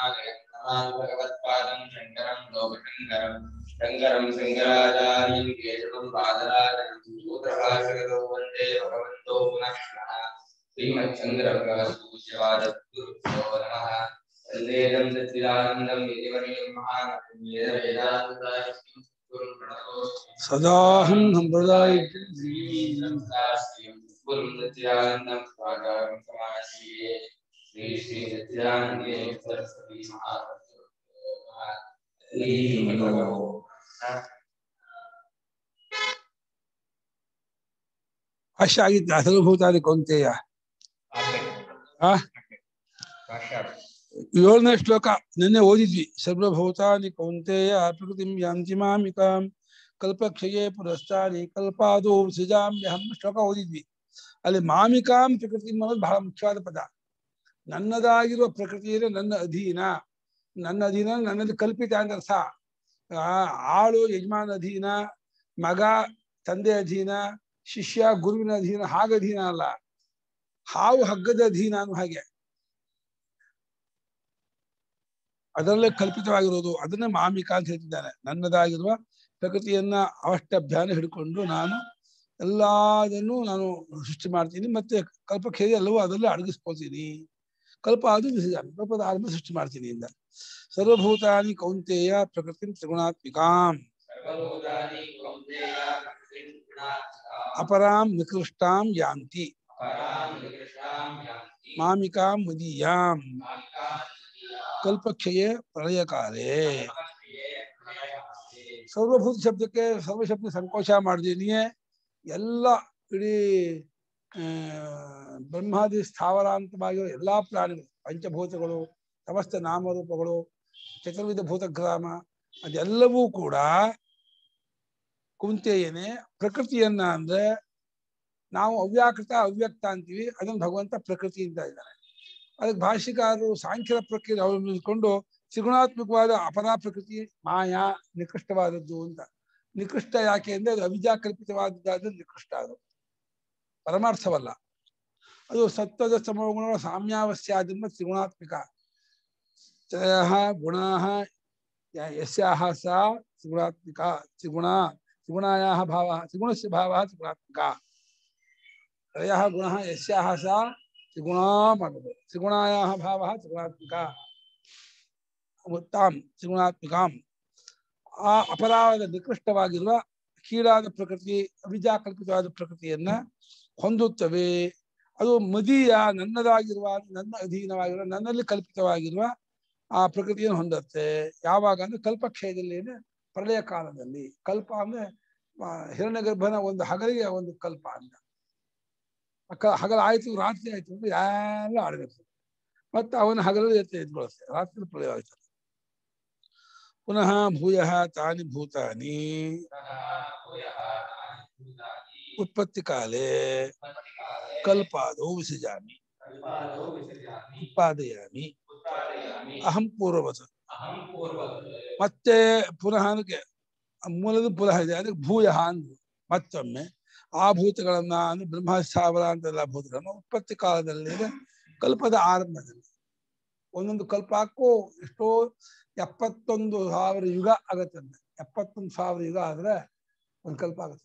भगवत्पादं शङ्करं लोकशङ्करं शङ्करं शङ्कराचार्यं केशवं बादराजं सूत्रभाषितो वन्दे भगवन्तो पुनः पुनः श्रीमच्छन्द्रभगवत्पूज्यवादगुरुभ्यो नमः वन्देदं सच्चिदानन्दं यतिवर्यं महानवेदान्तायं गुरुं प्रणतोऽस्मि ಸದಾಹಂ ಸಂಪ್ರದಾಯ गुरुं सच्चिदानन्दं स्वागतं समाश्रिये श्री श्री सच्चिदानन्दे सरस्वती महासरस्वती ಭಾಷ್ಯ ಆಗಿದ್ದ ಸರ್ವಭೂತಾದಿ ಕೌಂತೆಯ ಆ ಏಳನೇ ಶ್ಲೋಕ ನಿನ್ನೆ ಓದಿದ್ವಿ ಸರ್ವಭೂತಾನಿ ಕೌಂತೆಯ ಪ್ರಕೃತಿಂ ಯಾಂತಿ ಮಾಮಿಕಾಂ ಕಲ್ಪಕ್ಷಯೇ ಪುರಸ್ತಾರಿ ಕಲ್ಪಾದೋ ಸೃಜಾಮ್ಯಹಂ ಶ್ಲೋಕ ಓದಿದ್ವಿ ಅಲ್ಲಿ ಮಾಮಿಕಾಂ ಪ್ರಕೃತಿ ಅನ್ನೋದು ಬಹಳ ಮುಖ್ಯವಾದ ಪದ ನನ್ನದಾಗಿರುವ ಪ್ರಕೃತಿಯಲ್ಲಿ ನನ್ನ ಅಧೀನ ನನ್ನ ಅಧೀನ ನನ್ನಲ್ಲಿ ಕಲ್ಪಿತ ಅಂತ ಅರ್ಥ ಆ, ಆಳು ಯಜಮಾನ ಅಧೀನ ಮಗ ತಂದೆ ಅಧೀನ ಶಿಷ್ಯ ಗುರುವಿನ ಅಧೀನ ಹಾಗ ಅಧೀನ ಅಲ್ಲ ಹಾವು ಹಗ್ಗದ ಅಧೀನ ಅನ್ನೋ ಹಾಗೆ ಅದರಲ್ಲೇ ಕಲ್ಪಿತವಾಗಿರೋದು ಅದನ್ನೇ ಮಾಮಿಕ ಅಂತ ಹೇಳ್ತಿದ್ದಾನೆ ನನ್ನದಾಗಿರುವ ಪ್ರಕೃತಿಯನ್ನ ಅವಷ್ಟಭ್ಯಾನ ಹಿಡ್ಕೊಂಡು ನಾನು ಎಲ್ಲದನ್ನು ನಾನು ಸೃಷ್ಟಿ ಮಾಡ್ತೀನಿ ಮತ್ತೆ ಕಲ್ಪಕ್ಕೆ ಎಲ್ಲವೂ ಅದರಲ್ಲೇ ಅಡಗಿಸ್ಕೊಳ್ತೀನಿ ಕಲ್ಪ ಅದು ವಿಸರ್ಜನೆ. ಕಲ್ಪದ ಆರಂಭ ಸೃಷ್ಟಿ ಮಾಡ್ತೀನಿ ಇಂದ ಸರ್ವಭೂತಾನಿ ಕೌಂತೆಯ ಪ್ರಕೃತಿ ತ್ರಿಗುಣಾತ್ಮಿಕಾಂ सर्वभूतानि कौन्तेय प्रकृतिं गुणात्मिकाम् ಅಪರಾಂ ನಿಕೃಷ್ಟಾಂ ಯಾಂತಿ परां निकृष्टां यान्ति ಮಾಮಿಕಾಂ ಮದೀಯಾಂ मामिकां ಕಲ್ಪಕ್ಷಯೇ ಪ್ರಳಯ ಕಾಲೇ प्रकृतिये प्रलयास्ते ಸರ್ವಭೂತ ಶಬ್ದಕ್ಕೆ ಸರ್ವ ಶಬ್ದ ಸಂಕೋಚ ಮಾಡಿದೀನಿಯೇ ಎಲ್ಲ ಇಡೀ ಆ, ಬ್ರಹ್ಮಾದಿ ಸ್ಥಾವರಾಂತವಾಗಿರೋ ಎಲ್ಲಾ ಪ್ರಾಣಿಗಳು ಪಂಚಭೂತಗಳು ಸಮಸ್ತ ನಾಮರೂಪಗಳು ಚತುರ್ವಿಧ ಭೂತಗ್ರಾಮ ಅದೆಲ್ಲವೂ ಕೂಡ ಕುಂತೆಯೇನೆ ಪ್ರಕೃತಿಯನ್ನ ಅಂದ್ರೆ ನಾವು ಅವ್ಯಾಕೃತ ಅವ್ಯಕ್ತ ಅಂತೀವಿ ಅದನ್ನ ಭಗವಂತ ಪ್ರಕೃತಿ ಅಂತ ಇದ್ದಾನೆ ಅದಕ್ಕೆ ಭಾಷಿಕಾರರು ಸಾಂಖ್ಯರ ಪ್ರಕ್ರಿಯೆ ಅವಲಂಬಿಸಿಕೊಂಡು ತ್ರಿಗುಣಾತ್ಮಕವಾದ ಅಪರಾ ಪ್ರಕೃತಿ ಮಾಯಾ ನಿಕೃಷ್ಟವಾದದ್ದು ಅಂತ ನಿಕೃಷ್ಟ ಯಾಕೆ ಅಂದ್ರೆ ಅದು ಅವಿಜಾ ಕಲ್ಪಿತವಾದದ್ದು ನಿಕೃಷ್ಟ ಅದು ಪರಮಾರ್ಥವಲ್ಲ ಅದು ಸತ್ವದ ಸಮಗುಣ ಸಾಮ್ಯಾವಸ್ಯಾದಿಂದ ತ್ರಿಗುಣಾತ್ಮಿಕ ತ್ರಯಃ ಗುಣಾಃ ಯ- ಯಸ್ಯಾಹ ಸಾ ತ್ರಿಗುಣಾತ್ಮಿಕ ತ್ರಿಗುಣ ತ್ರಿಗುಣಾಯಾಹ ಭಾವಃ ತ್ರಿಗುಣಸ್ಯ ಭಾವಃ ತ್ರಿಗುಣಾತ್ಮಿಕ ತ್ರಯಃ ಗುಣಃ ಯಸ್ಯಾಹ ಸಾ ತ್ರಿಗುಣಾ ಮಾಡೋದು ತ್ರಿಗುಣಾಯಾಹ ಭಾವಃ ತ್ರಿಗುಣಾತ್ಮಿಕ ಉತ್ತಾಂ ತ್ರಿಗುಣಾತ್ಮಿಕಾಂ ಆ ಅಪರಾಧ ನಿಕೃಷ್ಟವಾಗಿರುವ ಕೀಳಾದ ಪ್ರಕೃತಿ ಅವಿಜಾಕಲ್ಪಿತವಾದ ಪ್ರಕೃತಿಯನ್ನ ಹೊಂದುತ್ತವೆ ಅದು ಮದೀಯ ನನ್ನದಾಗಿರುವ ನನ್ನ ಅಧೀನವಾಗಿರುವ ನನ್ನಲ್ಲಿ ಕಲ್ಪಿತವಾಗಿರುವ ಆ ಪ್ರಕೃತಿಯನ್ನು ಹೊಂದುತ್ತೆ ಯಾವಾಗ ಅಂದ್ರೆ ಕಲ್ಪಕ್ಷಯದಲ್ಲಿ ಅಂದ್ರೆ ಪ್ರಳಯ ಕಾಲದಲ್ಲಿ ಕಲ್ಪ ಅಂದ್ರೆ ಆ, ಹಿರಣ್ಯಗರ್ಭನ ಒಂದು ಹಗಲಿಗೆ ಒಂದು ಕಲ್ಪ ಅಂತ ಅಕ್ಕ ಹಗಲ ಆಯ್ತು ರಾತ್ರಿ ಆಯ್ತು ಅಂದ್ರೆ ಎಲ್ಲ ಆಡಬೇಕು ಮತ್ತೆ ಅವನ ಹಗಲಲ್ಲಿ ಎತ್ತೆ ಎದ್ಕೊಳ್ಳುತ್ತೆ ರಾತ್ರಿ ಪ್ರಳಯ ಆಯ್ತು ಪುನಃ ಭೂಯ ತಾನಿ ಭೂತಾನಿ ಉತ್ಪತ್ತಿ ಕಾಲೇ ಕಲ್ಪಾದೋ ವಿಸೃಜಾಮಿ ಉತ್ಪಾದಯಾಮಿ ಅಹಂ ಪೂರ್ವವತ್ ಮತ್ತೆ ಪುನಃ ಅದಕ್ಕೆ ಮೂಲದ ಪುನಃ ಇದೆ ಅದಕ್ಕೆ ಭೂಯ ಅಂದ್ರು ಮತ್ತೊಮ್ಮೆ ಆ ಭೂತಗಳನ್ನ ಅಂದ್ರೆ ಬ್ರಹ್ಮ ಸ್ಥಾವರ ಅಂತೆಲ್ಲ ಭೂತಗಳನ್ನ ಉತ್ಪತ್ತಿ ಕಾಲದಲ್ಲಿ ಅಂದ್ರೆ ಕಲ್ಪದ ಆರಂಭದಲ್ಲಿ ಒಂದೊಂದು ಕಲ್ಪಕ್ಕೂ ಎಷ್ಟೋ ಎಪ್ಪತ್ತೊಂದು ಸಾವಿರ ಯುಗ ಆಗತ್ತಂತೆ ಎಪ್ಪತ್ತೊಂದು ಸಾವಿರ ಯುಗ ಆದ್ರೆ ಒಂದು ಕಲ್ಪ ಆಗುತ್ತೆ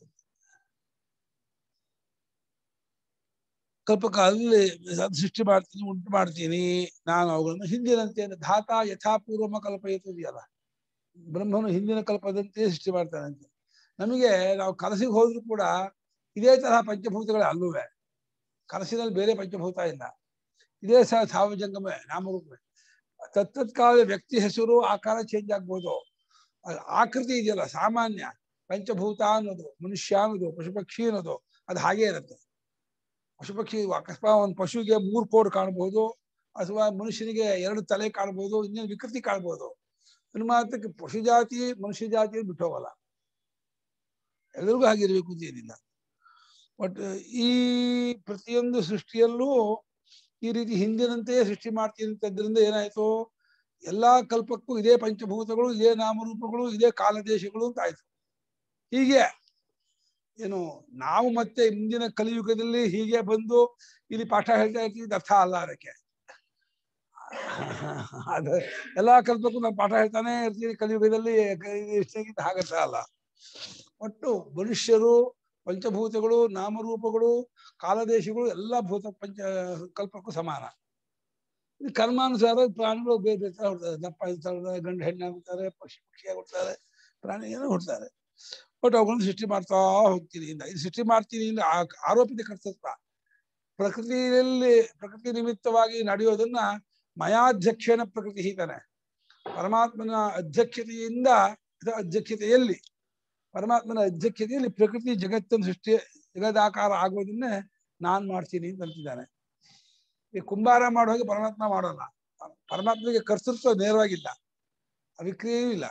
ಕಲ್ಪಕಾಲದಲ್ಲಿ ಅದ್ ಸೃಷ್ಟಿ ಮಾಡ್ತೀನಿ ಉಂಟು ಮಾಡ್ತೀನಿ ನಾನು ಅವುಗಳನ್ನು ಹಿಂದಿನಂತೆ ಧಾತ ಯಥಾಪೂರ್ವಮ ಕಲ್ಪಯಿತು ಇದೆಯಲ್ಲ ಬ್ರಹ್ಮನು ಹಿಂದಿನ ಕಲ್ಪದಂತೆ ಸೃಷ್ಟಿ ಮಾಡ್ತಾನಂತೆ ನಮಗೆ ನಾವು ಕನಸಿಗೆ ಹೋದ್ರು ಕೂಡ ಇದೇ ತರಹ ಪಂಚಭೂತಗಳೇ ಅಲ್ಲವೇ ಕನಸಿನಲ್ಲಿ ಬೇರೆ ಪಂಚಭೂತ ಇಲ್ಲ ಇದೇ ಸಹ ಸಾವಜಂಗಮೇ ನಾಮರೂಪವೇ ತತ್ತತ್ ಕಾಲದ ವ್ಯಕ್ತಿ ಹೆಸರು ಆಕಾರ ಚೇಂಜ್ ಆಗ್ಬೋದು ಅದ್ ಆಕೃತಿ ಇದೆಯಲ್ಲ ಸಾಮಾನ್ಯ ಪಂಚಭೂತ ಅನ್ನೋದು ಮನುಷ್ಯ ಅನ್ನೋದು ಪಶುಪಕ್ಷಿ ಅನ್ನೋದು ಅದು ಹಾಗೇ ಇರುತ್ತೆ ಪಶುಪಕ್ಷಿ ಅಕಸ್ಮಾತ್ ಒಂದು ಪಶುವಿಗೆ ಮೂರು ಕೋಡ್ ಕಾಣಬಹುದು ಅಥವಾ ಮನುಷ್ಯನಿಗೆ ಎರಡು ತಲೆ ಕಾಣಬಹುದು ಇನ್ನೇನು ವಿಕೃತಿ ಕಾಣಬಹುದು ಅನುಮಾನಕ್ಕೆ ಪಶು ಜಾತಿ ಮನುಷ್ಯ ಜಾತಿ ಬಿಟ್ಟು ಹೋಗಲ್ಲ ಎಲ್ಲರಿಗೂ ಹಾಗಿರ್ಬೇಕು ಅಂತ ಏನಿಲ್ಲ ಬಟ್ ಈ ಪ್ರತಿಯೊಂದು ಸೃಷ್ಟಿಯಲ್ಲೂ ಈ ರೀತಿ ಹಿಂದಿನಂತೆಯೇ ಸೃಷ್ಟಿ ಮಾಡ್ತೀನಿ ಅಂತದ್ರಿಂದ ಏನಾಯ್ತು ಎಲ್ಲಾ ಕಲ್ಪಕ್ಕೂ ಇದೇ ಪಂಚಭೂತಗಳು ಇದೇ ನಾಮರೂಪಗಳು ಇದೇ ಕಾಲದೇಶಗಳು ಅಂತ ಆಯ್ತು ಹೀಗೆ ಏನು ನಾವು ಮತ್ತೆ ಮುಂದಿನ ಕಲಿಯುಗದಲ್ಲಿ ಹೀಗೆ ಬಂದು ಇಲ್ಲಿ ಪಾಠ ಹೇಳ್ತಾ ಇರ್ತೀವಿ ಇದು ಅರ್ಥ ಅಲ್ಲ ಅದಕ್ಕೆ ಅದು ಎಲ್ಲಾ ಕಲ್ಪಕ್ಕೂ ನಾವು ಪಾಠ ಹೇಳ್ತಾನೆ ಇರ್ತೀವಿ ಕಲಿಯುಗದಲ್ಲಿ ಎಷ್ಟಾಗಿದ್ದು ಹಾಗಂತ ಅಲ್ಲ ಒಟ್ಟು ಮನುಷ್ಯರು ಪಂಚಭೂತಗಳು ನಾಮರೂಪಗಳು ಕಾಲದೇಶಗಳು ಎಲ್ಲ ಭೂತ ಪಂಚ ಕಲ್ಪಕ್ಕೂ ಸಮಾನ ಇದು ಕರ್ಮಾನುಸಾರ ಪ್ರಾಣಿಗಳು ಬೇರೆ ಬೇರೆ ತರ ಹುಡ್ತಾರೆ ದಪ್ಪ ಇರ್ತಾರೆ ಗಂಡು ಹೆಣ್ಣಾಗುತ್ತಾರೆ ಪಕ್ಷಿ ಪಕ್ಷಿಯಾಗಿ ಹುಡ್ತಾರೆ ಪ್ರಾಣಿ ಏನೋ ಹುಡ್ತಾರೆ ಬಟ್ ಅವುಗಳನ್ನು ಸೃಷ್ಟಿ ಮಾಡ್ತಾ ಹೋಗ್ತೀನಿ ಇಂದ ಇದು ಸೃಷ್ಟಿ ಮಾಡ್ತೀನಿ ಇಂದ ಆ- ಆರೋಪಿತ ಕರ್ತೃತ್ವ ಪ್ರಕೃತಿಯಲ್ಲಿ ಪ್ರಕೃತಿ ನಿಮಿತ್ತವಾಗಿ ನಡೆಯೋದನ್ನ ಮಯಾಧ್ಯಕ್ಷೇನ ಪ್ರಕೃತಿ ಹೀತಾನೆ ಪರಮಾತ್ಮನ ಅಧ್ಯಕ್ಷತೆಯಿಂದ ಅಥವಾ ಅಧ್ಯಕ್ಷತೆಯಲ್ಲಿ ಪರಮಾತ್ಮನ ಅಧ್ಯಕ್ಷತೆಯಲ್ಲಿ ಪ್ರಕೃತಿ ಜಗತ್ತನ್ನು ಸೃಷ್ಟಿ ಜಗದಾಕಾರ ಆಗೋದನ್ನೇ ನಾನ್ ಮಾಡ್ತೀನಿ ಅಂತ ಅಂತಿದ್ದಾನೆ ಈ ಕುಂಬಾರ ಮಾಡೋ ಹಾಗೆ ಪರಮಾತ್ಮ ಮಾಡೋಲ್ಲ ಪರಮಾತ್ಮನಿಗೆ ಕರ್ತೃತ್ವ ನೇರವಾಗಿಲ್ಲ ಅವಿಕ್ರಿಯೂ ಇಲ್ಲ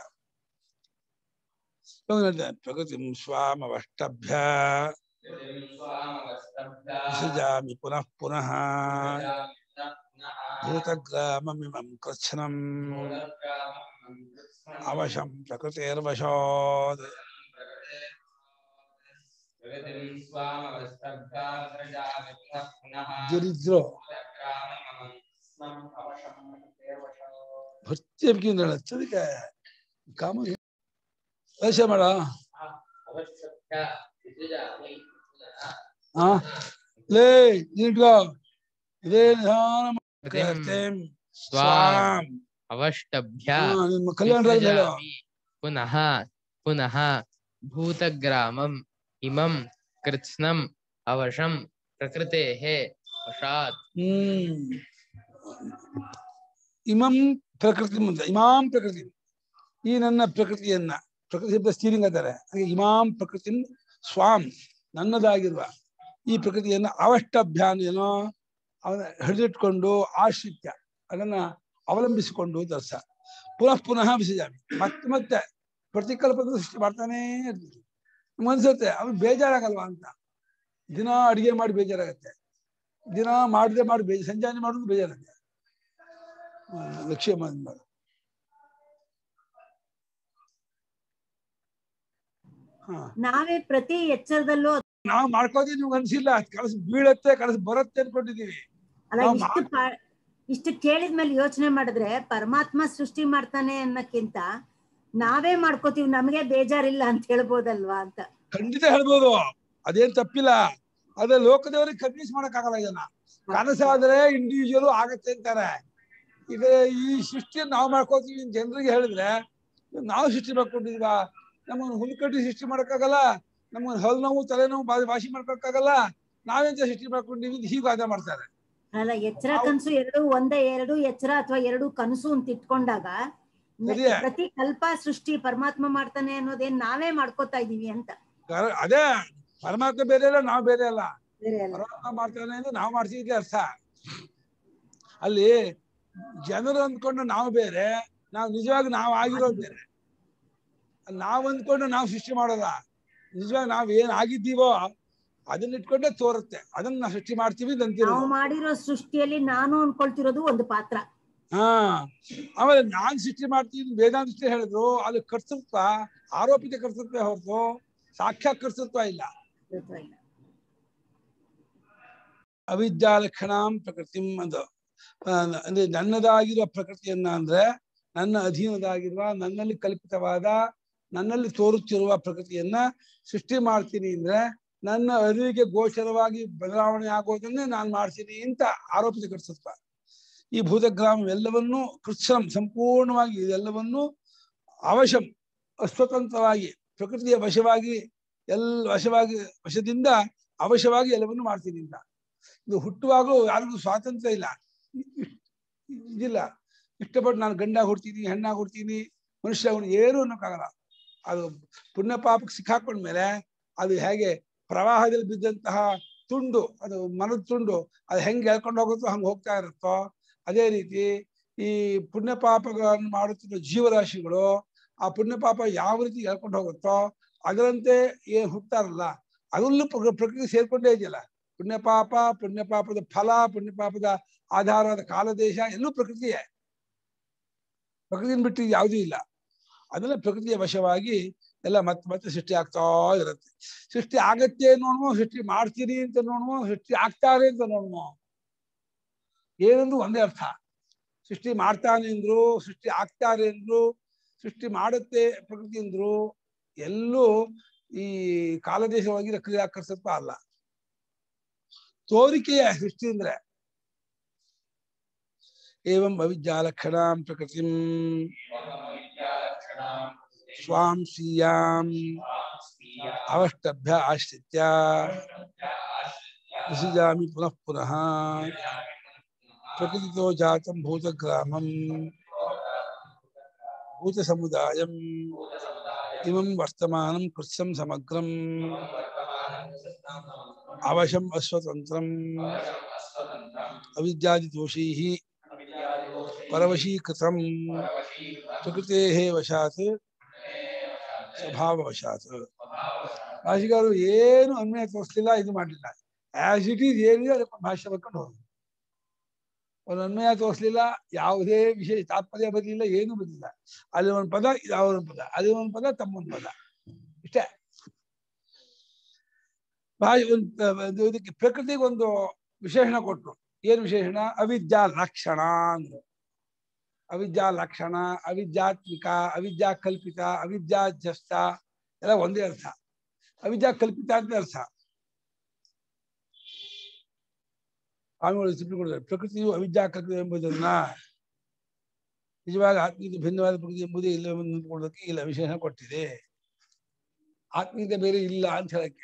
ಇವಾಗ ಹೇಳ್ತಾನೆ, ಪ್ರಕೃತಿ ಸ್ವಾಮವಷ್ಟಭ್ಯ ವಿಸೃಜಾಮಿ ಪುನಃ ಪುನಃ ಭೂತಗ್ರಾಮಮಿಮಂ ಕೃಚ್ಛನಂ ಅವಶಂ ಪ್ರಕೃತಿರ್ವಶಾದ್ ದರಿದ್ರೋ ಭಕ್ತಿ ಅಂಬಿಕೆಯಿಂದ ಹೇಳತ್ತದಕ್ಕೆ ಕಾಮ ವಯಸ್ಸೆ ಮಾಡ ಹಾ ಲೇ ನೀಟ್ಗೋ ಇದೇ ನಿಧಾನ ಮಾಡ್ತಾ ಸ್ವಾಂ ಅವಷ್ಟಭ್ಯ ಹಾ, ನಿಮ್ಮ ಕಲ್ಯಾಣ ರಾಜ್ ಹೇಳು ವಿಸೃಜಾಮಿ ಪುನಃ ಪುನಃ ಭೂತಗ್ರಾಮಂ ಇಮಂ ಕೃತ್ಸ್ನಂ ಅವಶಂ ಪ್ರಕೃತೇಃ ವಶಾತ್ ಹ್ಮ್ ಇಮಂ ಪ್ರಕೃತಿ ಮುಂದೆ ಇಮಾಂ ಪ್ರಕೃತಿ ಈ ನನ್ನ ಪ್ರಕೃತಿಯನ್ನ ಪ್ರಕೃತಿ ಶಬ್ದ ಸ್ಟೀರಿಂಗ್ ಅಂತಾರೆ ಹಾಗೆ ಇಮಾಂ ಪ್ರಕೃತಿ ಸ್ವಾಂ ನನ್ನದಾಗಿರುವ ಈ ಪ್ರಕೃತಿಯನ್ನ ಅವಷ್ಟಭ್ಯಾನ್ ಏನೋ ಅವನ ಹಿಡಿದಿಟ್ಕೊಂಡು ಆಶ್ರಿತ್ಯ ಅದನ್ನ ಅವಲಂಬಿಸಿಕೊಂಡು ಅಂತ ಅರ್ಥ ಪುನಃ ಪುನಃ ವಿಸರ್ಜಾಮಿ ಮತ್ತೆ ಮತ್ತೆ ಪ್ರತಿಕಲ್ಪದ ಸೃಷ್ಟಿ ಮಾಡ್ತಾನೇ ಇರ್ತೀನಿ ಅನ್ಸುತ್ತೆ ಅವ್ನು ಬೇಜಾರಾಗಲ್ವಾ ಅಂತ ದಿನ ಅಡಿಗೆ ಮಾಡಿ ಬೇಜಾರಾಗತ್ತೆ ದಿನ ಮಾಡದೆ ಮಾಡಿ ಬೇಜ ಸಂಜಾನೆ ಮಾಡೋದು ಬೇಜಾರಾಗುತ್ತೆ ಆ, ಲಕ್ಷ್ಯ ಮಾಡ್- ಮಾಡು ಹಾ ನಾವೇ ಪ್ರತಿ ಎಚ್ಚರದಲ್ಲೂ ನಾವು ಮಾಡ್ಕೋತೀವಿ ನಿಮ್ಗೆ ಅನ್ಸಿಲ್ಲ ಕನಸು ಬೀಳತ್ತೆ ಕನಸು ಬರುತ್ತೆ ಅನ್ಕೊಂಡಿದೀವಿ ಅಲ್ಲ ನಾವ್ ಇಷ್ಟು ಪಾ- ಇಷ್ಟು ಕೇಳಿದ್ಮೇಲೆ ಯೋಚನೆ ಮಾಡಿದ್ರೆ ಪರಮಾತ್ಮ ಸೃಷ್ಟಿ ಮಾಡ್ತಾನೆ ಅನ್ನಕ್ಕಿಂತ ನಾವೇ ಮಾಡ್ಕೋತೀವಿ ನಮಗೆ ಬೇಜಾರಿಲ್ಲ ಅಂತ ಹೇಳ್ಬೋದಲ್ವಾ ಅಂತ ಖಂಡಿತ ಹೇಳ್ಬೋದು ಅದೇನ್ ತಪ್ಪಿಲ್ಲ ಅದೇ ಲೋಕದವರಿಗೆ ಕನ್ವಿನ್ಸ್ ಮಾಡಕ್ಕಾಗಲ್ಲ ಇದನ್ನ ಕನಸಾದ್ರೆ ಇಂಡಿವಿಜುವಲ್ ಆಗತ್ತೆ ಅಂತಾರೆ ಈಗ ಈ ಸೃಷ್ಟಿಯನ್ನು ನಾವು ಮಾಡ್ಕೋತೀವಿ ಅಂತ ಜನರಿಗೆ ಹೇಳಿದ್ರೆ ನಾವು ಸೃಷ್ಟಿ ಮಾಡ್ಕೊಂಡಿದೀವ ನಮ್ಮನ್ನು ಹುಲ್ಕಟ್ಟಿ ಸೃಷ್ಟಿ ಮಾಡಕ್ಕಾಗಲ್ಲ ನಮ್ಮನ್ನು ಹಲ್ ನೋವು ತಲೆನೋವು ಬಾ- ವಾಸಿ ಮಾಡ್ಕೊಳಕ್ಕಾಗಲ್ಲ ನಾವೆಂತ ಸೃಷ್ಟಿ ಮಾಡ್ಕೊಂಡಿವಿ ಅಂತ ಹೀಗೆ ವಾದ ಮಾಡ್ತಾರೆ ಅಲ್ಲ ಎಚ್ಚರ ಕನಸು ಎರಡು ಒಂದೇ ಎರಡು ಎಚ್ಚರ ಅಥವಾ ಎರಡು ಕನಸು ಅಂತ ಇಟ್ಕೊಂಡಾಗ ನ- ಸರಿಯೇ. ಪ್ರತಿ ಕಲ್ಪ ಸೃಷ್ಟಿ ಪರಮಾತ್ಮ ಮಾಡ್ತಾನೆ ಅನ್ನೋದೇನ್ ನಾವೇ ಮಾಡ್ಕೋತಾ ಇದೀವಿ ಅಂತ ಕರ- ಅದೇ ಪರಮಾತ್ಮ ಬೇರೆ ಅಲ್ಲ ನಾವು ಬೇರೆ ಅಲ್ಲ ಬೇರೆ ಅಲ್ಲ ಪರಮಾತ್ಮ ಮಾಡ್ತಾನೆ ಅಂದ್ರೆ ನಾವು ಮಾಡ್ತಿದ್ದೆ ಅರ್ಥ ಅಲ್ಲಿ ಜನರು ಅಂದ್ಕೊಂಡು ನಾವು ಬೇರೆ ನಾವು ನಿಜವಾಗಿ ನಾವು ಆಗಿರೋದು ಬೇರೆ ಅಲ್ಲಿ ನಾವು ಅಂದ್ಕೊಂಡು ನಾವು ಸೃಷ್ಟಿ ಮಾಡೋಲ್ಲ ನಿಜವಾಗಿ ನಾವು ಏನ್ ಆಗಿದ್ದೀವೋ ಅದನ್ನ ಇಟ್ಕೊಂಡೇ ತೋರುತ್ತೆ ಅದನ್ನ ನಾವು ಸೃಷ್ಟಿ ಮಾಡ್ತೀವಿ ಅಂತ ನಾವು ಅಂತಿರೋದು ಮಾಡಿರೋ ಸೃಷ್ಟಿಯಲ್ಲಿ ನಾನು ಅನ್ಕೊಳ್ತಿರೋದು ಒಂದು ಪಾತ್ರ ಹಾ ಆಮೇಲೆ ನಾನ್ ಸೃಷ್ಟಿ ಮಾಡ್ತೀನಿ ವೇದಾಂತ ದೃಷ್ಟಿ ಹೇಳಿದ್ರು ಅದು ಕರ್ತೃತ್ವ ಆರೋಪಿತ ಕರ್ತೃತ್ವ ಹೊರತು ಸಾಕ್ಷಾತ್ ಕರ್ತೃತ್ವ ಇಲ್ಲ ಅಥವಾ ಇಲ್ಲ. ಅವಿದ್ಯಾಲಕ್ಷಣಾಂ ಪ್ರಕೃತಿಂ ಅಂತ ಆ, ಅಂದ್ರೆ ನನ್ನದಾಗಿರುವ ಪ್ರಕೃತಿಯನ್ನ ಅಂದ್ರೆ ನನ್ನ ಅಧೀನದಾಗಿರುವ ನನ್ನಲ್ಲಿ ಕಲ್ಪಿತವಾದ ನನ್ನಲ್ಲಿ ತೋರುತ್ತಿರುವ ಪ್ರಕೃತಿಯನ್ನ ಸೃಷ್ಟಿ ಮಾಡ್ತೀನಿ ಅಂದ್ರೆ ನನ್ನ ಅರಿವಿಗೆ ಗೋಚರವಾಗಿ ಬದಲಾವಣೆ ಆಗೋದನ್ನೇ ನಾನು ಮಾಡ್ತೀನಿ ಅಂತ ಆರೋಪಿತ ಕರ್ತೃತ್ವ ಈ ಭೂತಗ್ರಾಮ ಎಲ್ಲವನ್ನೂ ಕೃತ್ಸಂ ಸಂಪೂರ್ಣವಾಗಿ ಇದೆಲ್ಲವನ್ನೂ ಅವಶಂ ಅಸ್ವತಂತ್ರವಾಗಿ ಪ್ರಕೃತಿಯ ವಶವಾಗಿ ಎಲ್ಲ ವಶವಾಗಿ ವಶದಿಂದ ಅವಶ್ಯವಾಗಿ ಎಲ್ಲವನ್ನೂ ಮಾಡ್ತೀನಿ ಅಂತ ಇದು ಹುಟ್ಟುವಾಗಲೂ ಯಾರಿಗೂ ಸ್ವಾತಂತ್ರ್ಯ ಇಲ್ಲ ಇದಿಲ್ಲ ಇಷ್ಟಪಟ್ಟು ನಾನು ಗಂಡಾಗಿ ಹುಡ್ತೀನಿ ಹೆಣ್ಣಾಗಿ ಹುಡ್ತೀನಿ ಮನುಷ್ಯ ಅವನು ಏನು ಅನ್ನೋಕ್ಕಾಗಲ್ಲ ಅದು ಪುಣ್ಯ ಪಾಪಕ್ಕೆ ಸಿಕ್ಕಾಕೊಂಡ್ಮೇಲೆ ಅದು ಹೇಗೆ ಪ್ರವಾಹದಲ್ಲಿ ಬಿದ್ದಂತಹ ತುಂಡು ಅದು ಮನದ ತುಂಡು ಅದು ಹೆಂಗೆ ಎಳ್ಕೊಂಡು ಹೋಗುತ್ತೋ ಹಂಗೆ ಹೋಗ್ತಾ ಇರುತ್ತೋ ಅದೇ ರೀತಿ ಈ ಪುಣ್ಯ ಪಾಪಗಳನ್ನು ಮಾಡುತ್ತಿರುವ ಜೀವರಾಶಿಗಳು ಆ ಪುಣ್ಯ ಪಾಪ ಯಾವ ರೀತಿ ಎಳ್ಕೊಂಡು ಹೋಗುತ್ತೋ ಅದರಂತೆ ಏನ್ ಹುಟ್ಟಾರಲ್ಲ ಅದರಲ್ಲೂ ಪ್ರ- ಪ್ರಕೃತಿ ಸೇರ್ಕೊಂಡೇ ಇದೆಯಲ್ಲ ಪುಣ್ಯ ಪಾಪ ಪುಣ್ಯ ಪಾಪದ ಫಲ ಪುಣ್ಯ ಪಾಪದ ಆಧಾರವಾದ ಕಾಲದೇಶ ಎಲ್ಲೂ ಪ್ರಕೃತಿಯೇ ಪ್ರಕೃತಿನ ಬಿಟ್ಟು ಯಾವುದೂ ಇಲ್ಲ ಅದೆಲ್ಲ ಪ್ರಕೃತಿಯ ವಶವಾಗಿ ಎಲ್ಲ ಮತ್ತೆ ಮತ್ತೆ ಸೃಷ್ಟಿ ಆಗ್ತಾ ಇರುತ್ತೆ ಸೃಷ್ಟಿ ಆಗತ್ತೆ ನೋಡುವ ಸೃಷ್ಟಿ ಮಾಡ್ತೀನಿ ಅಂತ ನೋಡುವ ಸೃಷ್ಟಿ ಆಗ್ತಾರೆ ಅಂತ ನೋಡುವ ಏನಂದು ಒಂದೇ ಅರ್ಥ ಸೃಷ್ಟಿ ಮಾಡ್ತಾನೆ ಅಂದ್ರು ಸೃಷ್ಟಿ ಆಗ್ತಾರೆ ಅಂದ್ರು ಸೃಷ್ಟಿ ಮಾಡುತ್ತೆ ಪ್ರಕೃತಿ ಅಂದ್ರು ಎಲ್ಲೂ ಈ ಕಾಲದೇಶವಾಗಿ ಕ್ರಿಯಾಕರ್ಸತ್ವ ಅಲ್ಲ ತೋರಿಕೆಯ ಸೃಷ್ಟಿ ಅಂದ್ರೆ ಏವಂ ಅವಿದ್ಯಾಲಕ್ಷಣಾಂ ಪ್ರಕೃತಿಂ ಸ್ವಾಂ ಶ್ರೀಯಾಂ ಅವಷ್ಟಭ್ಯ ಆಶ್ರಿತ್ಯ ವಿಸೃಜಾಮಿ ಪುನಃ ಪುನಃ ಪ್ರಕೃತಿತೋ ಜಾತಂ ಭೂತಗ್ರಾಮಂ ಭೂತಸಮುದಾಯಂ ಇಮಂ ವರ್ತಮಾನಂ ಕೃತ್ಸಂ ಸಮಗ್ರಂ ಅವಶಂ ಅಸ್ವತಂತ್ರಂ ಅವಿದ್ಯಾದಿದೋಷೈಃ ಪರವಶೀಕೃತಂ ಪ್ರಕೃತೇಃ ವಶಾತ್ ಸ್ವಭಾವವಶಾತ್ ಭಾಷಿಗಾರರು ಏನು ಅನ್ವಯ ತೋರಿಸ್ಲಿಲ್ಲ ಇದು ಮಾಡಲಿಲ್ಲ ಆಸ್ ಇಟ್ ಈಸ್ ಏನಿದೆ ಅದಕ್ಕೆ ಭಾಷೆ ಬರ್ಕೊಂಡು ಹೋದ್ರು ಒಂದು ಅನ್ವಯ ತೋರಿಸ್ಲಿಲ್ಲ ಯಾವುದೇ ವಿಶೇಷ ತಾತ್ಪರ್ಯ ಬರಲಿಲ್ಲ ಏನು ಬರಲಿಲ್ಲ ಅಲ್ಲಿ ಒಂದು ಪದ ಇದು ಅವರ ಪದ ಅಲ್ಲಿ ಒಂದು ಪದ ತಮ್ಮೊಂದು ಪದ ಇಷ್ಟೇ ಭಾಷೆ ಒಂದು ಇದಕ್ಕೆ ಪ್ರಕೃತಿಗೆ ಒಂದು ವಿಶೇಷಣ ಕೊಟ್ರು ಏನು ವಿಶೇಷಣ ಅವಿದ್ಯಾ ಲಕ್ಷಣ ಅಂದ್ರು ಅವಿದ್ಯಾ ಲಕ್ಷಣ ಅವಿದ್ಯಾತ್ಮಿಕ ಅವಿದ್ಯಾ ಕಲ್ಪಿತ ಅವಿದ್ಯಾಧ್ಯಸ್ಥ ಎಲ್ಲ ಒಂದೇ ಅರ್ಥ ಅವಿದ್ಯಾ ಕಲ್ಪಿತ ಅಂತ ಅರ್ಥ ಸ್ವಾಮಿಗಳು ತಿಳ್ಕೊಂಡಿದ್ದಾರೆ ಪ್ರಕೃತಿಯು ಅವಿದ್ಯಾ ಕಲ್ಪಿತ ಎಂಬುದನ್ನ ನಿಜವಾಗಿ ಆತ್ಮೀಯತೆ ಭಿನ್ನವಾದ ಪ್ರಕೃತಿ ಎಂಬುದೇ ಇಲ್ಲ ನಿಂತ್ಕೊಳ್ಳೋದಕ್ಕೆ ಇಲ್ಲ ವಿಶೇಷ ಕೊಟ್ಟಿದೆ ಆತ್ಮೀಯತೆ ಬೇರೆ ಇಲ್ಲ ಅಂತ ಹೇಳಕ್ಕೆ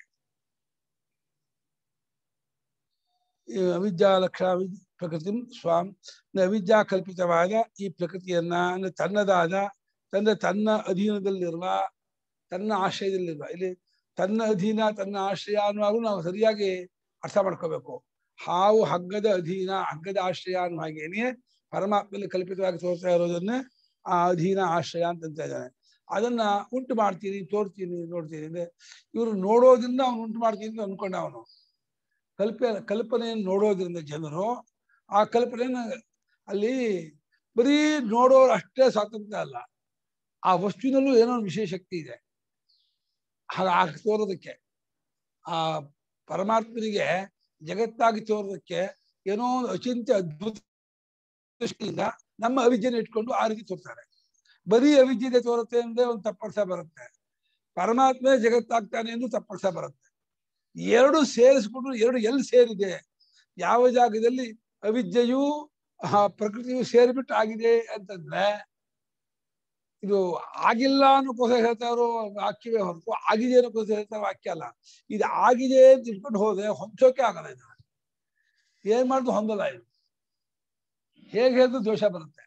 ಈ ಅವಿದ್ಯಾ ಲಕ್ಷಣ ಪ್ರಕೃತಿ ಸ್ವಾಮ್ ಅವಿದ್ಯಾ ಕಲ್ಪಿತವಾದ ಈ ಪ್ರಕೃತಿಯನ್ನ ಅಂದ್ರೆ ತನ್ನದಾದ ತನ್ನ ತನ್ನ ಅಧೀನದಲ್ಲಿರುವ ತನ್ನ ಆಶ್ರಯದಲ್ಲಿರುವ ಇಲ್ಲಿ ತನ್ನ ಅಧೀನ ತನ್ನ ಆಶ್ರಯ ಅನ್ನುವಾಗೂ ನಾವು ಸರಿಯಾಗಿ ಅರ್ಥ ಮಾಡ್ಕೋಬೇಕು ಹಾವು ಹಗ್ಗದ ಅಧೀನ ಹಗ್ಗದ ಆಶ್ರಯ ಅನ್ನೋ ಹಾಗೇನೆ ಪರಮಾತ್ಮಲ್ಲಿ ಕಲ್ಪಿತವಾಗಿ ತೋರ್ತಾ ಇರೋದನ್ನ ಆ ಅಧೀನ ಆಶ್ರಯ ಅಂತ ಅಂತ ಇದ್ದಾನೆ ಅದನ್ನ ಉಂಟು ಮಾಡ್ತೀನಿ ತೋರ್ತೀನಿ ನೋಡ್ತೀನಿ ಅಂದ್ರೆ ಇವರು ನೋಡೋದ್ರಿಂದ ಅವನು ಉಂಟು ಮಾಡ್ತೀನಿ ಅಂತ ಅನ್ಕೊಂಡ ಅವನು ಕಲ್ಪ ಕಲ್ಪನೆಯನ್ನು ನೋಡೋದ್ರಿಂದ ಜನರು ಆ ಕಲ್ಪನೆಯನ್ನ ಅಲ್ಲಿ ಬರೀ ನೋಡೋರು ಅಷ್ಟೇ ಸ್ವಾತಂತ್ರ್ಯ ಅಲ್ಲ ಆ ವಸ್ತುವಿನಲ್ಲೂ ಏನೋ ಒಂದು ವಿಶೇಷ ಶಕ್ತಿ ಇದೆ ಹಾಗ ಆಗ ತೋರೋದಕ್ಕೆ ಆ ಪರಮಾತ್ಮನಿಗೆ ಜಗತ್ತಾಗಿ ತೋರೋದಕ್ಕೆ ಏನೋ ಒಂದು ಅಚಿಂತ್ಯ ಅದ್ಭುತ ದೃಷ್ಟಿಯಿಂದ ನಮ್ಮ ಅವಿದ್ಯೆನ ಇಟ್ಕೊಂಡು ಆ ರೀತಿ ತೋರ್ತಾರೆ ಬರೀ ಅವಿದ್ಯತೆ ತೋರುತ್ತೆ ಅಂದ್ರೆ ಒಂದು ತಪ್ಪರ್ಸ ಬರುತ್ತೆ ಪರಮಾತ್ಮ ಜಗತ್ತಾಗ್ತಾನೆ ಎಂದು ತಪ್ಪರ್ಸ ಬರುತ್ತೆ ಎರಡು ಸೇರಿಸ್ಕೊಂಡು ಎರಡು ಎಲ್ಲಿ ಸೇರಿದೆ ಯಾವ ಜಾಗದಲ್ಲಿ ಅವಿದ್ಯೆಯು ಆ ಪ್ರಕೃತಿಯು ಸೇರಿಬಿಟ್ಟು ಆಗಿದೆ ಅಂತಂದ್ರೆ ಇದು ಆಗಿಲ್ಲ ಅನ್ನೋಕ್ಕೋಸ್ಕರ ಹೇಳ್ತಾ ಇರೋ ವಾಕ್ಯವೇ ಹೊರತು ಆಗಿದೆ ಅನ್ನೋಕ್ಕೋಸ್ಕರ ಹೇಳ್ತಾ ಇರೋ ವಾಕ್ಯ ಅಲ್ಲ ಇದು ಆಗಿದೆ ಅಂತ ಇಟ್ಕೊಂಡು ಹೋದ್ರೆ ಹೊಂಚೋಕೆ ಆಗಲ್ಲ ಇದು ಏನ್ ಮಾಡಿದ್ರು ಹೊಂದಲ್ಲ ಇದು ಹೇಗೆ ಹೇಳಿದ್ರು ದೋಷ ಬರುತ್ತೆ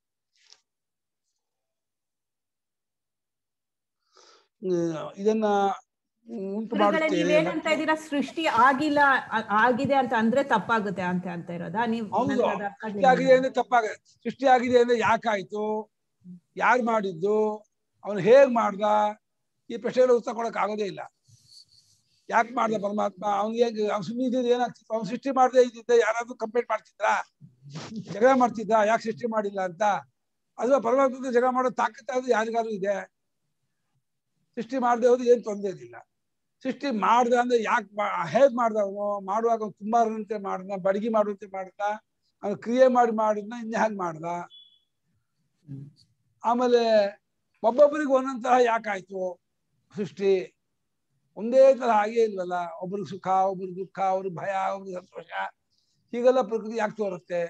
ಹ್ಮ್, ಇದನ್ನ ಉಂಟು ಗುರುಗಳೇ ಮಾಡುತ್ತೇನೆ ನೀವೇನಂತ ಇದ್ದೀರಾ ಸೃಷ್ಟಿ ಆಗಿಲ್ಲ ಆ- ಆಗಿದೆ ಅಂತ ಅಂದ್ರೆ ತಪ್ಪಾಗುತ್ತೆ ಅಂತ ಅಂತ ಇರೋದಾ ನೀವು ಹೌದು ನನ್ಗೆ ಅದು ಅರ್ಥ ಸೃಷ್ಟಿ ಆಗ್ಲಿಲ್ಲ. ಆಗಿದೆ ಅಂದ್ರೆ ತಪ್ಪಾಗ ಸೃಷ್ಟಿ ಆಗಿದೆ ಅಂದ್ರೆ ಯಾಕಾಯ್ತು ಯಾರು ಮಾಡಿದ್ದು ಅವನು ಹೇಗ್ ಮಾಡ್ದ ಈ ಪ್ರಶ್ನೆಗಳ ಉತ್ತರ ಕೊಡಕ್ ಆಗೋದೇ ಇಲ್ಲ ಯಾಕೆ ಮಾಡ್ದ ಪರಮಾತ್ಮ ಅವ್ನಿಗೆ ಅವ್ನು ಸುಮ್ಮನೆ ಇದ್ದಿದ್ದು ಏನಾಗ್ತಿತ್ತು ಅವ್ನು ಸೃಷ್ಟಿ ಮಾಡದೆ ಇದ್ದಿದ್ದ ಯಾರಾದ್ರೂ ಕಂಪ್ಲೇಂಟ್ ಮಾಡ್ತಿದ್ರಾ ಜಗಳ ಮಾಡ್ತಿದ್ದ ಯಾಕೆ ಸೃಷ್ಟಿ ಮಾಡಿಲ್ಲ ಅಂತ ಅಥವಾ ಪರಮಾತ್ಮ ಜಗಳ ಮಾಡೋ ತಾಕತ್ತಾದ್ರು ಯಾರಿಗಾರು ಇದೆ ಸೃಷ್ಟಿ ಮಾಡದೆ ಹೋದ್ರೆ ಏನ್ ತೊಂದರೆ ಇಲ್ಲ ಸೃಷ್ಟಿ ಮಾಡ್ದ ಅಂದ್ರೆ ಯಾಕೆ ಹೇಗ್ ಮಾಡ್ದ ಅವನು ಮಾಡುವಾಗ ಅವ್ನು ಕುಂಬಾರನಂತೆ ಮಾಡ್ದ ಬಡಗಿ ಮಾಡುವಂತೆ ಮಾಡ್ದ ಅವನು ಕ್ರಿಯೆ ಮಾಡಿ ಮಾಡಿದ್ನ ಇನ್ನ ಹೇಗೆ ಮಾಡ್ದ ಆಮೇಲೆ ಒಬ್ಬೊಬ್ಬರಿಗೆ ಒಂದೊಂದ್ ತರಹ ಯಾಕಾಯ್ತು ಸೃಷ್ಟಿ ಒಂದೇ ತರ ಹಾಗೆ ಇಲ್ವಲ್ಲ ಒಬ್ರಿಗೆ ಸುಖ ಒಬ್ರಿಗೆ ದುಃಖ ಒಬ್ರಿಗೆ ಭಯ ಒಬ್ರಿಗೆ ಸಂತೋಷ ಹೀಗೆಲ್ಲ ಪ್ರಕೃತಿ ಯಾಕೆ ತೋರುತ್ತೆ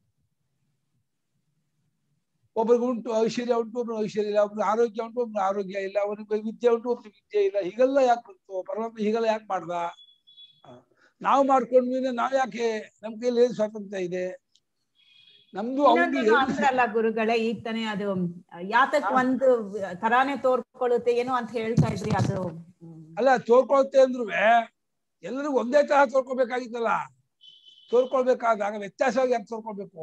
ಒಬ್ರಿಗೆ ಉಂಟು ಐಶ್ವರ್ಯ ಉಂಟು ಒಬ್ರಿಗೆ ಐಶ್ವರ್ಯ ಇಲ್ಲ ಒಬ್ರಿಗೆ ಆರೋಗ್ಯ ಉಂಟು ಒಬ್ರಿಗೆ ಆರೋಗ್ಯ ಇಲ್ಲ ಒಬ್ರಿಗೆ ವಿದ್ಯೆ ಉಂಟು ಒಬ್ರಿಗೆ ವಿದ್ಯೆ ಇಲ್ಲ ಹೀಗೆಲ್ಲ ಯಾಕೆ ಬಂತು ಪರಮಾತ್ಮ ಹೀಗೆಲ್ಲ ಯಾಕೆ ಮಾಡ್ದ ಆ, ನಾವು ಮಾಡ್ಕೊಂಡ್ಮೇಲೆ ನಾವ್ ಯಾಕೆ ನಮ್ ಕೈಯಲ್ಲಿ ಏನ್ ಸ್ವಾತಂತ್ರ್ಯ ಇದೆ ನಮ್ದು ಅವ್ನಿಗೆ ಇನ್ನೊಂದೇನೋ ಅಂದ್ರಲ್ಲ ಗುರುಗಳೇ ಈಗ ತಾನೇ ಅದು ಯಾತಕ್ ಒಂದು ತರಾನೇ ತೋರ್ಕೊಳ್ಳುತ್ತೆ ಏನೋ ಅಂತ ಹೇಳ್ತಾ ಇದ್ರಿ ಅದು ಹ್ಮ್. ಅಲ್ಲ ತೋರ್ಕೊಳುತ್ತೆ ಅಂದ್ರು ಎಲ್ಲರಿಗೂ ಒಂದೇ ತರ ತೋರ್ಕೊಬೇಕಾಗಿತ್ತಲ್ಲ ತೋರ್ಕೊಳ್ಬೇಕಾದಾಗ ವ್ಯತ್ಯಾಸವಾಗಿ ಯಾಕೆ ತೋರ್ಕೊಳ್ಬೇಕು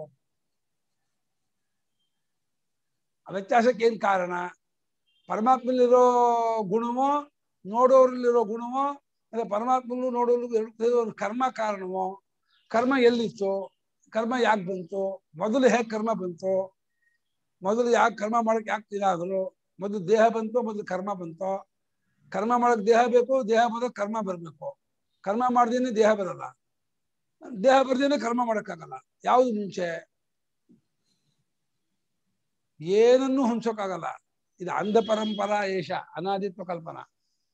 ಆ ವ್ಯತ್ಯಾಸಕ್ಕೆ ಏನ್ ಕಾರಣ ಪರಮಾತ್ಮನಲ್ಲಿರೋ ಗುಣವೋ ನೋಡೋರಲ್ಲಿರೋ ಗುಣವೋ ಅಂದ್ರೆ ಪರಮಾತ್ಮನು ನೋಡೋರ್ಗೂ ಎರಡು ಒಂದು ಕರ್ಮ ಕಾರಣವೋ ಕರ್ಮ ಎಲ್ಲಿತ್ತು ಕರ್ಮ ಯಾಕೆ ಬಂತು ಮೊದಲು ಹೇಗೆ ಕರ್ಮ ಬಂತು ಮೊದಲು ಯಾಕೆ ಕರ್ಮ ಮಾಡಕ್ ಯಾಕೆ ಇದಾದ್ರು ಮೊದಲು ದೇಹ ಬಂತು ಮೊದಲು ಕರ್ಮ ಬಂತು ಕರ್ಮ ಮಾಡಕ್ ದೇಹ ಬೇಕು ದೇಹ ಬಂದಾಗ ಕರ್ಮ ಬರ್ಬೇಕು ಕರ್ಮ ಮಾಡ್ದೇನೆ ದೇಹ ಬರಲ್ಲ ದೇಹ ಬರ್ದೇನೆ ಕರ್ಮ ಮಾಡಕ್ಕಾಗಲ್ಲ ಯಾವ್ದು ಮುಂಚೆ ಏನನ್ನೂ ಹೊಂದ್ಸೋಕ್ಕಾಗಲ್ಲ ಇದು ಅಂಧ ಪರಂಪರಾ ಏಷ ಅನಾದಿತ್ವ ಕಲ್ಪನಾ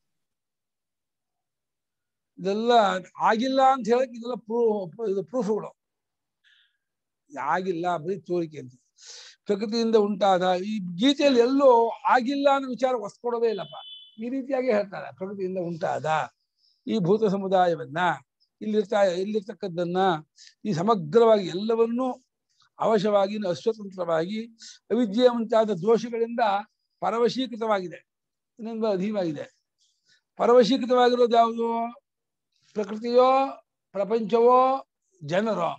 ಇದೆಲ್ಲ ಆಗಿಲ್ಲ ಅಂತ ಹೇಳಕ್ ಇದೆಲ್ಲ ಪ್ರೂ ಇದು ಪ್ರೂಫ್ಗಳು ಆಗಿಲ್ಲ ಬರೀ ತೋರಿಕೆ ಅಂತ ಪ್ರಕೃತಿಯಿಂದ ಉಂಟಾದ ಈ ಗೀತೆಯಲ್ಲಿ ಎಲ್ಲೋ ಆಗಿಲ್ಲ ಅನ್ನೋ ವಿಚಾರ ಒಸ್ಕೊಡೋದೇ ಇಲ್ಲಪ್ಪ ಈ ರೀತಿಯಾಗಿ ಹೇಳ್ತಾರೆ ಪ್ರಕೃತಿಯಿಂದ ಉಂಟಾದ ಈ ಭೂತ ಸಮುದಾಯವನ್ನ ಇಲ್ಲಿರ್ತಾ ಇಲ್ಲಿರ್ತಕ್ಕದ್ದನ್ನ ಈ ಸಮಗ್ರವಾಗಿ ಎಲ್ಲವನ್ನೂ ಅವಶ್ಯವಾಗಿ ಅಸ್ವತಂತ್ರವಾಗಿ ಅವಿದ್ಯೆ ಮುಂತಾದ ದೋಷಗಳಿಂದ ಪರವಶೀಕೃತವಾಗಿದೆ ಇನ್ನೊಂದು ಅಧೀನವಾಗಿದೆ ಪರವಶೀಕೃತವಾಗಿರೋದು ಯಾವುದು ಪ್ರಕೃತಿಯೋ ಪ್ರಪಂಚವೋ ಜನರೋ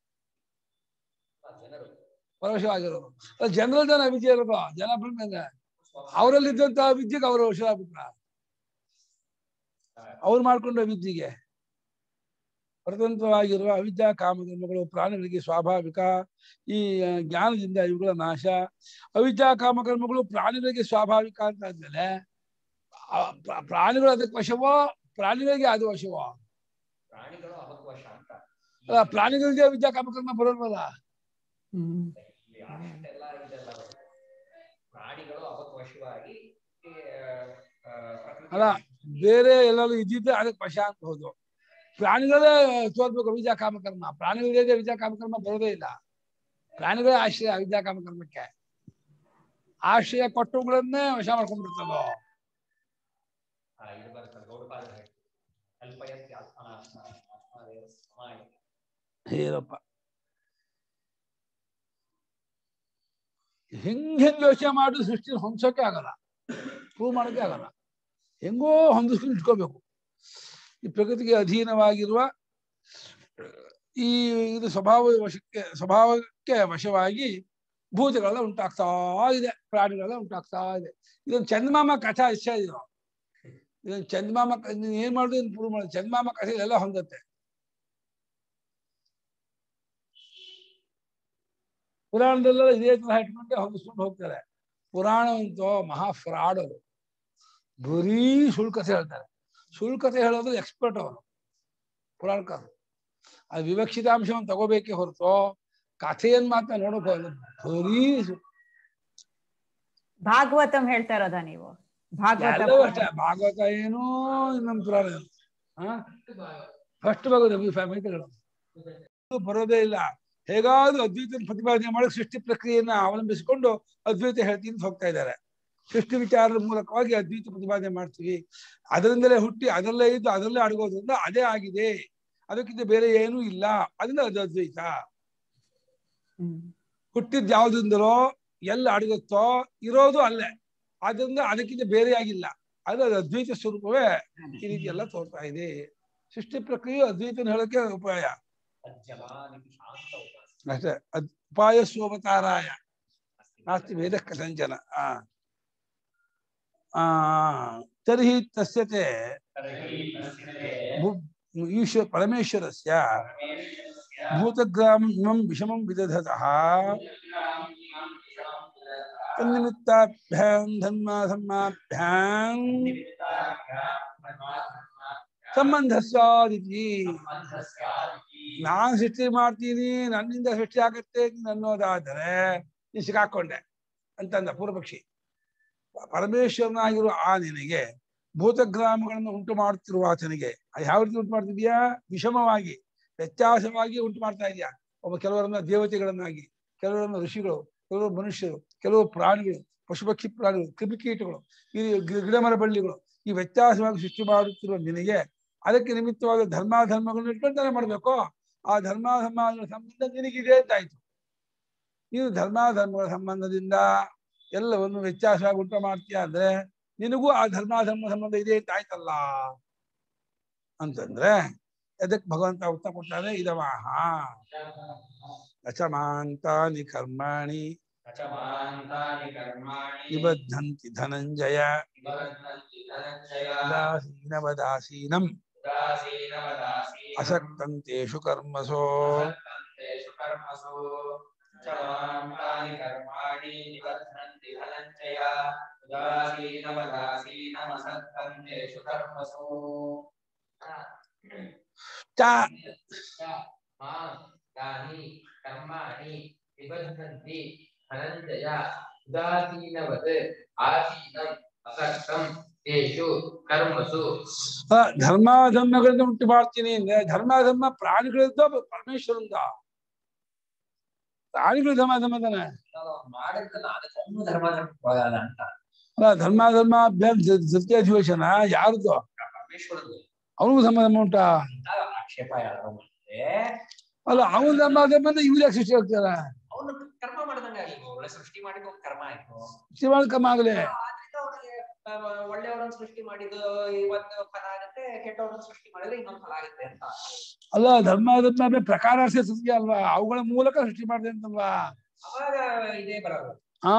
ಜನರು ಪರವಶವಾಗಿರೋದು ಅದು ಜನರಲ್ಲಿ ಜನ ಅವಿದ್ಯೆ ಇರೋದು ಜನ ಬಂದಂಗ ಅವರಲ್ಲಿದ್ದಂತ ವಿದ್ಯೆಗೆ ಅವರು ವಶರಾಗ್ಬಿಟ್ರ ಅವ್ರು ಮಾಡ್ಕೊಂಡ ವಿದ್ಯೆಗೆ ಸ್ವತಂತ್ರವಾಗಿರುವ ಅವಿದ್ಯಾ ಕಾಮಕರ್ಮಗಳು ಪ್ರಾಣಿಗಳಿಗೆ ಸ್ವಾಭಾವಿಕ ಈ ಆ, ಜ್ಞಾನದಿಂದ ಇವುಗಳ ನಾಶ ಅವಿದ್ಯಾ ಕಾಮಕರ್ಮಗಳು ಪ್ರಾಣಿಗಳಿಗೆ ಸ್ವಾಭಾವಿಕ ಅಂತ ಆದ್ಮೇಲೆ ಆ ಪ್ರ- ಪ್ರಾಣಿಗಳು ಅದಕ್ಕೆ ವಶವೋ ಪ್ರಾಣಿಗಳಿಗೆ ಅದು ವಶವೋ ಪ್ರಾಣಿಗಳು ಅವಕಾಶ ಅಂತ ಅಲ್ಲ ಪ್ರಾಣಿಗಳಿಗೆ ವಿದ್ಯಾ ಕಾಮಕರ್ಮ ಬರೋಲ್ವಲ್ಲ ಹ್ಮ್ ಇಲ್ಲಿ ಅಷ್ಟೆಲ್ಲ ಇದೆಲ್ಲ ಬರುತ್ತೆ. ಪ್ರಾಣಿಗಳು ಅವಕಾಶವಾಗಿ ಅಲ್ಲ ಬೇರೆ ಎಲ್ಲರೂ ಇದ್ದಿದ್ದೆ ಅದಕ್ಕೆ ವಶ ಅಂತ ಹೋದು ಪ್ರಾಣಿಗಳೇ ತೋರ್ಬೇಕು ವಿದ್ಯಾ ಕಾಮಕರ್ಮ ಪ್ರಾಣಿಗಳಿಗೆ ವಿದ್ಯಾ ಕಾಮಕರ್ಮ ಬರೋದೇ ಇಲ್ಲ ಪ್ರಾಣಿಗಳೇ ಆಶ್ರಯ ವಿದ್ಯಾ ಕಾಮಕರ್ಮಕ್ಕೆ ಆಶ್ರಯ ಕೊಟ್ಟವುಗಳನ್ನೇ ವಶ ಮಾಡ್ಕೊಂಡ್ಬಿಡ್ತದೋ ಇದು ಬರುತ್ತಲ್ಲ ಗೌಡಪಾದ ಅಲ್ಪಯಸ್ಯ ಆತ್ಮನಾತ್ಮ ಆತ್ಮದೇವ ಸಮಾಯ ಏನಪ್ಪ ಹೆಂಗ್ ಹೆಂಗ್ ಯೋಚನೆ ಮಾಡಿ ಸೃಷ್ಟಿ ಹೊಂದ್ಸೋಕೆ ಆಗಲ್ಲ ಪ್ರೂವ್ ಮಾಡೋಕೆ ಆಗಲ್ಲ ಹೆಂಗೋ ಹೊಂದಿಸ್ಕೊಂಡು ಇಟ್ಕೋಬೇಕು ಈ ಪ್ರಕೃತಿಗೆ ಅಧೀನವಾಗಿರುವ ಈ ಇದು ಸ್ವಭಾವ ವಶಕ್ಕೆ ಸ್ವಭಾವಕ್ಕೆ ವಶವಾಗಿ ಭೂತಗಳೆಲ್ಲ ಉಂಟಾಗ್ತಾ ಇದೆ ಪ್ರಾಣಿಗಳೆಲ್ಲ ಉಂಟಾಗ್ತಾ ಇದೆ ಇದೊಂದು ಚಂದಮಾಮ ಕಥಾ ಇಷ್ಟ ಇದು ಇದೊಂದು ಚಂದಮಾಮ ಕ- ನೀನ್ ಏನ್ ಮಾಡುದು ಪ್ರೂವ್ ಮಾಡೋದು ಚಂದಮಾಮ ಕಥೆ ಎಲ್ಲ ಹೊಂದತ್ತೆ ಪುರಾಣದಲ್ಲೆಲ್ಲ ಇದೇ ತರ ಇಟ್ಕೊಂಡೆ ಹೊಂದಿಸ್ಕೊಂಡು ಹೋಗ್ತಾರೆ ಪುರಾಣ ಅಂತೂ ಮಹಾ ಫ್ರಾಡ್ ಅದು ಬರೀ ಸುಳ್ಕಥೆ ಹೇಳ್ತಾರೆ ಸುಳ್ಕಥೆ ಹೇಳೋದು ಎಕ್ಸ್ಪರ್ಟ್ ಅವರು ಪುರಾಣಕಾರರು ಅದು ವಿವಕ್ಷಿತಾಂಶವನ್ನು ತಗೋಬೇಕೇ ಹೊರತು ಕಥೆಯನ್ ಮಾತ್ರ ನೋಡಕ್ ಹೋಗಲ್ಲ ಬರೀ ಸು- ಭಾಗವತಂ ಹೇಳ್ತಾ ಇರೋದಾ ನೀವು ಭಾಗವತ ಎಲ್ಲವೂ ಅಷ್ಟೇ ಭಾಗವತ ಏನು ಇನ್ನೊಂದು ಪುರಾಣ ಏನು ಹಾ ಫಸ್ಟ್ ಭಾಗವತ ಫ್ಯಾಮಿಲಿಗಳು ಬರೋದೇ ಇಲ್ಲ ಹೇಗಾದ್ರೂ ಅದ್ವೈತ ಪ್ರತಿಪಾದನೆ ಮಾಡಿ ಸೃಷ್ಟಿ ಪ್ರಕ್ರಿಯೆಯನ್ನ ಅವಲಂಬಿಸಿಕೊಂಡು ಅದ್ವೈತ ಹೇಳ್ತೀನಿ ಅಂತ ಹೋಗ್ತಾ ಇದ್ದಾರೆ ಸೃಷ್ಟಿ ವಿಚಾರದ ಮೂಲಕವಾಗಿ ಅದ್ವೈತ ಪ್ರತಿಪಾದನೆ ಮಾಡ್ತೀವಿ ಅದರಿಂದಲೇ ಹುಟ್ಟಿ ಅದರಲ್ಲೇ ಇದ್ದು ಅದರಲ್ಲೇ ಅಡಗೋದ್ರಿಂದ ಅದೇ ಆಗಿದೆ ಅದಕ್ಕಿಂತ ಬೇರೆ ಏನೂ ಇಲ್ಲ ಅದರಿಂದ ಅದು ಅದ್ವೈತ ಹ್ಮ್ ಹುಟ್ಟಿದ್ ಯಾವ್ದಿಂದಲೋ ಎಲ್ಲ ಅಡಗುತ್ತೋ ಇರೋದು ಅಲ್ಲೇ ಆದ್ರಿಂದ ಅದಕ್ಕಿಂತ ಬೇರೆ ಆಗಿಲ್ಲ ಅದು ಅದು ಅದ್ವೈತ ಸ್ವರೂಪವೇ ಈ ರೀತಿ ಎಲ್ಲ ತೋರ್ತಾ ಇದೆ ಸೃಷ್ಟಿ ಪ್ರಕ್ರಿಯೆ ಅದ್ವೈತನ ಹೇಳಕ್ಕೆ ಉಪಾಯ ಅಜ್ಜಮಾನಿತಿ ಶಾಂತ ಉಪಾಸ ಅಷ್ಟೇ ಅದ್ ಉಪಾಯ ಸ್ವವತಾರಾಯ ನಾಸ್ತಿ ವೇದ ಕಥಂಚನ ಆ ಆ ತರ್ಹಿ ತಸ್ಯತೆ ತರ್ಹಿ ತಸ್ಯತೆ ಭೂ- ಈಶ್ವರ ಪರಮೇಶ್ವರಸ್ಯ ಪರಮೇಶ್ವರಸ್ಯ ಭೂತಗ್ರಾಮಂ ಇಮಂ ವಿಷಮಂ ವಿದಧತಃ ಭೂತಗ್ರಾಮಂ ಇಮಂ ವಿಷಮಂ ವಿದಧತಃ ತನ್ನಿಮಿತ್ತಾಭ್ಯಾಂ ಧನ್ಮಾಧರ್ಮಾಭ್ಯಾಂ ನಿಮಿತ್ತಾಭ್ಯಾಂ ಪರಮಾತ್ಮನಾಭ್ಯಾಂ ಸಂಬಂಧ ಸ್ಯಾದಿತಿ ಸಂಬಂಧಸ್ಯಾದಿತಿ ನಾನ್ ಸೃಷ್ಟಿ ಮಾಡ್ತೀನಿ ನನ್ನಿಂದ ಸೃಷ್ಟಿ ಆಗತ್ತೆ ನೀನ್ ಅನ್ನೋದಾದರೆ ನೀ ಸಿಕ್ಕಾಕೊಂಡೆ ಅಂತಂದ ಪೂರ್ವಪಕ್ಷಿ ಪರಮೇಶ್ವರನಾಗಿರುವ ಆ ನಿನಗೆ ಭೂತಗ್ರಾಮಗಳನ್ನು ಉಂಟು ಮಾಡುತ್ತಿರುವ ಆತನಿಗೆ ಅದು ಯಾವ ರೀತಿ ಉಂಟು ಮಾಡ್ತಿದ್ಯಾ ವಿಷಮವಾಗಿ ವ್ಯತ್ಯಾಸವಾಗಿ ಉಂಟು ಮಾಡ್ತಾ ಇದೆಯಾ ಒಬ್ಬ ಕೆಲವರನ್ನ ದೇವತೆಗಳನ್ನಾಗಿ ಕೆಲವರನ್ನ ಋಷಿಗಳು ಕೆಲವರು ಮನುಷ್ಯರು ಕೆಲವು ಪ್ರಾಣಿಗಳು ಪಶುಪಕ್ಷಿ ಪ್ರಾಣಿಗಳು ಕ್ರಿಮಿಕೀಟಗಳು ಈ ಗಿ- ಗಿಡಮರ ಬಳ್ಳಿಗಳು ಈ ವ್ಯತ್ಯಾಸವಾಗಿ ಸೃಷ್ಟಿ ಮಾಡುತ್ತಿರುವ ನಿನಗೆ ಅದಕ್ಕೆ ನಿಮಿತ್ತವಾದ ಧರ್ಮಾಧರ್ಮಗಳನ್ನು ಇಟ್ಕೊಂತಾನೆ ಮಾಡ್ಬೇಕು ಆ ಧರ್ಮಾಧರ್ಮಗಳ ಸಂಬಂಧ ನಿನಗಿದೆ ಅಂತಾಯ್ತು ನೀನು ಧರ್ಮಾಧರ್ಮಗಳ ಸಂಬಂಧದಿಂದ ಎಲ್ಲವನ್ನು ವ್ಯತ್ಯಾಸವಾಗಿ ಉಂಟು ಮಾಡ್ತೀಯ ಅಂದ್ರೆ ನಿನಗೂ ಆ ಧರ್ಮಾಧರ್ಮ ಸಂಬಂಧ ಇದೆ ಅಂತ ಆಯ್ತಲ್ಲ ಅಂತಂದ್ರೆ ಅದಕ್ಕೆ ಭಗವಂತ ಉತ್ತರ ಕೊಡ್ತಾನೆ ಇದವಾಹ ರಚಮಾಂತಾನಿ ಕರ್ಮಾಣಿ ರಚಮಾಂತಾನಿ ಕರ್ಮಾಣಿ ನಿಬದ್ಧಂತಿ ಧನಂಜಯ ನಿಬಧ್ನಂತಿ ಧನಂಜಯ ಉದಾಸೀನವದಾಸೀನಂ ಉದಾಸೀನವದಾಸೀನಂ ಅಸಕ್ತಂತೇಷು ಕರ್ಮಸೋ ಅಸಕ್ತಂತೇಷು ಕರ್ಮಸು ರಚಮಾಂತಾನಿ ಕರ್ಮಾಣಿ ನಿಬಧ್ನಂತಿ ಧನಂಜಯ ಉದಾಸೀನವದಾಸೀನಮಸಕ್ತಂತೇಷು ಕರ್ಮಸು ಚ ಮಾಂ ತಾನಿ ಕರ್ಮಾಣಿ ನಿಬಧ್ನಂತಿ ಧನಂಜಯ ಉದಾಸೀನವತ್ ಆಸೀನಂ ಅಸಕ್ತಂ ತೇಷು ಕರ್ಮಸು ಆ, ಧರ್ಮಾಧರ್ಮಗಳನ್ನ ಉಂಟು ಮಾಡ್ತೀನಿ ಅಂದ್ರೆ ಧರ್ಮಾಧರ್ಮ ಪ್ರಾಣಿಗಳಿಂದ ಪರಮೇಶ್ವರಿಂದ ಪ್ರಾಣಿಗಳು ಧರ್ಮಾಧರ್ಮ ತಾನೆ ಮಾಡಿದ್ರೆ ನಾನು ಧರ್ಮ ಧರ್ಮ ಹೋಗಲ್ಲ ಅಂತ ಅಲ್ಲ ಧರ್ಮಾಧರ್ಮ ಸತ್ಯಾಧಿವೇಶನ ಯಾರ್ದು ಪರಮೇಶ್ವರದ್ದು ಅವನಿಗೂ ಧರ್ಮಾಧರ್ಮ ಉಂಟಾ ಅಂತ ಆಕ್ಷೇಪ ಯಾರು ಮಾಡಿದ್ರೆ ಅಲ್ಲ ಅವನ ಧರ್ಮಾಧರ್ಮ ಅಂದ್ರೆ ಇವ್ರು ಯಾಕೆ ಸೃಷ್ಟಿ ಆಗ್ತಾರ ಅವನು ಕರ್ಮ ಮಾಡ್ದಂಗ ಒಳ್ಳೆ ಸೃಷ್ಟಿ ಮಾಡಿದ ಒಂದು ಕರ್ಮ ಆಯ್ತು ಶಿವಾಳ್ಕಮ್ಮ ಆಗಲೇ ಆದ್ರಿಂದ ಅವನಿಗೆ ಒಳ್ಳೆಯವರನ್ನ ಸೃಷ್ಟಿ ಮಾಡಿದ್ದು ಇವತ್ತು ಫಲ ಆಗುತ್ತೆ ಕೆಟ್ಟವರನ್ನ ಸೃಷ್ಟಿ ಮಾಡಿದ್ರೆ ಇನ್ನೊಂದು ಫಲ ಆಗುತ್ತೆ ಅಂತ ಅಲ್ಲ ಧರ್ಮಾಧರ್ಮ ಅಂದ್ರೆ ಪ್ರಕಾರ ಸತ್ಯ ಅಲ್ವಾ ಅವುಗಳ ಮೂಲಕ ಸೃಷ್ಟಿ ಮಾಡಿದೆ ಅಂತಲ್ವಾ ಅವಾಗ ಇದೇ ಬರೋದು ಆ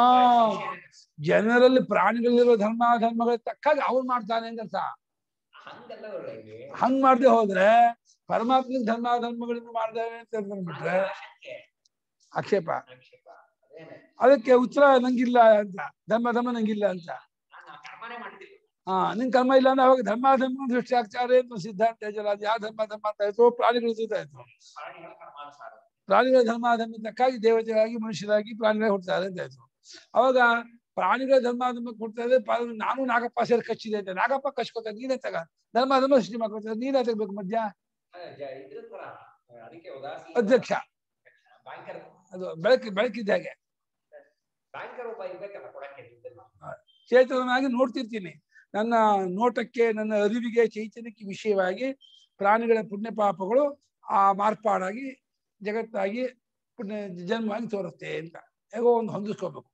ಜನರಲ್ಲಿ ಪ್ರಾಣಿಗಳಿರೋ ಧರ್ಮಾಧರ್ಮಗಳ ತಕ್ಕಾಗಿ ಅವ್ರು ಮಾಡ್ತಾನೆ ಅಂತ ಅರ್ಥ ಹಂಗೆಲ್ಲ ಒಳ್ಳೆಗೆ ಹಂಗ್ ಮಾಡದೆ ಹೋದ್ರೆ ಪರಮಾತ್ಮನಿಗೆ ಧರ್ಮಾಧರ್ಮಗಳಿಂದ ಮಾಡ್ದೇವೆ ಅಂತ ಅಂದ್ಬಿಟ್ರೆ ಆಶಂಕೆ, ಆಕ್ಷೇಪ ಆಕ್ಷೇಪ ಅದೇನೆ ಅದಕ್ಕೆ ಉತ್ತರ ನಂಗಿಲ್ಲ ಅಂತ ಧರ್ಮ ಧರ್ಮ ನಂಗಿಲ್ಲ ಅಂತ ನಾನು ಆ ಕರ್ಮನೇ ಮಾಡ್ತಿಲ್ಲ ಹಾ ನಿನ್ ಕರ್ಮ ಇಲ್ಲ ಅಂದ್ರೆ ಅವಾಗ ಧರ್ಮಾಧರ್ಮ ಸೃಷ್ಟಿ ಆಗ್ತಾರೆ ಅಂತ ಸಿದ್ಧಾಂತ ಹೇಳ್ತಾರೆ ಅದು ಯಾವ ಧರ್ಮ ಧರ್ಮ ಅಂತ ಆಯ್ತು ಪ್ರಾಣಿಗಳು ಜೊತೆ ಆಯ್ತು ಪ್ರಾಣಿಗಳ ಕರ್ಮಾನುಸಾರ ಪ್ರಾಣಿಗಳ ಧರ್ಮಾಧರ್ಮ ತಕ್ಕಾಗಿ ದೇವತೆಗಳಾಗಿ ಮನುಷ್ಯರಾಗಿ ಪ್ರಾಣಿಗಳೇ ಹುಡ್ತಾರೆ ಅಂತ ಆಯ್ತು ಅವಾಗ ಪ್ರಾಣಿಗಳ ಧರ್ಮಾಧರ್ಮ ಕೊಡ್ತಾ ಇದ್ರೆ ಪ- ನಾನು ನಾಗಪ್ಪ ಸೇರಿ ಕಚ್ಚಿದೆ ಅಂತ ನಾಗಪ್ಪ ಕಚ್ಕೋತಾರೆ ನೀನೇ ತಗ ಧರ್ಮಾಧರ್ಮ ಸೃಷ್ಟಿ ಮಾಡ್ಕೊತಾರೆ ನೀನೇ ತೆಗ್ಬೇಕು ಮಧ್ಯ ಅದೇ ಜ- ಇದ್ರ ತರ ಅದಕ್ಕೆ ಉದಾಸೀನ ಅಧ್ಯಕ್ಷ ಬ್ಯಾಂಕರ್ ಅದು ಬೆಳಕು ಬೆಳಕಿದ್ದಾಗೆ ಬ್ಯಾಂಕರ್ ಒಬ್ಬ ಇರ್ಬೇಕಲ್ಲ ಕೊಡಕ್ಕೆ ದುಡ್ಡೆಲ್ಲ ಚೇತನನಾಗಿ ನೋಡ್ತಿರ್ತೀನಿ ನನ್ನ ನೋಟಕ್ಕೆ ನನ್ನ ಅರಿವಿಗೆ ಚೈತನ್ಯಕ್ಕೆ ವಿಷಯವಾಗಿ ಪ್ರಾಣಿಗಳ ಪುಣ್ಯ ಪಾಪಗಳು ಆ ಮಾರ್ಪಾಡಾಗಿ ಜಗತ್ತಾಗಿ ಪುಣ್ಯ ಜನ್ಮವಾಗಿ ತೋರುತ್ತೆ ಅಂತ ಹೇಗೋ ಒಂದು ಹೊಂದಿಸ್ಕೋಬೇಕು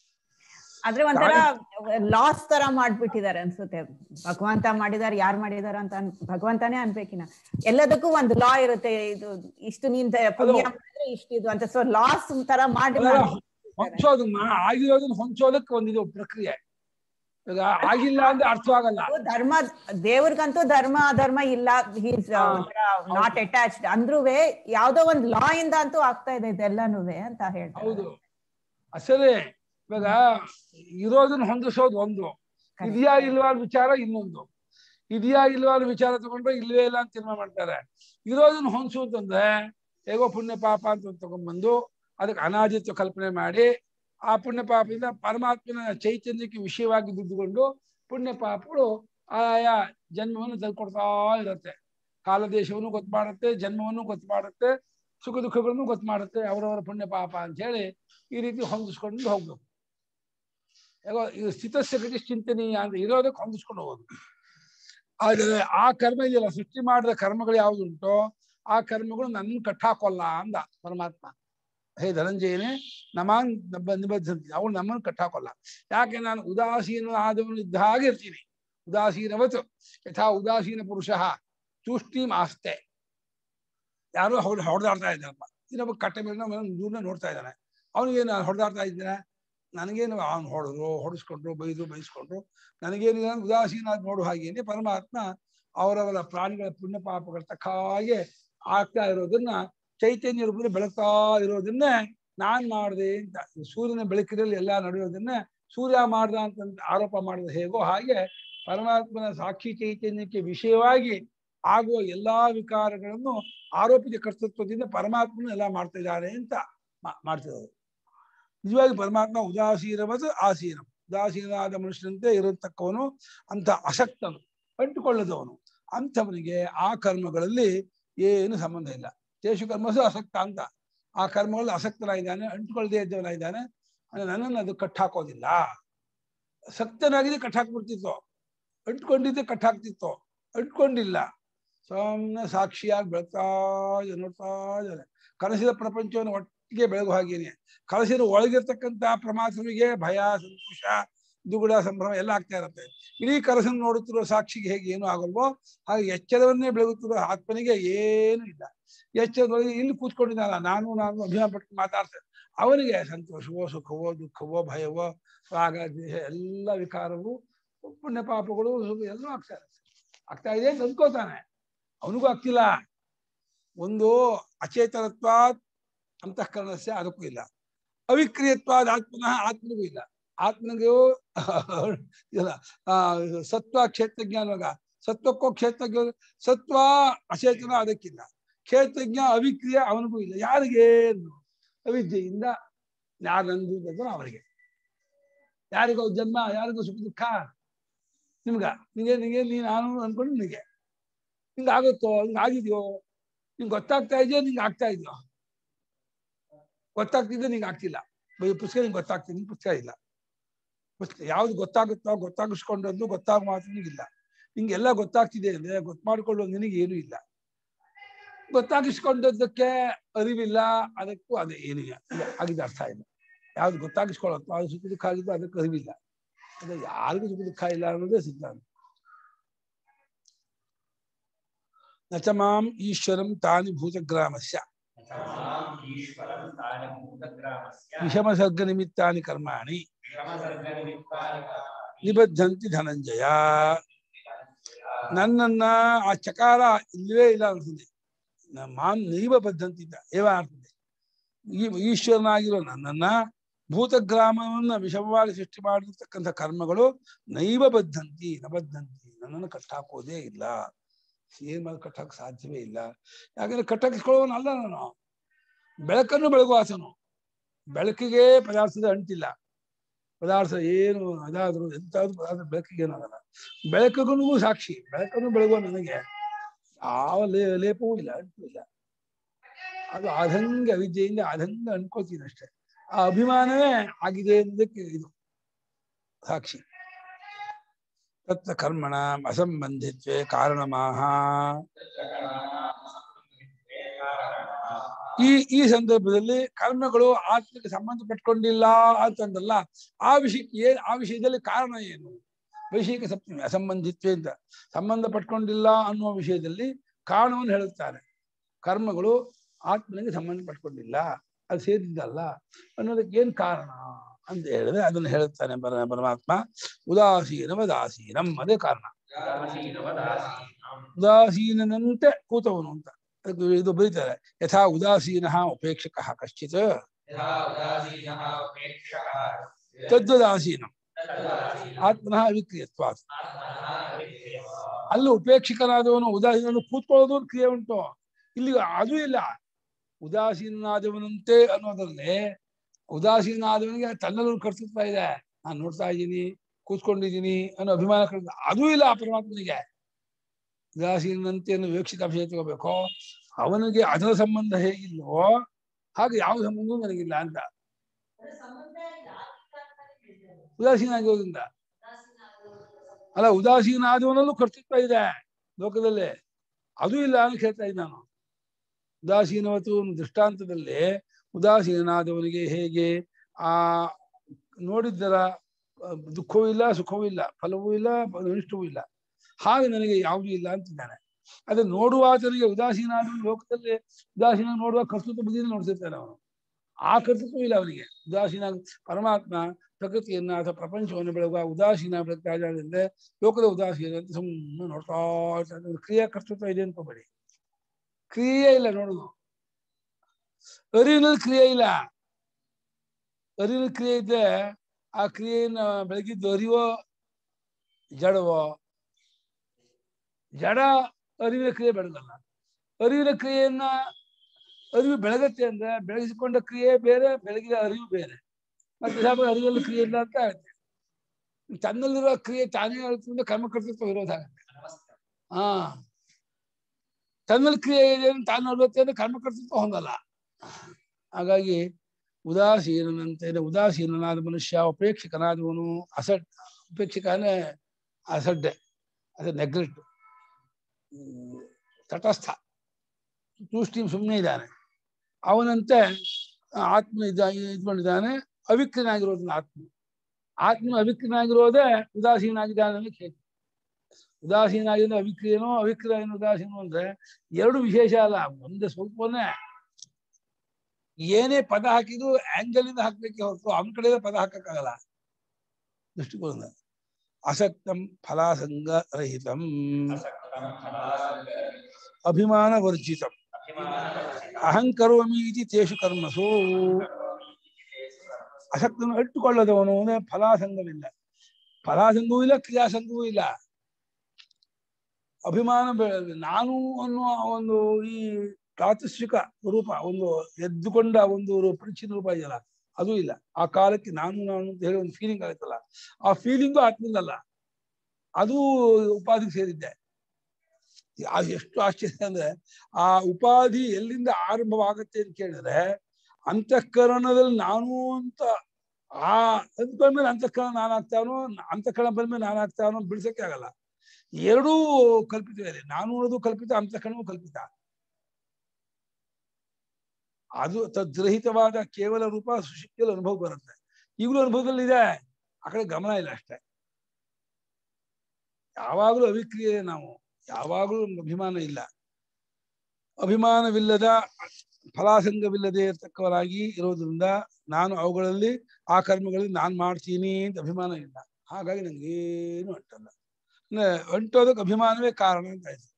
ಆದ್ರೆ ಒಂಥರ ಲಾಸ್ ತರ ಮಾಡ್ಬಿಟ್ಟಿದ್ದಾರೆ ಅನ್ಸುತ್ತೆ ಭಗವಂತ ಮಾಡಿದಾರೆ ಯಾರು ಮಾಡಿದಾರ ಅಂತ ಅನ್- ಭಗವಂತನೇ ಅನ್ಬೇಕಿನ ಎಲ್ಲದಕ್ಕೂ ಒಂದು ಲಾ ಇರುತ್ತೆ ಇದು ಇಷ್ಟು ನೀನ್ ದ- ಪುಣ್ಯ ಮಾಡಿದ್ರೆ ಇಷ್ಟು ಇದು ಅಂತ ಸೊ ಲಾಸ್ ತರ ಮಾಡಿ ಅಲ್ಲ, ಮಾಡಿ- ಹೊಂಚೋದನ್ನ ಆಗಿರೋದನ್ನ ಹೊಂಚೋದಕ್ಕೆ ಒಂದಿದು ಪ್ರಕ್ರಿಯೆ ಈಗ ಆಗಿಲ್ಲ ಅಂದ್ರೆ ಅರ್ಥವಾಗಲ್ಲ ಧರ್ಮ ದೇವ್ರಿಗಂತೂ ಧರ್ಮ ಅಧರ್ಮ ಇಲ್ಲ ಹಾ. ನಾಟ್ ಅಟ್ಯಾಚ್ಡ್ ಅಂದ್ರೂ ಯಾವ್ದೋ ಒಂದ್ ಲಾ ಇಂದ ಅಂತೂ ಆಗ್ತಾ ಇದೆ ಇದೆಲ್ಲಾನು ಅಂತ ಹೇಳ್ತಾರೆ ಹೌದು ಅಸಲೇ ಇವಾಗ ಇರೋದನ್ನ ಹೊಂದಿಸೋದು ಒಂದು ಇದೆಯಾ ಇಲ್ವಾ ಅನ್ನೋ ವಿಚಾರ ಇನ್ನೊಂದು ಇದೆಯಾ ಇಲ್ವಾ ಅನ್ನೋ ವಿಚಾರ ತಗೊಂಡ್ರೆ ಇಲ್ವೇ ಇಲ್ಲ ಅಂತ ತೀರ್ಮಾನ ಮಾಡ್ತಾರೆ ಇರೋದನ್ನ ಹೊಂದಿಸೋದಂದ್ರೆ ಹೇಗೋ ಪುಣ್ಯ ಪಾಪ ಅಂತ ತಗೊಂಡ್ಬಂದು ಅದಕ್ಕೆ ಅನಾದಿತ್ವ ಕಲ್ಪನೆ ಮಾಡಿ ಆ ಪುಣ್ಯ ಪಾಪದಿಂದ ಪರಮಾತ್ಮನ ಚೈತನ್ಯಕ್ಕೆ ವಿಷಯವಾಗಿ ಬಿದ್ದುಕೊಂಡು ಪುಣ್ಯ ಪಾಪಗಳು ಆಯಾ ಜನ್ಮವನ್ನು ತಂದ್ಕೊಡ್ತಾ ಇರುತ್ತೆ ಕಾಲದೇಶವನ್ನು ಗೊತ್ತು ಮಾಡುತ್ತೆ ಜನ್ಮವನ್ನು ಗೊತ್ತು ಮಾಡುತ್ತೆ ಸುಖ ದುಃಖಗಳನ್ನು ಗೊತ್ತು ಮಾಡುತ್ತೆ ಅವರವರ ಪುಣ್ಯ ಪಾಪ ಅಂತ ಹೇಳಿ ಈ ರೀತಿ ಹೊಂದಿಸ್ಕೊಂಡು ಹೋಗ್ಬೇಕು ಹೇಗೋ ಇದು ಸ್ಥಿತಸ್ಥಿತಿ ಚಿಂತನೀಯ ಅಂತ ಇರೋದಕ್ಕೆ ಹೊಂದಿಸ್ಕೊಂಡು ಹೋಗೋದು ಆದರೆ ಆ ಕರ್ಮ ಇದೆಯಲ್ಲ ಸೃಷ್ಟಿ ಮಾಡಿದ ಕರ್ಮಗಳು ಯಾವುದುಂಟೋ ಆ ಕರ್ಮಗಳು ನನ್ನ ಕಟ್ಟಾಕೋಲ್ಲ ಅಂದ ಪರಮಾತ್ಮ ಹೇ ಧನಂಜಯನೇ ನಮಾನ್ ನಬ್ಬ ನಿಬದ್ಧಂತಿ ಅವಳು ನಮ್ಮನ್ನು ಕಟ್ಟಾಕೋಲ್ಲ ಯಾಕೆ ನಾನು ಉದಾಸೀನ ಆದವನು ಇದ್ದ ಹಾಗೆ ಇರ್ತೀನಿ ಉದಾಸೀನವತ್ತು ಯಥಾ ಉದಾಸೀನ ಪುರುಷ ತೂಷ್ಣೀಮ್ ಆಸ್ತೆ ಯಾರೋ ಹೊಡ್ ಹೊಡೆದಾಡ್ತಾ ಇದ್ದಾರಪ್ಪ ಇನ್ನೊಬ್ಬ ಕಟ್ಟೆ ಮೇಲೆ ಅವನು ದೂರನೇ ನೋಡ್ತಾ ಇದ್ದಾನೆ ಅವನಿಗೇನು ಹೊಡೆದಾಡ್ತಾ ಇದ್ದಾನೆ ನನಗೇನು ಅವ್ನು ಹೊಡೆದ್ರು ಹೊಡೆಸ್ಕೊಂಡ್ರು ಬೈದು ಬೈಸ್ಕೊಂಡ್ರು ನನಗೇನಿಲ್ಲ ಉದಾಸೀನ ಆದ್ ನೋಡು ಹಾಗೇನೆ ಪರಮಾತ್ಮ ಅವರವರ ಪ್ರಾಣಿಗಳ ಪುಣ್ಯ ಪಾಪಗಳ ತಕ್ಕಾಗೆ ಆಗ್ತಾ ಇರೋದನ್ನ ಚೈತನ್ಯ ರೂಪದಲ್ಲಿ ಬೆಳಗ್ತಾ ಇರೋದನ್ನೇ ನಾನ್ ಮಾಡಿದೆ ಅಂತ ಈ ಸೂರ್ಯನ ಬೆಳಕಿನಲ್ಲಿ ಎಲ್ಲ ನಡೆಯೋದನ್ನ ಸೂರ್ಯ ಮಾಡ್ದ ಅಂತ ಆರೋಪ ಮಾಡಿದ ಹೇಗೋ ಹಾಗೆ ಪರಮಾತ್ಮನ ಸಾಕ್ಷಿ ಚೈತನ್ಯಕ್ಕೆ ವಿಷಯವಾಗಿ ಆಗುವ ಎಲ್ಲಾ ವಿಕಾರಗಳನ್ನು ಆರೋಪಿತ ಕರ್ತೃತ್ವದಿಂದ ಪರಮಾತ್ಮನು ಎಲ್ಲ ಮಾಡ್ತಾ ಇದ್ದಾನೆ ಅಂತ ಮಾ- ಮಾಡ್ತಿರೋದು ನಿಜವಾಗಿ ಪರಮಾತ್ಮ ಉದಾಸೀನವದು ಆಸೀನ ಉದಾಸೀನಾದ ಮನುಷ್ಯನಂತೆ ಇರತಕ್ಕವನು ಅಂತ ಅಸಕ್ತನು ಅಂಟುಕೊಳ್ಳದವನು ಅಂಥವನಿಗೆ ಆ ಕರ್ಮಗಳಲ್ಲಿ ಏನು ಸಂಬಂಧ ಇಲ್ಲ ತೇಷು ಕರ್ಮಸು ಅಸಕ್ತ ಅಂತ ಆ ಕರ್ಮಗಳಲ್ಲಿ ಅಸಕ್ತನಾಗಿದ್ದಾನೆ ಅಂಟುಕೊಳ್ಳದೆ ಇದ್ದವನಾಗಿದ್ದಾನೆ ಅಂದ್ರೆ ನನ್ನನ್ನು ಅದು ಕಟ್ಟಾಕೋದಿಲ್ಲ ಸಕ್ತನಾಗಿದೆ ಕಟ್ಟಾಕ್ಬಿಡ್ತಿತ್ತು ಅಂಟ್ಕೊಂಡಿದ್ದೆ ಕಟ್ಟಾಕ್ತಿತ್ತು ಅಂಟ್ಕೊಂಡಿಲ್ಲ ಸುಮ್ಮನೆ ಸಾಕ್ಷಿಯಾಗಿ ಬೆಳ್ತಾ ಇದೆ ನೋಡ್ತಾ ಇದ್ದಾನೆ ಕನಸಿದ ಪ್ರಪಂಚವನ್ನು ಒಟ್ಟಿಗೆ ಬೆಳಗು ಹಾಗೇನೆ ಕನಸಿನ ಒಳಗಿರ್ತಕ್ಕಂಥ ಪ್ರಮಾತ್ಮಿಗೆ ಭಯ ಸಂತೋಷ ದುಗುಡ ಸಂಭ್ರಮ ಎಲ್ಲ ಆಗ್ತಾ ಇರುತ್ತೆ ಇಡೀ ಕನಸನ್ನು ನೋಡುತ್ತಿರುವ ಸಾಕ್ಷಿಗೆ ಹೇಗೆ ಏನು ಆಗಲ್ವೋ ಹಾಗೆ ಎಚ್ಚರವನ್ನೇ ಬೆಳಗುತ್ತಿರುವ ಆತ್ಮನಿಗೆ ಏನು ಇಲ್ಲ ಎಚ್ಚರದೊಳಗೆ ಇಲ್ಲಿ ಕೂತ್ಕೊಂಡಿದ್ದಾನ ನಾನು ನಾನು ಅಭಿಮಾನ ಪಟ್ಟು ಮಾತಾಡ್ತೇನೆ ಅವನಿಗೆ ಸಂತೋಷವೋ ಸುಖವೋ ದುಃಖವೋ ಭಯವೋ ರಾಗ ದ್ವೇಷ ಎಲ್ಲ ವಿಕಾರವು ಪುಣ್ಯ ಪಾಪಗಳು ಸುಖ ಎಲ್ಲವೂ ಆಗ್ತಾ ಇರುತ್ತೆ ಆಗ್ತಾ ಇದೆ ಅಂತ ಅಂದ್ಕೋತಾನೆ ಅವನಿಗೂ ಆಗ್ತಿಲ್ಲ ಒಂದು ಅಚೇತನತ್ವಾದ್ ಅಂತಃಕರಣಸ್ಯ ಅದಕ್ಕೂ ಇಲ್ಲ ಅವಿಕ್ರಿಯತ್ವಾದ ಆತ್ಮನಃ ಆತ್ಮನಿಗೂ ಇಲ್ಲ ಆತ್ಮನಿಗೂ ಇಲ್ಲ ಆ ಸತ್ವ ಕ್ಷೇತ್ರಜ್ಞಾನವಾಗ ಸತ್ವಕ್ಕೋ ಕ್ಷೇತ್ರಜ್ಞ ಸತ್ವ ಅಚೇತನ ಅದಕ್ಕಿಲ್ಲ ಕ್ಷೇತ್ರಜ್ಞ ಅವಿಕ್ರಿಯ ಅವನಿಗೂ ಇಲ್ಲ ಯಾರಿಗೆ ಅವಿದ್ಯೆಯಿಂದ ಯಾರು ನಂದು ಅವರಿಗೆ ಯಾರಿಗೋ ಜನ್ಮ ಯಾರಿಗೋ ಸುಖ ದುಃಖ ನಿಮ್ಗ ನಿಂಗೆ ನಿಂಗೆ ನೀನ್ ನಾನು ಅನ್ಕೊಂಡು ನಿನಗೆ ನಿಂಗೆ ಆಗುತ್ತೋ ನಿಂಗೆ ಆಗಿದ್ಯೋ ನಿಂಗೆ ಗೊತ್ತಾಗ್ತಾ ಇದೆಯೋ ನಿಂಗೆ ಆಗ್ತಾ ಇದೆಯೋ ಗೊತ್ತಾಗ್ತಿದ್ದೆ ನಿಂಗೆ ಆಗ್ತಿಲ್ಲ ಬೈ ಪುಸ್ತಕ ನಿಂಗೆ ಗೊತ್ತಾಗ್ತಿದೆ ನಿಂಗೆ ಪುಸ್ತಕ ಇಲ್ಲ ಪುಸ್ತಕ ಯಾವ್ದು ಗೊತ್ತಾಗುತ್ತೋ ಗೊತ್ತಾಗಿಸ್ಕೊಂಡದ್ದು ಗೊತ್ತಾಗ ಮಾತ್ರ ನಿನಗಿಲ್ಲ ನಿಂಗೆಲ್ಲ ಗೊತ್ತಾಗ್ತಿದೆ ಅಂದ್ರೆ ಗೊತ್ತು ಮಾಡ್ಕೊಳ್ಳೋ ನಿನಗೆ ಏನೂ ಇಲ್ಲ ಗೊತ್ತಾಗಿಸ್ಕೊಂಡದ್ದಕ್ಕೆ ಅರಿವಿಲ್ಲ ಅದಕ್ಕೂ ಅದೇ ಏನು ಇಲ್ಲ ಆಗಿದ್ದು ಅರ್ಥ ಇಲ್ಲ ಯಾವ್ದು ಗೊತ್ತಾಗಿಸ್ಕೊಳ್ಳುತ್ತೋ ಅದು ಸುಖ ದುಃಖ ಆಗಿದ್ದು ಅದಕ್ಕೆ ಅರಿವಿಲ್ಲ ಅದೇ ಯಾರಿಗೂ ಸುಖ ದುಃಖ ಇಲ್ಲ ಅನ್ನೋದೇ ಸಿದ್ಧಾಂತ ನಚ ಮಾಂ ಈಶ್ವರಂ ತಾನಿ ಭೂತಗ್ರಾಮಸ್ಯ ಈಶ್ವರಂ ತಾನಿ ಭೂತಗ್ರಾಮಸ್ಯ ವಿಷಮ ಸರ್ಗ ನಿಮಿತ್ತಾನಿ ಕರ್ಮಾಣಿ ವಿಷಮಸರ್ಗನಿಮಿತ್ತಾನಿ ನಿಬದ್ಧಂತಿ ಧನಂಜಯ ನನ್ನನ್ನ ಆ ಚಕಾರ ಇಲ್ಲವೇ ಇಲ್ಲ ಅನ್ಸುತ್ತೆ ನ- ಮಾಂ ನೈವ ಬದ್ಧಂತಿ ಇದ್ದ ಏವ ಆಗ್ತದೆ ಈ ಈಶ್ವರನಾಗಿರೋ ನನ್ನನ್ನ ಭೂತಗ್ರಾಮವನ್ನ ವಿಷಮವಾಗಿ ಸೃಷ್ಟಿ ಮಾಡಿರ್ತಕ್ಕಂಥ ಕರ್ಮಗಳು ನೈವ ಬದ್ಧಂತಿ ನ ಬದ್ಧಂತಿ ನನ್ನನ್ನು ಕಟ್ಟಾಕೋದೇ ಇಲ್ಲ ಏನ್ ಮಾಡಿ ಕಟ್ಟಕ್ ಸಾಧ್ಯವೇ ಇಲ್ಲ ಯಾಕಂದ್ರೆ ಕಟ್ಟಕ್ಕಿಸ್ಕೊಳ್ಳೋನಲ್ಲ ನಾನು ಬೆಳಕನ್ನು ಬೆಳಗುವಾಸನು ಬೆಳಕಿಗೆ ಪದಾರ್ಥದ ಅಂಟಿಲ್ಲ ಪದಾರ್ಥ ಏನು ಅದಾದ್ರು ಎಂತಾದ್ರು ಪದಾರ್ಥ ಬೆಳಕಿಗೆ ಏನಾಗಲ್ಲ ಬೆಳಕಿಗೂ ಸಾಕ್ಷಿ ಬೆಳಕನ್ನು ಬೆಳಗುವ ನನಗೆ ಯಾವ ಲೇ ಲೇಪವೂ ಇಲ್ಲ ಅಂಟೂ ಇಲ್ಲ ಅದು ಆದಂಗೆ ಅವಿದ್ಯೆಯಿಂದ ಆದಂಗೆ ಅನ್ಕೋತೀನಿ ಅಷ್ಟೇ ಆ ಅಭಿಮಾನವೇ ಆಗಿದೆ ಅನ್ನೋದಕ್ಕೆ ಇದು ಸಾಕ್ಷಿ ತತ್ರ ಕರ್ಮಣ ಅಸಂಬಂಧಿತ್ವೇ ಕಾರಣಮಾಹ ಈ ಈ ಸಂದರ್ಭದಲ್ಲಿ ಕರ್ಮಗಳು ಆತ್ಮಕ್ಕೆ ಸಂಬಂಧ ಪಟ್ಕೊಂಡಿಲ್ಲ ಅಂತಂದಲ್ಲ ಆ ವಿಷಯಕ್ಕೆ ಏನ್ ಆ ವಿಷಯದಲ್ಲಿ ಕಾರಣ ಏನು ವೈಷಯಿಕ ಸಪ್ತಮಿ ಅಸಂಬಂಧಿತ್ವೇ ಅಂತ ಸಂಬಂಧ ಪಟ್ಕೊಂಡಿಲ್ಲ ಅನ್ನುವ ವಿಷಯದಲ್ಲಿ ಕಾರಣವನ್ನು ಹೇಳುತ್ತಾರೆ ಕರ್ಮಗಳು ಆತ್ಮನಿಗೆ ಸಂಬಂಧ ಪಟ್ಕೊಂಡಿಲ್ಲ ಅದು ಸೇರಿದ್ದಲ್ಲ ಅನ್ನೋದಕ್ಕೆ ಏನ್ ಕಾರಣ ಅಂತ ಹೇಳಿದ್ರೆ ಅದನ್ನು ಹೇಳುತ್ತಾನೆ ಪರ ಪರಮಾತ್ಮ ಉದಾಸೀನವ ದಾಸೀನಂ ಅದೇ ಕಾರಣ ಉದಾಸೀನನಂತೆ ಕೂತವನು ಅಂತ ಅದಕ್ಕೆ ಇದು ಬರೀತಾರೆ ಯಥಾ ಉದಾಸೀನ ಉಪೇಕ್ಷಕ ಕಶ್ಚಿತ್ ಯಥಾ ಉದಾಸೀನಃ ಉಪೇಕ್ಷಕಃ ತದ್ವದಾಸೀನಂ ತದಾಸೀನಃ ಆತ್ಮನಃ ಅವಿಕ್ರಿಯತ್ವಾತ್ ಆತ್ಮನಃ ಅವಿಕ್ರಿಯಃ. ಅಲ್ಲಿ ಉಪೇಕ್ಷಕನಾದವನು ಉದಾಸೀನನು ಕೂತ್ಕೊಳ್ಳೋದು ಒಂದು ಕ್ರಿಯೆ ಉಂಟು ಇಲ್ಲಿ ಅದು ಇಲ್ಲ ಉದಾಸೀನಾದವನಂತೆ ಅನ್ನೋದ್ರಲ್ಲಿ ಉದಾಸೀನಾದವನಿಗೆ ತನ್ನಲ್ಲೂ ಕರ್ತೃತ್ವ ಇದೆ ನಾನು ನೋಡ್ತಾ ಇದ್ದೀನಿ ಕೂತ್ಕೊಂಡಿದ್ದೀನಿ ಅನ್ನೋ ಅಭಿಮಾನ ಕರ್ತೃತ್ವ ಅದೂ ಇಲ್ಲ ಆ ಪರಮಾತ್ಮನಿಗೆ ಉದಾಸೀನಂತೆ ಅನ್ನೋ ವೀಕ್ಷಿತ ಅಭಿಷೇಕ ತಗೋಬೇಕು ಅವನಿಗೆ ಅದರ ಸಂಬಂಧ ಹೇಗಿಲ್ವೋ ಹಾಗೆ ಯಾವ ಸಂಬಂಧವೂ ನನಗಿಲ್ಲ ಅಂತ ಉದಾಸೀನ ಆಗಿರೋದ್ರಿಂದ ಅಲ್ಲ ಉದಾಸೀನ ಆದವನಲ್ಲೂ ಕರ್ತೃತ್ವ ಇದೆ ಲೋಕದಲ್ಲಿ ಅದು ಇಲ್ಲ ಅಂತ ಹೇಳ್ತಾ ಇದ್ದೆ ನಾನು ಉದಾಸೀನವತು ಅನ್ನೋ ದೃಷ್ಟಾಂತದಲ್ಲಿ ಉದಾಸೀನಾದವನಿಗೆ ಹೇಗೆ ಆ ನೋಡಿದ್ದರ ಆ, ದುಃಖವೂ ಇಲ್ಲ ಸುಖವೂ ಇಲ್ಲ ಫಲವೂ ಇಲ್ಲ ಅನಿಷ್ಟವೂ ಇಲ್ಲ ಹಾಗೆ ನನಗೆ ಯಾವುದೂ ಇಲ್ಲ ಅಂತಿದ್ದಾನೆ ಅದೇ ನೋಡುವ ಆತನಿಗೆ ಉದಾಸೀನ ಆದವನು ಲೋಕದಲ್ಲಿ ಉದಾಸೀನ ನೋಡುವ ಕರ್ತೃತ್ವ ಬುದ್ಧಿಯನ್ನು ನೋಡ್ತಿರ್ತಾನೆ ಅವನು ಆ ಕರ್ತೃತ್ವ ಇಲ್ಲ ಅವನಿಗೆ ಉದಾಸೀನ ಪರಮಾತ್ಮ ಪ್ರಕೃತಿಯನ್ನ ಅಥವಾ ಪ್ರಪಂಚವನ್ನು ಬೆಳಗುವ ಉದಾಸೀನ ಬೆಳಗ್ತಾ ಇದ್ದಾದ್ರೆ ಲೋಕದ ಉದಾಸೀನ ಅಂತ ಸುಮ್ಮನೆ ನೋಡ್ತಾ ಇರ್ತಾನೆ ಕ್ರಿಯಾ ಕರ್ತೃತ್ವ ಇದೆ ಅನ್ಕೋಬೇಡಿ ಕ್ರಿಯೆ ಇಲ್ಲ ನೋಡುದು ಅರಿವಿನಲ್ಲಿ ಕ್ರಿಯೆ ಇಲ್ಲ ಅರಿವಿನ ಕ್ರಿಯೆ ಇದ್ರೆ ಆ ಕ್ರಿಯೆಯನ್ನ ಬೆಳಗಿದ್ದು ಅರಿವೋ ಜಡವೋ ಜಡ ಅರಿವಿನ ಕ್ರಿಯೆ ಬೆಳಗಲ್ಲ ಅರಿವಿನ ಕ್ರಿಯೆಯನ್ನ ಅರಿವು ಬೆಳಗತ್ತೆ ಅಂದ್ರೆ ಬೆಳಗಿಸಿಕೊಂಡ ಕ್ರಿಯೆ ಬೇರೆ ಬೆಳಗಿದ ಅರಿವು ಬೇರೆ ಮತ್ತೆ ಸಾಕು ಅರಿವಲ್ಲಿ ಕ್ರಿಯೆ ಇಲ್ಲ ಅಂತ ಆಗುತ್ತೆ ತನ್ನಲ್ಲಿರೋ ಕ್ರಿಯೆ ತಾನೇ ಆಗುತ್ತೆ ಕರ್ಮಕರ್ತೃತ್ವ ವಿರೋಧ ಆಗುತ್ತೆ ಹಾ ತನ್ನಲ್ಲಿ ಕ್ರಿಯೆ ಇದೆ ಅಂತ ತಾನು ಅಲ್ವತ್ತೆ ಅಂದ್ರೆ ಕರ್ಮಕರ್ತೃತ್ವ ಹೊಂದಲ್ಲ ಹಾಗಾಗಿ ಉದಾಸೀನಂತೆ ಉದಾಸೀನನಾದ ಮನುಷ್ಯ ಉಪೇಕ್ಷಕನಾದವನು ಅಸಡ್ ಉಪೇಕ್ಷಕನೇ ಅಸಡ್ಡೆ ಅದೇ ನೆಗ್ಲೆಕ್ಟ್ ತಟಸ್ಥ ತೂಷ್ಟಿ ಸುಮ್ಮನೆ ಇದ್ದಾನೆ ಅವನಂತೆ ಆತ್ಮ ಇದ ಇದ್ಕೊಂಡಿದ್ದಾನೆ ಅವಿಕ್ರನಾಗಿರೋದನ್ನ ಆತ್ಮ ಆತ್ಮ ಅವಿಕ್ರನಾಗಿರೋದೇ ಉದಾಸೀನ ಆಗಿದ್ದಾನೆ ಅನ್ನೋದಕ್ಕೆ ಹೇಳಿ ಉದಾಸೀನ ಆಗಿರೋ ಅವಿಕ್ರಿಯನೋ ಅವಿಕ್ರಿಯ ಉದಾಸೀನೋ ಅಂದ್ರೆ ಎರಡು ವಿಶೇಷ ಅಲ್ಲ ಒಂದೇ ಸ್ವಲ್ಪನೇ ಏನೇ ಪದ ಹಾಕಿದ್ರು ಆಂಗಲ್ ಇಂದ ಹಾಕ್ಬೇಕೆ ಹೊರತು ಅವನ ಕಡೆ ಪದ ಹಾಕಕ್ಕಾಗಲ್ಲ ದೃಷ್ಟಿಕೋನ ಅಸಕ್ತಂ ಫಲಾಸಂಗ ರಹಿತಂ ಅಸಕ್ತಂ ಫಲಾಸಂಗ ಅಭಿಮಾನ ವರ್ಜಿತಂ ಅಭಿಮಾನವರ್ಜಿತಂ. ಅಹಂ ಕರೋಮಿ ಇತಿ ತೇಷು ಕರ್ಮಸು ಅಸಕ್ತನು ಇಟ್ಟುಕೊಳ್ಳದವನು ಅಂದ್ರೆ ಫಲಾಸಂಗವಿಲ್ಲ ಫಲಾಸಂಗವೂ ಇಲ್ಲ ಕ್ರಿಯಾಸಂಗವೂ ಇಲ್ಲ ಅಭಿಮಾನ ಬೆ- ನಾನು ಅನ್ನುವ ಒಂದು ಈ ಪ್ರಾತಿಷ್ಠಿಕ ರೂಪ ಒಂದು ಎದ್ದುಕೊಂಡ ಒಂದು ರೂ- ಪರಿಚಿತ ರೂಪ ಇದೆಯಲ್ಲ ಅದು ಇಲ್ಲ ಆ ಕಾಲಕ್ಕೆ ನಾನು ನಾನು ಅಂತ ಹೇಳಿ ಒಂದು ಫೀಲಿಂಗ್ ಆಗುತ್ತಲ್ಲ ಆ ಫೀಲಿಂಗು ಆತ್ಮದಲ್ಲ ಅದು ಉಪಾಧಿಗೆ ಸೇರಿದ್ದೆ ಅದು ಎಷ್ಟು ಆಶ್ಚರ್ಯ ಅಂದ್ರೆ ಆ ಉಪಾಧಿ ಎಲ್ಲಿಂದ ಆರಂಭವಾಗುತ್ತೆ ಅಂತ ಕೇಳಿದ್ರೆ ಅಂತಃಕರಣದಲ್ಲಿ ನಾನು ಅಂತ ಆ ಅಂದ್ಕೊಂಡ್ಮೇಲೆ ಅಂತಃಕರಣ ನಾನಾಗ್ತಾನೋ ಅಂತಃಕರಣ ಬಂದ್ಮೇಲೆ ನಾನಾಗ್ತಾನೋ ಬಿಡ್ಸಕ್ಕೆ ಆಗಲ್ಲ ಎರಡೂ ಕಲ್ಪಿತವೇ ನಾನು ಅನ್ನೋದು ಕಲ್ಪಿತ ಅಂತಃಕರಣವೂ ಕಲ್ಪಿತ ಅದು ತದ್ರಹಿತವಾದ ಕೇವಲ ರೂಪ ಸುಶಕ್ತಿಯಲ್ಲಿ ಅನುಭವ ಬರುತ್ತೆ ಈಗಲೂ ಅನುಭವದಲ್ಲಿ ಇದೆ ಆ ಕಡೆ ಗಮನ ಇಲ್ಲ ಅಷ್ಟೇ ಯಾವಾಗಲೂ ಅವಿಕ್ರಿಯೆ ನಾವು ಯಾವಾಗಲೂ ನಮ್ಗೆ ಅಭಿಮಾನ ಇಲ್ಲ ಅಭಿಮಾನವಿಲ್ಲದ ಫಲಾಸಂಗವಿಲ್ಲದೆ ಇರ್ತಕ್ಕವರಾಗಿ ಇರೋದ್ರಿಂದ ನಾನು ಅವುಗಳಲ್ಲಿ ಆ ಕರ್ಮಗಳಲ್ಲಿ ನಾನು ಮಾಡ್ತೀನಿ ಅಂತ ಅಭಿಮಾನ ಇಲ್ಲ ಹಾಗಾಗಿ ನಂಗೇನು ಅಂಟಲ್ಲ ಅಂದ್ರೆ ಅಂಟೋದಕ್ಕೆ ಅಭಿಮಾನವೇ ಕಾರಣ ಅಂತ ಆಯ್ತು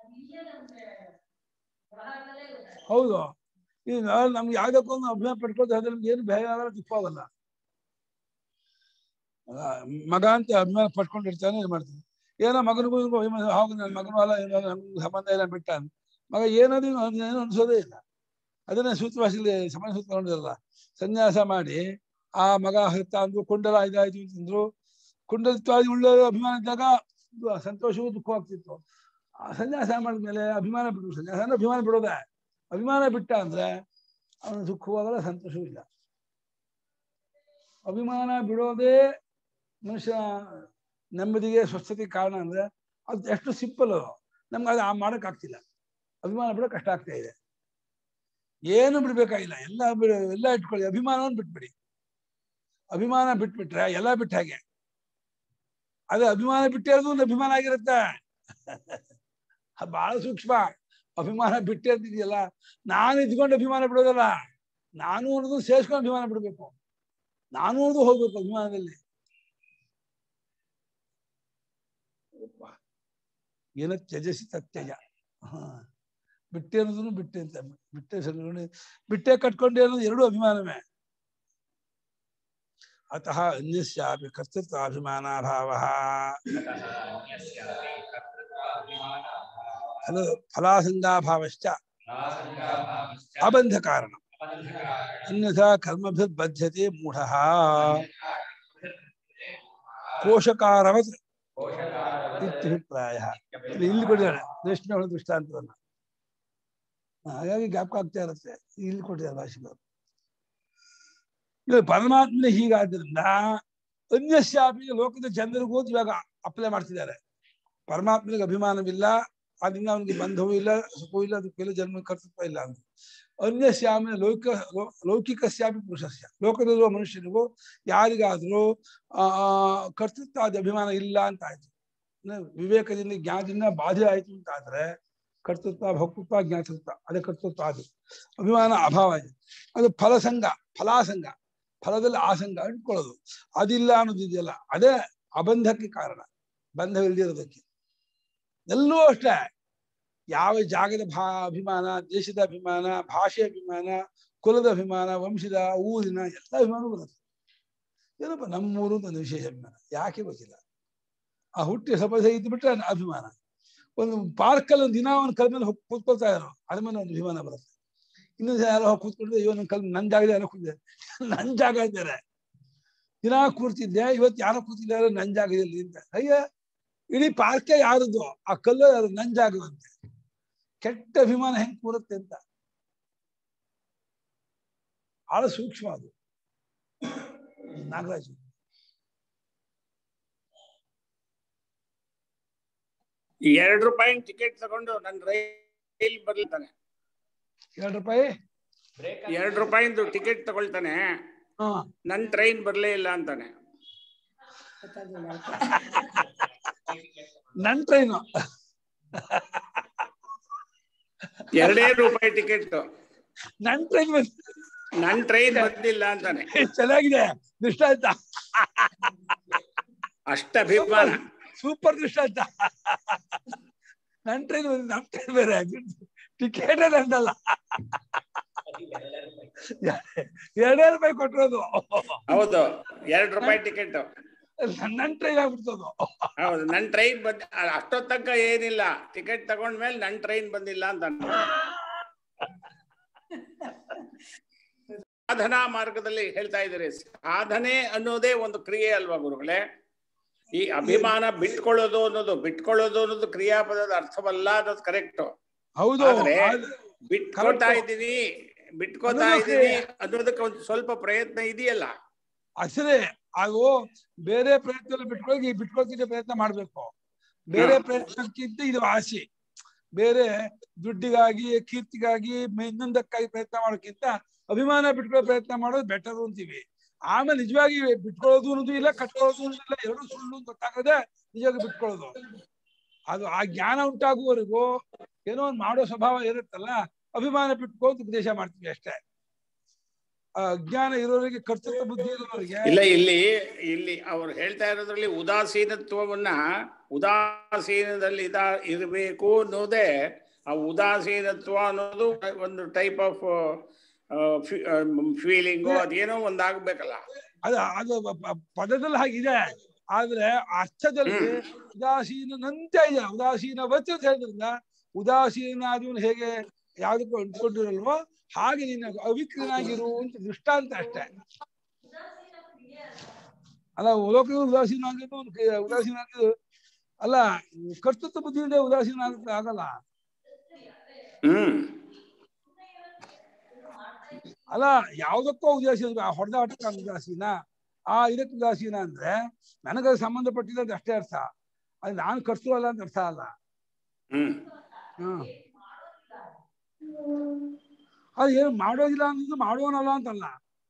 ಹೌದು ಈಗ ನಮ್ಗೆ ಯಾವ್ದಕ್ಕೂ ಒಂದು ಅಭಿಮಾನ ಪಡ್ಕೊಳ್ತಾ ಅದ್ರ ನಮ್ಗೆ ಏನು ಭಯ ಆಗಲ್ಲ ದುಃಖ ಆಗಲ್ಲ ಅಲ್ಲ, ಮಗ ಅಂತ ಅಭಿಮಾನ ಪಡ್ಕೊಂಡಿರ್ತಾನೆ ಏನ್ ಮಾಡ್ತಾನೆ ಏನೋ ಮಗನಿಗೂ ಇವ್ನಿಗೂ ಅಭಿಮಾನ ಹೌದು ನನ್ನ ಮಗನೂ ಅಲ್ಲ ಏನೋ ನಮ್ಗೆ ಸಂಬಂಧ ಇಲ್ಲ ಬಿಟ್ಟ ಅಂತ. ಮಗ ಏನಾದ್ರು ಏನು ಅನ್ಸೋದೇ ಇಲ್ಲ ಅದನ್ನ ಸೂತ್ರವಾಸಿಲಿ ಸಮಾನ ಸೂತ್ರ ನೋಡಿರಲ್ಲ ಸನ್ಯಾಸ ಮಾಡಿ ಆ ಮಗ ಹತ್ತ ಅಂದ್ರು ಕುಂಡಲ ಇದಾಯ್ತು ಅಂತಂದ್ರು ಕುಂಡಲಿತ್ವಾದಿ ಉಳ್ಳ ಅಭಿಮಾನ ಇದ್ದಾಗ ಇದು ಸಂತೋಷವೂ ದುಃಖ ಆಗ್ತಿತ್ತು ಆ ಸನ್ಯಾಸ ಮಾಡಿದ್ಮೇಲೆ ಅಭಿಮಾನ ಬಿಡು ಸನ್ಯಾಸ ಅಂದ್ರೆ ಅಭಿಮಾನ ಬಿಡೋದೆ ಅಭಿಮಾನ ಬಿಟ್ಟ ಅಂದ್ರೆ ಅವನು ದುಃಖವೂ ಆಗಲ್ಲ ಸಂತೋಷವೂ ಇಲ್ಲ ಅಭಿಮಾನ ಬಿಡೋದೇ ಮನುಷ್ಯ ನೆಮ್ಮದಿಗೆ ಸ್ವಸ್ಥತೆಗೆ ಕಾರಣ ಅಂದ್ರೆ ಅದು ಎಷ್ಟು ಸಿಂಪಲ್ ನಮ್ಗೆ ಅದು ಆ ಮಾಡಕ್ ಆಗ್ತಿಲ್ಲ ಅಭಿಮಾನ ಬಿಡೋ ಕಷ್ಟ ಆಗ್ತಾ ಇದೆ ಏನು ಬಿಡ್ಬೇಕಾಗಿಲ್ಲ ಎಲ್ಲ ಬಿಡ ಎಲ್ಲ ಇಟ್ಕೊಳ್ಳಿ ಅಭಿಮಾನವನ್ನು ಬಿಟ್ಬಿಡಿ ಅಭಿಮಾನ ಬಿಟ್ಬಿಟ್ರೆ ಎಲ್ಲ ಬಿಟ್ಟ ಹಾಗೆ ಅದೇ ಅಭಿಮಾನ ಬಿಟ್ಟಿರೋದು ಒಂದು ಅಭಿಮಾನ ಆಗಿರುತ್ತೆ ಅದು ಬಹಳ ಸೂಕ್ಷ್ಮ ಅಭಿಮಾನ ಬಿಟ್ಟಿರ್ತಿದೆಯಲ್ಲ ನಾನು ಇದ್ಕೊಂಡು ಅಭಿಮಾನ ಬಿಡೋದಲ್ಲ ನಾನು ಅನ್ನೋದು ಸೇರ್ಸ್ಕೊಂಡು ಅಭಿಮಾನ ಬಿಡ್ಬೇಕು ನಾನು ಅನ್ನೋದು ಹೋಗ್ಬೇಕು ಅಭಿಮಾನದಲ್ಲಿ ಏನ ತ್ಯಜಸಿ ತತ್ಯಜ ಹ ಬಿಟ್ಟೆ ಅನ್ನೋದನ್ನು ಬಿಟ್ಟೆ ಅಂತ ಬಿಟ್ಟೆ ಸರಿ ಬಿಟ್ಟೆ ಕಟ್ಕೊಂಡೆ ಅನ್ನೋದು ಎರಡು ಅಭಿಮಾನವೇ ಅತಃ ಅನ್ಯಸ್ಯಾಪಿ ಕರ್ತೃತ್ವಾಭಿಮಾನಾಭಾವ ಫಲ ಫಲಾಸಂಗಾಭಾವಶ್ಚ ಅಬಂಧ ಕಾರಣ ಅನ್ಯಥಾ ಕರ್ಮಭಿರ್ಬದ್ಧತೆ ಮೂಢ ಕೋಶಕಾರವತ್ ಇತ್ಯಭಿಪ್ರಾಯ ಇಲ್ಲಿ ಇಲ್ಲಿ ಕೊಟ್ಟಿದ್ದಾರೆ ರೇಷ್ಮೆ ಹೊಳ ದೃಷ್ಟಾಂತವನ್ನ ಹಾಗಾಗಿ ಜ್ಞಾಪಕ ಆಗ್ತಾ ಇರುತ್ತೆ ಇಲ್ಲಿ ಕೊಟ್ಟಿದ್ದಾರೆ ಭಾಷೆಗಳು ಇದು ಪರಮಾತ್ಮನೇ ಹೀಗಾದ್ರಿಂದ ಅನ್ಯಶ್ಯಾಪಿ ಲೋಕದ ಜನರಿಗೂ ಇವಾಗ ಅಪ್ಲೈ ಮಾಡ್ತಿದ್ದಾರೆ ಪರಮಾತ್ಮನಿಗೆ ಅಭಿಮಾನವಿಲ್ಲ ಅದರಿಂದ ಅವನಿಗೆ ಬಂಧವೂ ಇಲ್ಲ ಸುಖವೂ ಇಲ್ಲ ದುಃಖ ಇಲ್ಲ ಜನ್ಮ ಕರ್ತೃತ್ವ ಇಲ್ಲ ಅಂತ ಅನ್ಯಶ್ಯಾಮ ಲೌಕಿಕ ಲೌ- ಲೌಕಿಕಸ್ಯಾಪಿ ಪುರುಷಸ್ಯ ಲೋಕದಲ್ಲಿರುವ ಮನುಷ್ಯನಿಗೂ ಯಾರಿಗಾದ್ರೂ ಆ ಕರ್ತೃತ್ವ ಆದ ಅಭಿಮಾನ ಇಲ್ಲ ಅಂತ ಆಯ್ತು ಅಂದ್ರೆ ವಿವೇಕದಿಂದ ಜ್ಞಾನದಿಂದ ಬಾಧೆ ಆಯ್ತು ಅಂತ ಆದ್ರೆ ಕರ್ತೃತ್ವ ಭಕ್ತೃತ್ವ ಜ್ಞಾತೃತ್ವ ಅದೇ ಕರ್ತೃತ್ವ ಅದು ಅಭಿಮಾನ ಅಭಾವ ಇದೆ ಅದು ಫಲಸಂಗ ಫಲಾಸಂಗ ಫಲದಲ್ಲಿ ಆಸಂಗ ಅಂಟ್ಕೊಳ್ಳೋದು ಅದಿಲ್ಲ ಅನ್ನೋದಿದೆಯಲ್ಲ ಅದೇ ಅಬಂಧಕ್ಕೆ ಕಾರಣ ಬಂಧವಿಲ್ದಿರೋದಕ್ಕೆ ಎಲ್ಲೂ ಅಷ್ಟೇ ಯಾವ ಜಾಗದ ಭಾ ಅಭಿಮಾನ ದೇಶದ ಅಭಿಮಾನ ಭಾಷೆ ಅಭಿಮಾನ ಕುಲದ ಅಭಿಮಾನ ವಂಶದ ಊರಿನ ಎಲ್ಲ ಅಭಿಮಾನ ಬರುತ್ತೆ ಏನಪ್ಪ ನಮ್ಮೂರು ಅಂತ ಒಂದು ವಿಶೇಷ ಅಭಿಮಾನ ಯಾಕೆ ಗೊತ್ತಿಲ್ಲ ಆ ಹುಟ್ಟಿ ಸಪದ ಇದ್ದು ಬಿಟ್ರೆ ಅಭಿಮಾನ ಒಂದು ಪಾರ್ಕಲ್ಲಿ ಒಂದು ದಿನ ಒಂದು ಕಲ್ ಮೇಲೆ ಹೋಗಿ ಕೂತ್ಕೊಳ್ತಾ ಇರೋ ಅದ್ರ ಮೇಲೆ ಒಂದು ಅಭಿಮಾನ ಬರುತ್ತೆ ಇನ್ನೊಂದು ಯಾರೋ ಹೋಗಿ ಕೂತ್ಕೊಂಡ್ರೆ ಇವನು ಕಲ್ ನನ್ ಜಾಗದಲ್ಲಿ ಯಾರೋ ಕೂತಿದ್ದಾರೆ ನನ್ ಜಾಗ ಇದ್ದಾರೆ ದಿನ ಕೂರ್ತಿದ್ದೆ ಇವತ್ತು ಯಾರೋ ಕೂತಿದ್ದಾರೆ ನನ್ ಜಾಗದಲ್ಲಿ ಅಂತ ಅಯ್ಯ ಇಡೀ ಪಾರ್ಕೆ ಯಾರದು ಆ ಕಲ್ಲು ಯಾರು ನನ್ ಜಾಗವಂತೆ ಕೆಟ್ಟ ಅಭಿಮಾನ ಹೆಂಗ್ ಕೂರುತ್ತೆ ಅಂತ ಬಹಳ ಸೂಕ್ಷ್ಮ ಅದು ನಾಗರಾಜ್ ಎರಡು ರೂಪಾಯಿ ಟಿಕೆಟ್ ತಗೊಂಡು ನನ್ನ ರೈಲ್ ಬರ್ಲಿತಾನೆ ಎರಡು ರೂಪಾಯಿ ಎರಡು ರೂಪಾಯಿಂದು ಟಿಕೆಟ್ ತಗೊಳ್ತಾನೆ ಹಾ ನನ್ ಟ್ರೈನ್ ಬರ್ಲೇ ಇಲ್ಲ ಅಂತಾನೆ ನನ್ ಟ್ರೈನು ಎರಡೇ ರೂಪಾಯಿ ಟಿಕೆಟ್ ನನ್ ಟ್ರೈನ್ ನನ್ ಟ್ರೈನ್ ಬಂದಿಲ್ಲ ಅಂತಾನೆ ಚೆನ್ನಾಗಿದೆ ದೃಷ್ಟಾಂತ ಅಷ್ಟ ಅಭಿಮಾನ ಸೂಪರ್ ದೃಷ್ಟಾಂತ ನನ್ ಟ್ರೈನ್ ನಮ್ ಟ್ರೈನ್ ಬೇರೆ ಟಿಕೆಟ್ ನಂದಲ್ಲ ಎರಡೇ ರೂಪಾಯಿ ಕೊಟ್ಟಿರೋದು ಹೌದು ಎರಡು ರೂಪಾಯಿ ಟಿಕೆಟ್ ನನ್ ಟ್ರೈನ್ ಆಗ್ಬಿಡ್ತದು ಹೌದು ನನ್ ಟ್ರೈನ್ ಬಂದ ಅಷ್ಟೊತ್ತ ತನಕ ಏನಿಲ್ಲ ಟಿಕೆಟ್ ತಗೊಂಡ್ಮೇಲೆ ನನ್ ಟ್ರೈನ್ ಬಂದಿಲ್ಲ ಅಂತಾನೆ ಸಾಧನಾ ಮಾರ್ಗದಲ್ಲಿ ಹೇಳ್ತಾ ಇದ್ದೀರಿ ಸಾಧನೆ ಅನ್ನೋದೇ ಒಂದು ಕ್ರಿಯೆ ಅಲ್ವಾ ಗುರುಗಳೇ ಈ ಅಭಿಮಾನ ಬಿಟ್ಕೊಳ್ಳೋದು ಅನ್ನೋದು ಬಿಟ್ಕೊಳ್ಳೋದು ಅನ್ನೋದು ಕ್ರಿಯಾಪದದ ಅರ್ಥವಲ್ಲ ಅನ್ನೋದು ಕರೆಕ್ಟ್ ಹೌದು ಆದ್ರೆ ಆದ್ರೆ ಬಿಟ್ಕೋತಾ Correct. ಇದ್ದೀನಿ ಬಿಟ್ಕೋತಾ ಅನ್ನೋದು ಇದ್ದೀನಿ ಕ್ರಿಯೆ. ಅನ್ನೋದಕ್ಕೆ ಒಂದು ಸ್ವಲ್ಪ ಪ್ರಯತ್ನ ಇದೆಯಲ್ಲ ಅಸರೇ ಅದು ಬೇರೆ ಪ್ರಯತ್ನ ಬಿಟ್ಕೊಳ್ಳಿ ಬಿಟ್ಕೊಳ್ತಿದ್ದ ಪ್ರಯತ್ನ ಮಾಡ್ಬೇಕು ಬೇರೆ ಹಾ. ಪ್ರಯತ್ನಕ್ಕಿಂತ ಇದು ಆಸೆ ಬೇರೆ ದುಡ್ಡಿಗಾಗಿ ಕೀರ್ತಿಗಾಗಿ ಮ- ಇನ್ನೊಂದಕ್ಕಾಗಿ ಪ್ರಯತ್ನ ಮಾಡೋಕ್ಕಿಂತ ಅಭಿಮಾನ ಬಿಟ್ಕೊಳ್ಳೋ ಪ್ರಯತ್ನ ಮಾಡೋದು ಬೆಟರ್ ಅಂತೀವಿ ಆಮೇಲೆ ನಿಜವಾಗಿ ಬಿಟ್ಕೊಳ್ಳೋದು ಅನ್ನೋದು ಇಲ್ಲ ಕಟ್ಕೊಳ್ಳೋದು ಅನ್ನೋದು ಇಲ್ಲ ಎರಡು ಸುಳ್ಳು ಅಂತ ಗೊತ್ತಾಗದೆ ನಿಜವಾಗಿ ಬಿಟ್ಕೊಳ್ಳೋದು ಅದು ಆ ಜ್ಞಾನ ಉಂಟಾಗುವವರೆಗೂ ಏನೋ ಒಂದು ಮಾಡೋ ಸ್ವಭಾವ ಇರುತ್ತಲ್ಲ ಅಭಿಮಾನ ಬಿಟ್ಕೊಂಡು ಉಪದೇಶ ಮಾಡ್ತೀವಿ ಅಷ್ಟೇ ಆ ಅಜ್ಞಾನ ಇರೋರಿಗೆ ಕರ್ತೃತ್ವ ಬುದ್ಧಿ ಇರೋರಿಗೆ ಇಲ್ಲ ಇಲ್ಲಿ ಇಲ್ಲಿ ಅವ್ರು ಹೇಳ್ತಾ ಇರೋದ್ರಲ್ಲಿ ಉದಾಸೀನತ್ವವನ್ನ ಉದಾಸೀನದಲ್ಲಿ ಇದ ಇರಬೇಕು ಅನ್ನೋದೇ ಆ ಉದಾಸೀನತ್ವ ಅನ್ನೋದು ಒಂದು ಟೈಪ್ ಆಫ್ ಫೀಲಿಂಗು ಅದೇನೋ ಒಂದಾಗ್ಬೇಕಲ್ಲ ಅದು ಅದು ಪ- ಪ- ಪದದಲ್ಲಿ ಹಾಗಿದೆ ಆದ್ರೆ ಅರ್ಥದಲ್ಲಿ ಉದಾಸೀನಂತೆ ಇದೆ ಉದಾಸೀನವತ್ತು ಅಂತ ಹೇಳಿದ್ರಿಂದ ಉದಾಸೀನ ಆದವನು ಹೇಗೆ ಯಾವ್ದಕ್ಕೂ ಅಂಟ್ಕೊಂಡಿರಲ್ವೋ ಹಾಗೆ ನೀನು ಅವಿಕ್ರನಾಗಿರು ಅಂತ ದೃಷ್ಟಾಂತ ಅಷ್ಟೇ ಅಲ್ಲ ಲೋಕ ಉದಾಸೀನ ಆಗಿದ್ದು ಅವ್ನು ಕ- ಉದಾಸೀನ ಆಗಿದ್ದು ಅಲ್ಲ ಕರ್ತೃತ್ವ ಬುದ್ಧಿಯಿಂದ ಉದಾಸೀನ ಆಗುತ್ತೆ ಆಗಲ್ಲ ಹ್ಮ್ ಅಲ್ಲ ಯಾವ್ದಕ್ಕೋ ಉದಾಸೀನ ಆ ಹೊಡೆದಾಟಕ್ಕೆ ಉದಾಸೀನ ಆ ಇದಕ್ಕೆ ಉದಾಸೀನ ಅಂದ್ರೆ ನನಗೆ ಸಂಬಂಧಪಟ್ಟಿಲ್ಲ ಅಂತ ಅಷ್ಟೇ ಅರ್ಥ ಅದು ನಾನು ಕರ್ತೃ ಅಲ್ಲ ಅಂತ ಅರ್ಥ ಅಲ್ಲ ಹ್ಮ್ ಹ್ಮ್ ಅದು ಏನು ಮಾಡೋದಿಲ್ಲ ಅನ್ನೋದು ಮಾಡೋನಲ್ಲ ಅಂತಲ್ಲ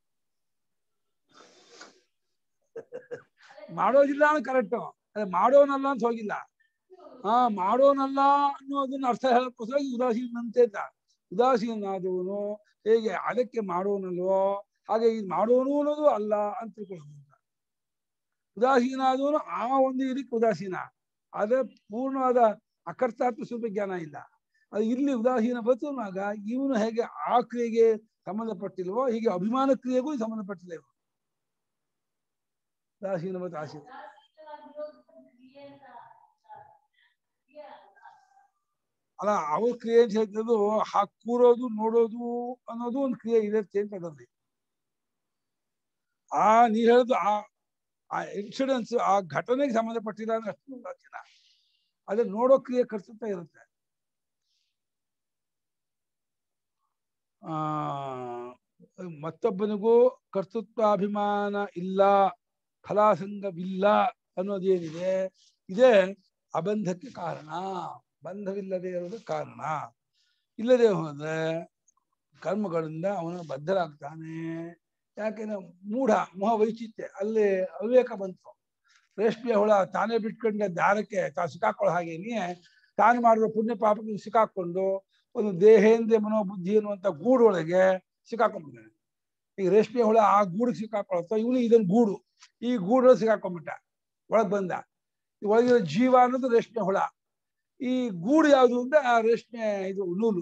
ಮಾಡೋದಿಲ್ಲ ಅನ್ನೋ ಕರೆಕ್ಟು ಅದೇ ಮಾಡೋನಲ್ಲ ಅಂತ ಹೋಗಿಲ್ಲ ಹಾ ಮಾಡೋನಲ್ಲ ಅನ್ನೋದನ್ನ ಅರ್ಥ ಹೇಳಕ್ಕೋಸ್ಕರ ಉದಾಸೀನಂತೆ ಅಂತ ಉದಾಸೀನಾದವನು ಹೇಗೆ ಅದಕ್ಕೆ ಮಾಡೋನಲ್ವೋ ಹಾಗೆ ಇದು ಮಾಡೋನು ಅನ್ನೋದು ಅಲ್ಲ ಅಂತ ತಿಳ್ಕೊಳ್ಳೋದು ಅಂತ. ಉದಾಸೀನ ಆದವನು ಆ ಒಂದು ಇದಕ್ಕೆ ಉದಾಸೀನ ಅದೇ ಪೂರ್ಣವಾದ ಅಕರ್ತಾತ್ಮ ಸ್ವಲ್ಪ ಜ್ಞಾನ ಇಲ್ಲ ಅದು ಇಲ್ಲಿ ಉದಾಸೀನ ಬರ್ತನಾಗ ಇವನು ಹೇಗೆ ಆ ಕ್ರಿಯೆಗೆ ಸಂಬಂಧಪಟ್ಟಿಲ್ವೋ ಹೀಗೆ ಅಭಿಮಾನ ಕ್ರಿಯೆಗೂ ಸಂಬಂಧಪಟ್ಟಿಲ್ಲ ಇವರು ಉದಾಸೀನ ಮತ್ತು ಆಸೆ ಅಲ್ಲ ಅವ್ರ ಕ್ರಿಯೆ ಅಂತ ಹೇಳ್ತಿದ್ದು ಹಾ ಕೂರೋದು ನೋಡೋದು ಅನ್ನೋದು ಒಂದು ಕ್ರಿಯೆ ಇರುತ್ತೆ ಅಂತ ಅದರಲ್ಲಿ ಆ ನೀ ಹೇಳುದು ಆ ಆ ಇನ್ಸಿಡೆನ್ಸ್ ಆ ಘಟನೆಗೆ ಸಂಬಂಧಪಟ್ಟಿಲ್ಲ ಅಂದ್ರೆ ಅಷ್ಟು ಉದಾಸೀನ ಅದೇ ನೋಡೋ ಕ್ರಿಯೆ ಕರ್ತೃತ್ವ ಇರುತ್ತೆ ಆ ಮತ್ತೊಬ್ಬನಿಗೂ ಕರ್ತೃತ್ವಾಭಿಮಾನ ಇಲ್ಲ ಫಲಾಸಂಗವಿಲ್ಲ ಅನ್ನೋದೇನಿದೆ ಇದೇ ಅಬಂಧಕ್ಕೆ ಕಾರಣ ಬಂಧವಿಲ್ಲದೆ ಇರೋದು ಕಾರಣ ಇಲ್ಲದೆ ಹೋದ್ರೆ ಕರ್ಮಗಳಿಂದ ಅವನು ಬದ್ಧರಾಗ್ತಾನೆ ಯಾಕೆಂದ್ರೆ ಮೂಢ ಮೋಹ ವೈಚಿತ್ಯ ಅಲ್ಲಿ ಅವಿವೇಕ ಬಂತು ರೇಷ್ಮೆಯ ಹುಳ ತಾನೇ ಬಿಟ್ಕೊಂಡ ದಾರಕ್ಕೆ ತಾ ಸಿಕ್ಕಾಕೊಳ್ಳೋ ಹಾಗೇನೆ ತಾನು ಮಾಡಿರೋ ಪುಣ್ಯ ಪಾಪಕ್ಕೆ ಸಿಕ್ಕಾಕೊಂಡು ಒಂದು ದೇಹೇಂದ್ರಿಯ ಮನೋಬುದ್ಧಿ ಅನ್ನುವಂಥ ಗೂಡೊಳಗೆ ಸಿಕ್ಕಾಕೊಂಡ್ಬಿಡ್ತಾನೆ ಈಗ ರೇಷ್ಮೆ ಹುಳ ಆ ಗೂಡಿಗೆ ಸಿಕ್ಕಾಕೊಳತ್ತೋ ಇವನು ಇದೊಂದು ಗೂಡು ಈ ಗೂಡೊಳಗೆ ಸಿಕ್ಕಾಕೊಂಡ್ಬಿಟ್ಟ ಒಳಗ್ ಬಂದ ಈ ಒಳಗಿರೋ ಜೀವ ಅನ್ನೋದು ರೇಷ್ಮೆ ಹುಳ ಈ ಗೂಡು ಯಾವುದು ಅಂದ್ರೆ ಆ ರೇಷ್ಮೆ ಇದು ನೂಲು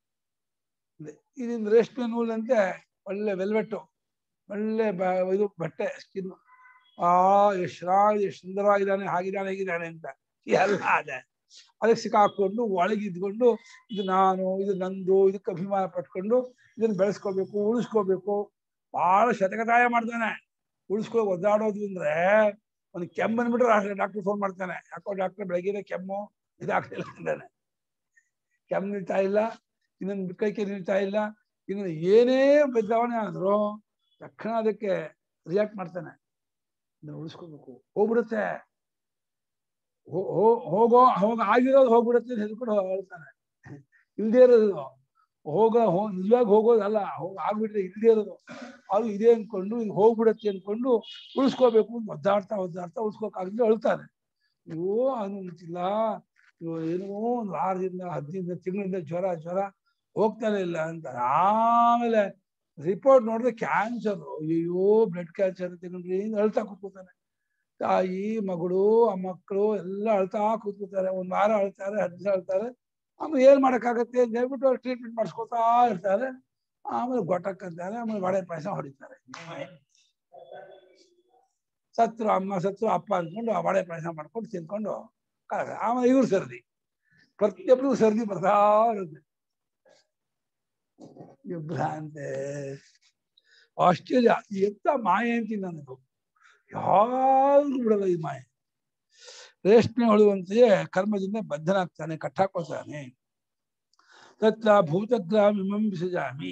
ಇದರಿಂದ ರೇಷ್ಮೆ ನೂಲಂತೆ ಒಳ್ಳೆ ವೆಲ್ವೆಟ್ಟು ಒಳ್ಳೆ ಬ ಇದು ಬಟ್ಟೆ ಸ್ಕಿನ್ ಆ ಎಷ್ಟು ಎಷ್ಟು ಸುಂದರವಾಗಿದ್ದಾನೆ ಹಾಗಿದ್ದಾನೆ ಹೇಗಿದ್ದಾನೆ ಅಂತ ಎಲ್ಲ ಅದೇ ಅದಕ್ಕೆ ಸಿಕ್ಕಾಕೊಂಡು ಒಳಗಿದ್ಕೊಂಡು ಇದು ನಾನು ಇದು ನಂದು ಇದಕ್ಕೆ ಅಭಿಮಾನ ಪಟ್ಕೊಂಡು ಇದನ್ನ ಬೆಳೆಸ್ಕೋಬೇಕು ಉಳಿಸ್ಕೋಬೇಕು ಬಹಳ ಶತಕದಾಯ ಮಾಡ್ತಾನೆ ಉಳಿಸ್ಕೊ ಒದ್ದಾಡೋದು ಅಂದ್ರೆ ಒಂದು ಕೆಮ್ಮು ಬಂದ್ಬಿಟ್ರೆ ಡಾಕ್ಟರ್ ಫೋನ್ ಮಾಡ್ತಾನೆ ಯಾಕೋ ಡಾಕ್ಟರ್ ಬೆಳಗ್ಗೆ ಕೆಮ್ಮು ಇದಾಗ್ತಿಲ್ಲ ಅಂತಾನೆ ಕೆಮ್ಮು ನಿಲ್ತಾ ಇಲ್ಲ ಇನ್ನೊಂದು ಕೈಕೆ ನಿಲ್ತಾ ಇಲ್ಲ ಇನ್ನು ಏನೇ ಬದಲಾವಣೆ ಆದ್ರೂ ತಕ್ಷಣ ಅದಕ್ಕೆ ರಿಯಾಕ್ಟ್ ಮಾಡ್ತಾನೆ ಇದನ್ನ ಉಳಿಸ್ಕೋಬೇಕು ಹೋಗ್ಬಿಡುತ್ತೆ ಹೋ- ಹೋ- ಹೋಗೋ ಹೋಗ ಆಗಿರೋದು ಹೋಗ್ಬಿಡುತ್ತೆ ಅಂತ ಹೆದ್ಕೊಂಡು ಹೇಳ್ತಾನೆ ಇಲ್ದೇ ಇರೋದು ಹೋಗ ಹೋ ನಿಜವಾಗಿ ಹೋಗೋದಲ್ಲ ಹೋಗ ಆಗ್ಬಿಟ್ರೆ ಇಲ್ದೇ ಇರೋದು ಅದು ಇದೆ ಅನ್ಕೊಂಡು ಇದು ಹೋಗ್ಬಿಡತ್ತೆ ಅನ್ಕೊಂಡು ಉಳಿಸ್ಕೋಬೇಕು ಅಂತ ಒದ್ದಾಡ್ತಾ ಒದ್ದಾಡ್ತಾ ಉಳಿಸ್ಕೋಕಾಗದೆ ಅಳ್ತಾನೆ ಅಯ್ಯೋ ಅನುಮತಿಲ್ಲ ಇವ್ ಏನೋ ಒಂದು ವಾರದಿಂದ ಹದಿನೈದು ತಿಂಗಳಿಂದ ಜ್ವರ ಜ್ವರ ಹೋಗ್ತಾನೆ ಇಲ್ಲ ಅಂತ ಆಮೇಲೆ ರಿಪೋರ್ಟ್ ನೋಡಿದ್ರೆ ಕ್ಯಾನ್ಸರ್ ಅಯ್ಯೋ ಬ್ಲಡ್ ಕ್ಯಾನ್ಸರ್ ತಗೊಂಡ್ರಿ ಅಳ್ತಾ ಕೂತ್ಕೋತಾನೆ ತಾಯಿ ಮಗಳು ಆ ಮಕ್ಕಳು ಎಲ್ಲ ಅಳ್ತಾ ಕೂತ್ಕೋತಾರೆ ಒಂದ್ ವಾರ ಅಳ್ತಾರೆ ಹತ್ತು ದಿವಸ ಅಳ್ತಾರೆ ಆಮೇಲೆ ಏನ್ ಮಾಡಕ್ಕಾಗತ್ತೆ ಅಂತ ಹೇಳ್ಬಿಟ್ಟು ಅವ್ರು ಟ್ರೀಟ್ಮೆಂಟ್ ಮಾಡಿಸ್ಕೊತಾ ಇರ್ತಾರೆ ಆಮೇಲೆ ಗೊಟ್ಟಕ್ ಅಂತಾರೆ ಆಮೇಲೆ ವಡೆ ಪಾಯಸ ಹೊಡಿತಾರೆ ಸತ್ರು ಅಮ್ಮ ಸತ್ರು ಅಪ್ಪ ಅಂದ್ಕೊಂಡು ಆ ವಡೆ ಪಾಯಸ ಮಾಡ್ಕೊಂಡು ತಿನ್ಕೊಂಡು ಕಳ್ದ. ಆಮೇಲೆ ಇವ್ರು ಸರ್ದಿ ಪ್ರತಿಯೊಬ್ಬರಿಗೂ ಸರ್ದಿ ಬರ್ತಾ ಇರುತ್ತೆ ವಿಭ್ರಾಂತೆ ಆಶ್ಚರ್ಯ ಎಂತ ಮಾಯೆ ಅಂತೀನಿ ನನಗೂ ಯಾರು ಬಿಡಲ್ಲ ಈ ಮಾಯೆ ರೇಷ್ಮೆ ಹೊಳುವಂತೆಯೇ ಕರ್ಮದಿಂದ ಬದ್ಧನಾಗ್ತಾನೆ ಕಟ್ಟಾಕೋತಾನೆ ತತ್ರ ಭೂತಗ್ರಾಮಿಮಂ ವಿಸಜಾಮಿ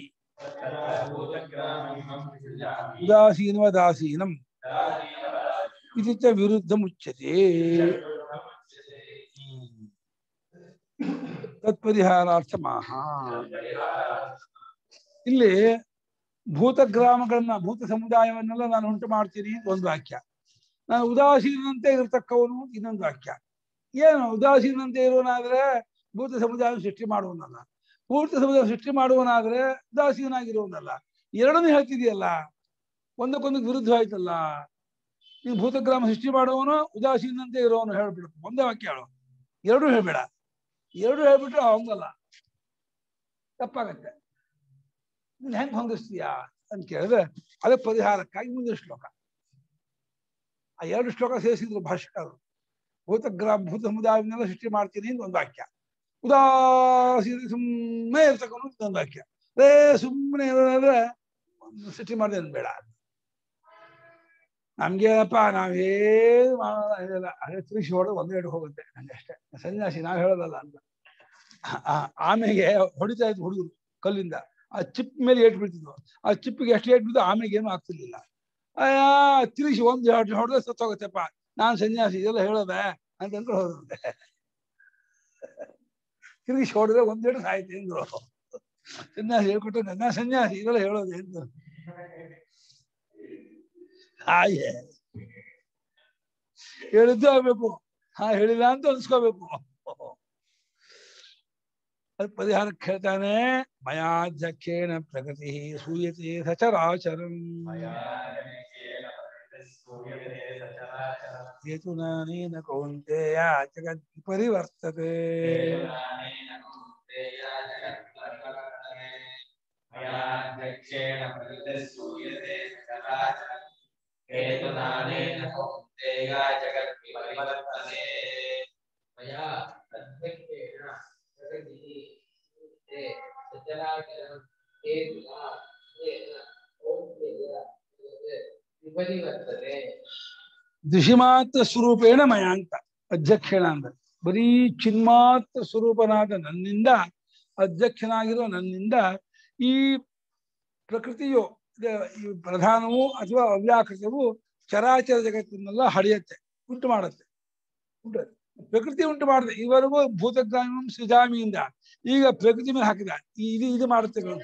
ಉದಾಸೀನವದಾಸೀನಂ ಇತಿ ಚ ವಿರುದ್ಧ ಮುಚ್ಯತೆ ತತ್ಪರಿಹಾರಾರ್ಥ ಮಾಹ ಇಲ್ಲಿ ಭೂತ ಗ್ರಾಮಗಳನ್ನ ಭೂತ ಸಮುದಾಯವನ್ನೆಲ್ಲ ನಾನು ಉಂಟು ಮಾಡ್ತೀನಿ ಅಂತ ಒಂದು ವಾಕ್ಯ ನಾನು ಉದಾಸೀನಂತೆ ಇರತಕ್ಕವನು ಇನ್ನೊಂದು ವಾಕ್ಯ ಏನು ಉದಾಸೀನಂತೆ ಇರೋನಾದ್ರೆ ಭೂತ ಸಮುದಾಯ ಸೃಷ್ಟಿ ಮಾಡುವನಲ್ಲ ಭೂತ ಸಮುದಾಯ ಸೃಷ್ಟಿ ಮಾಡುವನಾದ್ರೆ ಉದಾಸೀನಾಗಿರುವನಲ್ಲ ಎರಡನ್ನೂ ಹೇಳ್ತಿದೆಯಲ್ಲ ಒಂದಕ್ಕೊಂದು ವಿರುದ್ಧ ಆಯ್ತಲ್ಲ ನೀನು ಭೂತಗ್ರಾಮ ಸೃಷ್ಟಿ ಮಾಡುವವನು ಉದಾಸೀನಂತೆ ಇರೋವನು ಹೇಳ್ಬಿಡು ಒಂದೇ ವಾಕ್ಯ ಹೇಳು ಎರಡೂ ಹೇಳ್ಬೇಡ ಎರಡು ಹೇಳ್ಬಿಟ್ರೆ ಅವಂಗಲ್ಲ ತಪ್ಪಾಗತ್ತೆ ನೀನ್ ಹೆಂಗ್ ಹೊಂದಿಸ್ತೀಯಾ ಅಂತ ಕೇಳಿದ್ರೆ ಅದಕ್ಕೆ ಪರಿಹಾರಕ್ಕಾಗಿ ಮುಂದಿನ ಶ್ಲೋಕ ಆ ಎರಡು ಶ್ಲೋಕ ಸೇರಿಸಿದ್ರು ಭಾಷೆಕಾರರು ಭೂತಗ್ರಾಮ ಭೂತ ಸಮುದಾಯವನ್ನೆಲ್ಲ ಸೃಷ್ಟಿ ಮಾಡ್ತೀನಿ ಅಂತ ಒಂದು ವಾಕ್ಯ ಉದಾಸೀನ ಸುಮ್ಮನೆ ಇರ್ತಕ್ಕಂಥ ಒಂದು ವಾಕ್ಯ ರೇ ಸುಮ್ಮನೆ ಇರೋದಾದ್ರೆ ಸೃಷ್ಟಿ ಮಾಡಿದೆ ಬೇಡ ನಮ್ಗೇನಪ್ಪ ನಾವೇನು ಮಾಡೋಲ್ಲ ಅದೇ ತಿಳಿಸಿ ಹೊಡೆದು ಒಂದೇ ಇಟ್ಟು ಹೋಗುತ್ತೆ ನಂಗೆ ಅಷ್ಟೇ ಸನ್ಯಾಸಿ ನಾವ್ ಹೇಳೋದಲ್ಲ ಅಂತ ಆ- ಆಮೆಗೆ ಹೊಡಿತಾ ಇದ್ರು ಹುಡುಗರು ಕಲ್ಲಿಂದ ಆ ಚಿಪ್ ಮೇಲೆ ಏಟ್ ಬೀಳ್ತಿದ್ವು ಆ ಚಿಪ್ಪಿಗೆ ಎಷ್ಟು ಏಟ್ ಬಿದ್ದು ಆಮೆಗೆ ಏನು ಆಗ್ತಿರ್ಲಿಲ್ಲ ಅಯ್ಯ ತಿರುಗಿಸಿ ಒಂದು ಎರಡು ಹೊಡೆದ್ರೆ ಸತ್ತೋಗುತ್ತೆಪ್ಪ ನಾನ್ ಸನ್ಯಾಸಿ ಇದೆಲ್ಲ ಹೇಳೋದೆ ಅಂತ ಅಂದ್ಕೊಂಡು ಹೋದಂತೆ ತಿರುಗಿಸಿ ಹೊಡೆದ್ರೆ ಒಂದೆರಡು ಸಾಯ್ತು ಎಂದ್ರು ಸನ್ಯಾಸಿ ಹೇಳ್ಕೊಟ್ಟು ನನ್ನ ಸನ್ಯಾಸಿ ಇದೆಲ್ಲ ಹೇಳೋದು ಎಂದು ಹಾಗೆ ಹೇಳಿದ್ದು ಆಗ್ಬೇಕು ಹಾ ಹೇಳಿಲ್ಲ ಅಂತ ಅನ್ಸ್ಕೋಬೇಕು ಅದು ಪರಿಹಾರಕ್ಕೆ ಹೇಳ್ತಾನೆ ಮಯಾಧ್ಯಕ್ಷೇಣ ಪ್ರಗತಿ ಸೂಯತೆ ಸಚರಾಚರಂ ಹೇತುನಾನೇನ ಕೌಂತೆಯ ಜಗತ್ ಪರಿವರ್ತತೆ ಮಯಾಧ್ಯಕ್ಷೇಣ ಪರಿದಸ್ಸೂಯತೆ ಸಕಲಾಚರಂ ಹೇತುನಾನೇನ ಕೌಂತೆಯ ಜಗತ್ ಪರಿವರ್ತನೆ ಮಯಾ ಅಧ್ಯಕ್ಷೇಣ ಪ್ರಗತಿಃ ಸೂಯತೆ ಸಚರಾಚರಂ ಹೇತುನಾ ನೇನ ಕೌಂತೆಯ ಜಗತ್ ವಿಪರಿವರ್ತನೆ ದಿಶಿಮಾತ್ರ ಸ್ವರೂಪೇಣ ಮಯ ಅಂತ ಅಧ್ಯಕ್ಷಣ ಅಂದ್ರೆ ಬರೀ ಚಿನ್ಮಾತ್ರ ಸ್ವರೂಪನಾದ ನನ್ನಿಂದ ಅಧ್ಯಕ್ಷನಾಗಿರೋ ನನ್ನಿಂದ ಈ ಪ್ರಕೃತಿಯು ಇದೆ, ಈ ಪ್ರಧಾನವು ಅಥವಾ ಅವ್ಯಾಕೃತವು ಚರಾಚರ ಜಗತ್ತನ್ನೆಲ್ಲ ಹಡಿಯತ್ತೆ ಉಂಟು ಮಾಡುತ್ತೆ ಉಂಟು ಪ್ರಕೃತಿ ಉಂಟು ಮಾಡಿದೆ ಈವರೆಗೂ ಭೂತಗ್ರಾಮ ಸೃಜಾಮಿಯಿಂದ ಈಗ ಪ್ರಕೃತಿ ಮೇಲೆ ಹಾಕಿದ ಈ- ಇದು ಇದು ಮಾಡುತ್ತೆ ನೋಡಿ.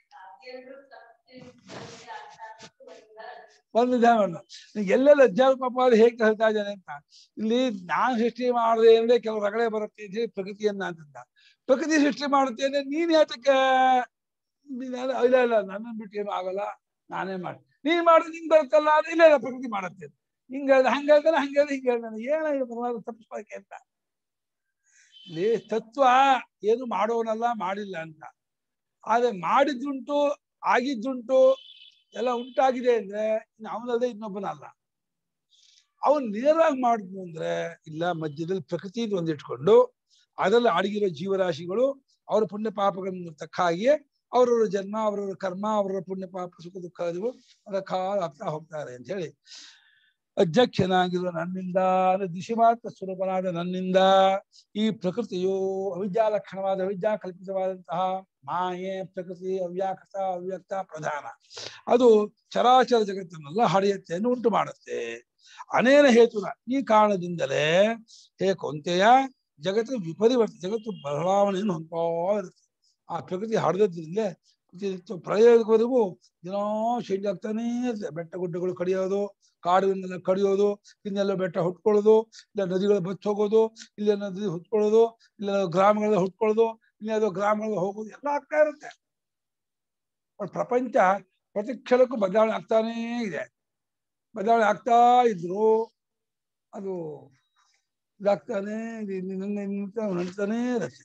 ಒಂದು ವಿಧಾನ ಮಾಡು. ನಿಂಗೆ ಎಲ್ಲೆಲ್ಲ ಅಜ್ಞಾನ ಪಾಪ ಅದು ಹೇಗೆ ಹೇಳ್ತಾ ಇದ್ದಾನೆ ಅಂತ ಇಲ್ಲಿ ನಾನ್ ಸೃಷ್ಟಿ ಮಾಡಿದೆ ಅಂದ್ರೆ ಕೆಲವು ರಗಳೆ ಬರುತ್ತೆ ಅಂತ ಹೇಳಿ ಪ್ರಕೃತಿಯನ್ನ ಅಂತಂದ ಪ್ರಕೃತಿ ಸೃಷ್ಟಿ ಮಾಡುತ್ತೆ ಅಂದ್ರೆ ನೀನ್ ಯಾತಕ್ಕೆ ನೀನ್ ಯಾರು- ಇಲ್ಲ ಇಲ್ಲ ನನ್ನನ್ನು ಬಿಟ್ಟು ಏನು ಆಗಲ್ಲ ನಾನೇ ಮಾಡಿ ನೀನ್ ಮಾಡಿದ್ರೆ ನಿಂಗೆ ಬರುತ್ತಲ್ಲ ಅದು ಇಲ್ಲ ಇಲ್ಲ ಪ್ರಕೃತಿ ಮಾಡುತ್ತೆ ಅಂತ. ಹಿಂಗ ಹೇಳ್ದ ಹಂಗ ಹೇಳ್ತಾನೆ ಹಂಗ ಹೇಳ್ದ ಹಿಂಗ ಹೇಳ್ತಾನೆ ಏನಾಗಿದೆ ಪರವಾಗಿಲ್ಲ ತಪ್ಪಿಸ್ಬೇಕೆ ಅಂತ ಇಲ್ಲಿ ತತ್ವ ಏನು ಮಾಡೋನಲ್ಲ ಮಾಡಿಲ್ಲ ಅಂತ ಆದ್ರೆ ಮಾಡಿದ್ದುಂಟು ಆಗಿದ್ದುಂಟು ಎಲ್ಲ ಉಂಟಾಗಿದೆ ಅಂದ್ರೆ ಇನ್ನು ಅವನಲ್ಲದೆ ಇನ್ನೊಬ್ಬನಲ್ಲ ಅವನ್ ನೇರವಾಗಿ ಮಾಡಿದ್ನು ಅಂದ್ರೆ ಇಲ್ಲ ಮಧ್ಯದಲ್ಲಿ ಪ್ರಕೃತಿ ಒಂದು ಇಟ್ಕೊಂಡು ಅದರಲ್ಲಿ ಅಡಗಿರೋ ಜೀವರಾಶಿಗಳು ಅವರ ಪುಣ್ಯ ಪಾಪಗಳನ್ನು ತಕ್ಕ ಹಾಗೆ ಅವರವರ ಜನ್ಮ ಅವರವರ ಕರ್ಮ ಅವರವರ ಪುಣ್ಯ ಪಾಪ ಸುಖ ದುಃಖಗಳು ಅದಕ್ಕ ಆಗ್ತಾ ಹೋಗ್ತಾರೆ ಅಂತ ಹೇಳಿ ಅಧ್ಯಕ್ಷನಾಗಿರುವ ನನ್ನಿಂದ ಅಂದ್ರೆ ದಿಶಿಮಾತ್ರ ಸ್ವರೂಪನಾದ ನನ್ನಿಂದ ಈ ಪ್ರಕೃತಿಯು ಅವಿದ್ಯಾ ಲಕ್ಷಣವಾದ ಅವಿದ್ಯಾ ಕಲ್ಪಿತವಾದಂತಹ ಮಾಯೆ ಪ್ರಕೃತಿ ಅವ್ಯಾಕೃತ ಅವ್ಯಕ್ತ ಪ್ರಧಾನ ಅದು ಚರಾಚರ ಜಗತ್ತನ್ನೆಲ್ಲ ಹಡೆಯತ್ತೆಯನ್ನು ಉಂಟು ಮಾಡುತ್ತೆ ಅನೇನ ಹೇತುನ ಈ ಕಾರಣದಿಂದಲೇ ಹೇ ಕೊಂತೆಯ ಜಗತ್ತು ವಿಪರಿವರ್ತ ಜಗತ್ತು ಬದಲಾವಣೆಯನ್ನು ಹೊಂದ್ತಾ ಇರುತ್ತೆ ಆ ಪ್ರಕೃತಿ ಹಡದ್ರಿಂದ ಪ್ರಯೋಗವರೆಗೂ ದಿನೋ ಚೇಂಜ್ ಆಗ್ತಾನೇ ಇರುತ್ತೆ ಬೆಟ್ಟ ಗುಡ್ಡಗಳು ಕಡಿಯೋದು ಕಾಡುಗಳನ್ನೆಲ್ಲ ಕಡಿಯೋದು ಇನ್ನೆಲ್ಲ ಬೆಟ್ಟ ಹುಟ್ಕೊಳ್ಳೋದು ಇಲ್ಲ ನದಿಗಳು ಬಚ್ಚ ಹೋಗೋದು ಇಲ್ಲ ನದಿ ಹುಟ್ಕೊಳ್ಳೋದು ಇಲ್ಲ ಗ್ರಾಮಗಳ ಹುಟ್ಕೊಳ್ಳೋದು ಇನ್ಯಾವುದೋ ಗ್ರಾಮಗಳಿಗೆ ಹೋಗೋದು ಎಲ್ಲ ಆಗ್ತಾ ಇರುತ್ತೆ ಬಟ್ ಪ್ರಪಂಚ ಪ್ರತಿ ಕ್ಷಣಕ್ಕೂ ಬದಲಾವಣೆ ಆಗ್ತಾನೇ ಇದೆ ಬದಲಾವಣೆ ಆಗ್ತಾ ಇದ್ರು ಅದು ಇದಾಗ್ತಾನೆ ನಡೀತಾನೆ ಇರುತ್ತೆ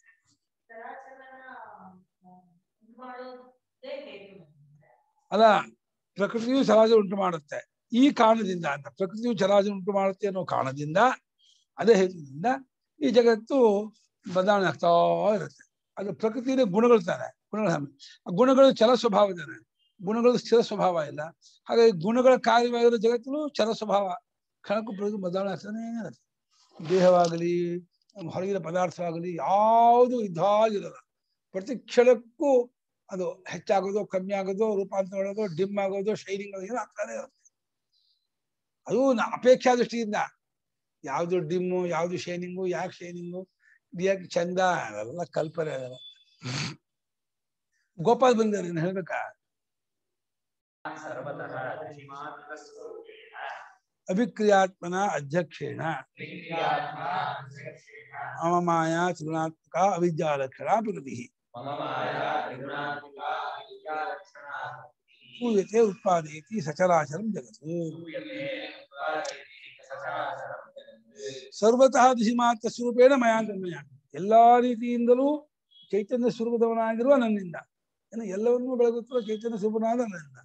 ಅಲ್ಲ ಪ್ರಕೃತಿಯು ಸಮಾಜ ಉಂಟು ಮಾಡುತ್ತೆ ಈ ಕಾರಣದಿಂದ ಅಂತ ಪ್ರಕೃತಿಯು ಚರಾಚರ ಉಂಟು ಮಾಡುತ್ತೆ ಅನ್ನೋ ಕಾರಣದಿಂದ ಅದೇ ಹೇತುದಿಂದ ಈ ಜಗತ್ತು ಬದಲಾವಣೆ ಆಗ್ತಾ ಇರುತ್ತೆ ಅದು ಪ್ರಕೃತಿಯ ಗುಣಗಳು ತಾನೆ ಗುಣಗಳ ಆ ಗುಣಗಳು ಚಲ ಸ್ವಭಾವದಾನೆ ಗುಣಗಳು ಸ್ಥಿರ ಸ್ವಭಾವ ಇಲ್ಲ ಹಾಗಾಗಿ ಗುಣಗಳ ಕಾರ್ಯವಾಗಿರೋ ಜಗತ್ತಲ್ಲೂ ಚರ ಸ್ವಭಾವ ಕ್ಷಣಕ್ಕೂ ಪ್ರತಿ ಬದಲಾವಣೆ ಆಗ್ತಾನೆ ಇರುತ್ತೆ ದೇಹವಾಗಲಿ ನಮ್ಮ ಹೊರಗಿನ ಪದಾರ್ಥವಾಗಲಿ ಯಾವುದು ಇದಾಗಿರಲ್ಲ ಪ್ರತಿ ಕ್ಷಣಕ್ಕೂ ಅದು ಹೆಚ್ಚಾಗೋದು ಕಮ್ಮಿ ಆಗೋದು ರೂಪಾಂತರ ಮಾಡೋದು ಡಿಮ್ ಆಗೋದು ಶೈನಿಂಗ್ ಆಗೋದು ಏನೋ ಆಗ್ತಾನೆ ಇರುತ್ತೆ ಅದು ನ- ಅಪೇಕ್ಷಾ ದೃಷ್ಟಿಯಿಂದ ಯಾವ್ದು ಡಿಮ್ಮು ಯಾವ್ದು ಶೈನಿಂಗು ಯಾಕೆ ಶೈನಿಂಗು ಯಾಕೆ ಚಂದ ಅದೆಲ್ಲ ಕಲ್ಪನೆ ಅದೆಲ್ಲ ಗೋಪಾಲ್ ಬಂದಿದ್ದಾರೆ ಇನ್ನು ಹೇಳ್ಬೇಕಾ ಸರ್ವತಃ ದೃಶಿಮಾತ್ರ ಸ್ವರೂಪೇಣ ಅಭಿಕ್ರಿಯಾತ್ಮನ ಅಧ್ಯಕ್ಷೇಣ ವಿಕ್ರಿಯಾತ್ಮ ಅಧ್ಯಕ್ಷೇಣ ಮಮ ಮಾಯಾ ತ್ರಿಗುಣಾತ್ಮಕ ಅವಿದ್ಯಾಲಕ್ಷಣ ಪ್ರಕೃತಿ ಮಮ ಮಾಯಾ ತ್ರಿಗುಣಾತ್ಮಿಕ ವಿದ್ಯಾಲಕ್ಷಣ ಪೂಯತೆ ಉತ್ಪಾದಯತಿ ಸಚರಾಚರಂ ಜಗತ್ತು ಸೂಯತೆ ಉತ್ಪಾದಯತಿ ಸಚರಾಚರಂ ಜಗತ್. ಸರ್ವತಃ ದಿಶಿಮಾತ್ರ ಸ್ವರೂಪೇಣ ಮಯಾಂತಮಯ ಎಲ್ಲಾ ರೀತಿಯಿಂದಲೂ ಚೈತನ್ಯ ಸ್ವರೂಪದವನಾಗಿರುವ ನನ್ನಿಂದ ಏನು ಎಲ್ಲವನ್ನೂ ಬೆಳಗುತ್ತಿರುವ ಚೈತನ್ಯ ಸ್ವರೂಪನಾದ ನನ್ನಿಂದ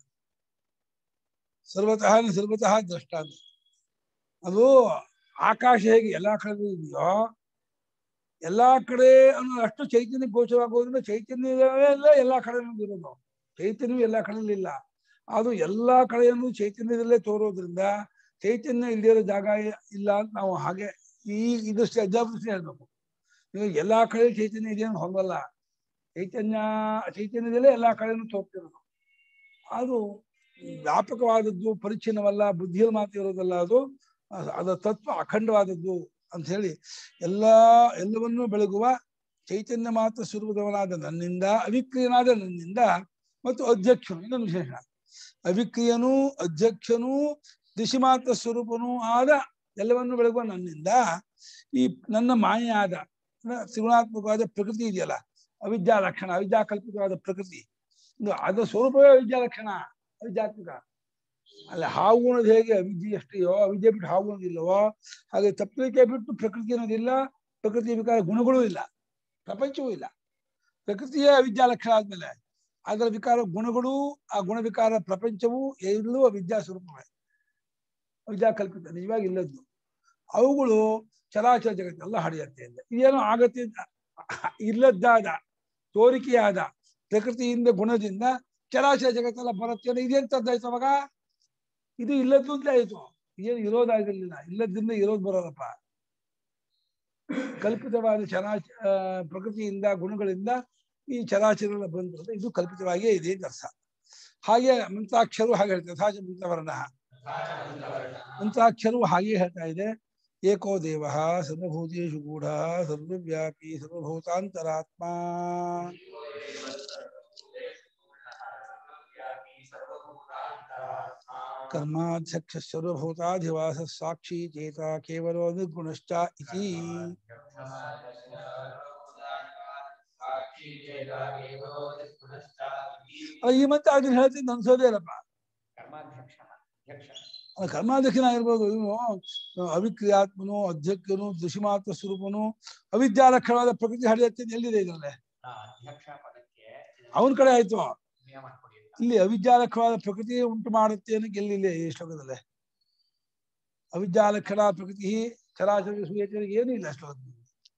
ಸರ್ವತಃ ನ ಸರ್ವತಃ ದ್ರಷ್ಟ ಅಂತ. ಅದು ಆಕಾಶ ಹೇಗೆ ಎಲ್ಲಾ ಕಡೆ ಇದೆಯೋ ಎಲ್ಲಾ ಕಡೆ ಅನ್ನೋ ಅಷ್ಟು ಚೈತನ್ಯ ಗೋಚರವಾಗೋದ್ರಿಂದ ಚೈತನ್ಯವೇ ಎಲ್ಲ ಎಲ್ಲಾ ಕಡೆ ಇರೋದು ಚೈತನ್ಯವು ಎಲ್ಲಾ ಕಡೆಯಲ್ಲಿ ಇಲ್ಲ ಅದು ಎಲ್ಲಾ ಕಡೆಯನ್ನು ಚೈತನ್ಯದಲ್ಲೇ ತೋರೋದ್ರಿಂದ ಚೈತನ್ಯ ಇಲ್ದಿರೋ ಜಾಗ ಇಲ್ಲ ಅಂತ ನಾವು ಹಾಗೆ ಈ ಇದಷ್ಟು ಅಜ್ಜಾಪೃಷ್ಟಿ ಹೇಳ್ಬೇಕು ನೀವು ಎಲ್ಲಾ ಕಡೆ ಚೈತನ್ಯ ಇದೆ ಅಂತ ಹೊಂದಲ್ಲ ಚೈತನ್ಯ ಚೈತನ್ಯದಲ್ಲೇ ಎಲ್ಲಾ ಕಡೆನೂ ತೋರ್ತಿರೋದು ಅದು ವ್ಯಾಪಕವಾದದ್ದು ಪರಿಚ್ಛಿನ್ನವಲ್ಲ ಬುದ್ಧಿಯಲ್ಲಿ ಮಾತ್ರ ಇರೋದಲ್ಲ ಅದು ಅ- ಅದರ ತತ್ವ ಅಖಂಡವಾದದ್ದು ಅಂತ ಹೇಳಿ ಎಲ್ಲಾ ಎಲ್ಲವನ್ನೂ ಬೆಳಗುವ ಚೈತನ್ಯ ಮಾತ್ರ ಸ್ವರೂಪದವನಾದ ನನ್ನಿಂದ ಅವಿಕ್ರಿಯನಾದ ನನ್ನಿಂದ ಮತ್ತು ಅಧ್ಯಕ್ಷನು ಇನ್ನೊಂದು ವಿಶೇಷ ಅವಿಕ್ರಿಯನೂ ಅಧ್ಯಕ್ಷನೂ ದಿಶಿ ಮಾತ್ರ ಸ್ವರೂಪನೂ ಆದ ಎಲ್ಲವನ್ನು ಬೆಳಗುವ ನನ್ನಿಂದ ಈ ನನ್ನ ಮಾಯೆಯಾದ ಅಂದ್ರೆ ತ್ರಿಗುಣಾತ್ಮಕವಾದ ಪ್ರಕೃತಿ ಇದೆಯಲ್ಲ ಅವಿದ್ಯಾ ಲಕ್ಷಣ ಅವಿದ್ಯಾ ಕಲ್ಪಿತವಾದ ಪ್ರಕೃತಿ ಇದು ಅದರ ಸ್ವರೂಪವೇ ಅವಿದ್ಯಾ ಲಕ್ಷಣ ಅವಿದ್ಯಾತ್ಮಕ ಅಲ್ಲಿ ಹಾವು ಅನ್ನೋದು ಹೇಗೆ ಅವಿದ್ಯೆ ಎಷ್ಟೆಯೋ ಅವಿದ್ಯೆ ಬಿಟ್ಟು ಹಾವು ಅನ್ನೋದಿಲ್ಲವೋ ಹಾಗೆ ತಪ್ಪಲಿಕೆ ಬಿಟ್ಟು ಪ್ರಕೃತಿ ಅನ್ನೋದಿಲ್ಲ ಪ್ರಕೃತಿ ವಿಕಾರ ಗುಣಗಳೂ ಇಲ್ಲ ಪ್ರಪಂಚವೂ ಇಲ್ಲ ಪ್ರಕೃತಿಯೇ ಅವಿದ್ಯಾ ಲಕ್ಷಣ ಆದ್ಮೇಲೆ ಅದರ ವಿಕಾರ ಗುಣಗಳು ಆ ಗುಣ ವಿಕಾರ ಪ್ರಪಂಚವು ಎಲ್ಲವೂ ಅವಿದ್ಯಾ ಸ್ವರೂಪವೇ ಅವಿದ್ಯಾ ಕಲ್ಪಿತ ನಿಜವಾಗಿ ಇಲ್ಲದ್ದು ಅವುಗಳು ಚರಾಚರ ಜಗತ್ತೆಲ್ಲ ಹಡೆಯುತ್ತೆ ಅಂತ ಇದೇನೋ ಆಗತ್ತೆ ಇಲ್ಲದ್ದಾದ ತೋರಿಕೆಯಾದ ಪ್ರಕೃತಿಯಿಂದ ಗುಣದಿಂದ ಚರಾಚರ ಜಗತ್ತೆಲ್ಲ ಬರುತ್ತೆ ಅಂದ್ರೆ ಇದೆಂತದ್ದಾಯ್ತು ಅವಾಗ ಇದು ಇಲ್ಲದ್ದು ಅಂತ ಆಯ್ತು ಏನು ಇರೋದಾಗಿರ್ಲಿಲ್ಲ ಇಲ್ಲದ್ರಿಂದ ಇರೋದು ಬರೋದಪ್ಪ ಕಲ್ಪಿತವಾದ ಚರಾಚ ಆ, ಪ್ರಕೃತಿಯಿಂದ ಗುಣಗಳಿಂದ ಈ ಚರಾಚರ ಬಂದಿರೋದು ಇದು ಕಲ್ಪಿತವಾಗಿಯೇ ಇದೆ ಅಂತ ಅರ್ಥ ಹಾಗೆ ಮಂತ್ರಾಕ್ಷರು ಹಾಗೆ ಹೇಳ್ತಾರೆ ಯಥಾಚ ಮಂತ್ರವರ್ಣ ಮಂತ್ರಾಕ್ಷರು ಹಾಗೆ ಹೇಳ್ತಾ ಇದೆ ಏಕೋ ದೇವ ಸರ್ವಭೂತೇಶು ಗೂಢ ಸರ್ವವ್ಯಾಪಿ ಸರ್ವಭೂತಾಂತರಾತ್ಮ ಕರ್ಮಾಧ್ಯಕ್ಷ ಸರ್ವಭೂತಾಧಿವಾಸ ಸಾಕ್ಷಿ ಚೇತ ಕೇವಲೋ ನಿರ್ಗುಣಶ್ಚ ಇತಿ ಅಲ್ಲ, ಈ ಮಂತ್ರ ಅದನ್ನ ಹೇಳ್ತೀನಿ ಅನ್ಸೋದೇ ಇಲ್ಲಪ್ಪ ಕರ್ಮಾಧ್ಯಕ್ಷ ಅಧ್ಯಕ್ಷ ಅದು ಕರ್ಮಾಧ್ಯಕ್ಷನಾಗಿರ್ಬೋದು ಇವನು ಅವಿಕ್ರಿಯಾತ್ಮನು ಅಧ್ಯಕ್ಷನು ದುಷಿಮಾತ್ರ ಸ್ವರೂಪನು ಅವಿದ್ಯಾಲಕ್ಷಣವಾದ ಪ್ರಕೃತಿ ಹಡಿಯತ್ತೆ ಎಲ್ಲಿದೆ ಇದರಲ್ಲೇ ಆ ಅಧ್ಯಕ್ಷ ಪದಕ್ಕೆ ಅವನ ಕಡೆ ಆಯ್ತು ನಿಯಮ ಮಾಡ್ಕೊಡಿ ಅಂತ. ಇಲ್ಲಿ ಅವಿದ್ಯಾಲಕ್ಷಣವಾದ ಪ್ರಕೃತಿ ಉಂಟು ಮಾಡುತ್ತೆ ಅನ್ನೋ ಎಲ್ಲಿಲ್ಲ ಈ ಶ್ಲೋಕದಲ್ಲೇ ಅವಿದ್ಯಾಲಕ್ಷಣ ಪ್ರಕೃತಿ ಚರಾಚರ ಸೂಯತೆ ಏನೂ ಇಲ್ಲ ಶ್ಲೋಕದಲ್ಲಿ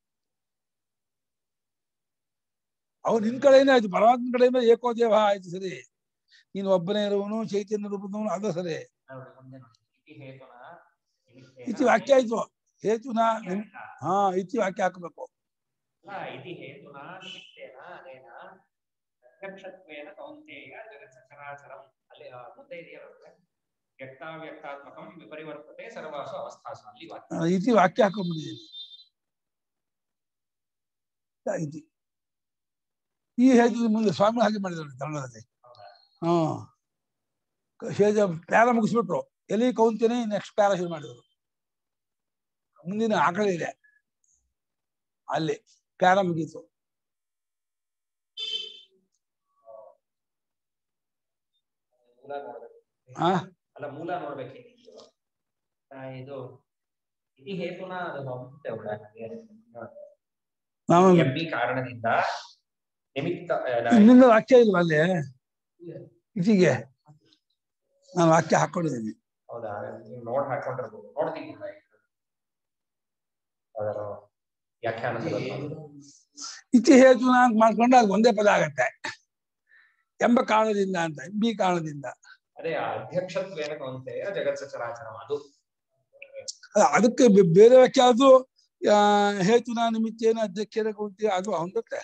ಅವ್ನು ನಿನ್ ಕಡೆಯಿಂದ ಆಯ್ತು ಪರಮಾತ್ಮ ಕಡೆಯಿಂದ ಏಕೋದೇವ ಆಯ್ತು ಸರಿ ನೀನು ಒಬ್ಬನೇ ಇರುವನು ಚೈತನ್ಯ ರೂಪದವನು ಅದು ಸರಿ ನೋಡಿ, ಮುಂದೆ ನೋಡಿ. ಇತಿ ಹೇತುನ ನಿಮಿತ್ತೇನ ಇತಿ ವಾಕ್ಯ ಆಯ್ತು ಹೇತುನ ನಿಮ್- ಹಾ ಇತಿ ವಾಕ್ಯ ಹಾಕಬೇಕು ಅಲ್ಲ, ಇತಿ ಹೇತುನ ನಿಮಿತ್ತೇನ ಅನೇನ ಅಧ್ಯಕ್ಷತ್ವೇನ ಕೌಂತೆಯ ಜಗತ್ಸಚರಾಚರಂ ಅಲ್ಲಿ ಆ, ಮುಂದೆ ಇದೆಯಲ್ಲ ವ್ಯಕ್ತಾವ್ಯಕ್ತಾತ್ಮಕಂ ವಿಪರಿವರ್ತತೆ ಸರ್ವಾಸು ಅವಸ್ಥಾಸು ಅಲ್ಲಿ ವಾಕ್ಯ ಆ, ಇತಿ ವಾಕ್ಯ ಹಾಕೊಂಡ್ಬಿಟ್ಟಿದ್ದೀನಿ ಇತಿ ಈ ಹೇತು ಮುಂದೆ ಸ್ವಾಮಿ ಹಾಗೆ ಮಾಡಿದ್ರು ಕನ್ನಡದಲ್ಲಿ ಹಾ ಶೇಜ ಪ್ಯಾರ ಮುಗಿಸ್ಬಿಟ್ರು ಎಲ್ಲಿ ಕೌಂತೇನೆ ನೆಕ್ಸ್ಟ್ ಪ್ಯಾರ ಶುರು ಮಾಡಿದ್ರು ಮುಂದಿನ ಆ ಕಡೆ ಇದೆ ಅಲ್ಲಿ ಪ್ಯಾರ ಮುಗೀತು ಮೂಲ ನೋಡ್ಬೇಕು ಆ ಅಲ್ಲ ಮೂಲ ನೋಡ್ಬೇಕಿತ್ತು ಆ, ಇದು ಇತಿ ಹೇತುನ ಅದು ಹೋಗುತ್ತೆ ಒಳಗೆ. ನಾವು ಎಂಬಿ ಕಾರಣದಿಂದ ನಿಮಿತ್ತ ಅಲ್ಲ, ಇನ್ನೊಂದು ವಾಕ್ಯ ಇಲ್ವಾ ಅಲ್ಲಿ ಇತಿಗೆ ನಾನು ವಾಕ್ಯ ಹಾಕೊಂಡಿದ್ದೀನಿ ಹೌದಾ ನೀವು ನೋಡ್ ಹಾಕೊಂಡಿರ್ಬೋದು ನೋಡ್ತೀನಿ ಅದರ ವ್ಯಾಖ್ಯಾನ ಇತಿ ಹೇತು ಅಂತ ಮಾಡ್ಕೊಂಡ್ರೆ ಅದು ಒಂದೇ ಪದ ಆಗತ್ತೆ ಎಂಬ ಕಾರಣದಿಂದ ಅಂತ ಎಂಬಿ ಕಾರಣದಿಂದ ಅದೇ ಆ ಅಧ್ಯಕ್ಷತ್ವೇನ ಕೌಂತೆಯ ಜಗತ್ ಸಚರಾಚರಂ ಅದು ಅಲ್ಲ, ಅದಕ್ಕೆ ಬೆ- ಬೇರೆ ವ್ಯಾಖ್ಯೆ ಅದು ಆ, ಹೇತುನ ನಿಮಿತ್ತೇನ ಅಧ್ಯಕ್ಷರ ಕುಂತಿ ಅದು ಹೊಂದುತ್ತೆ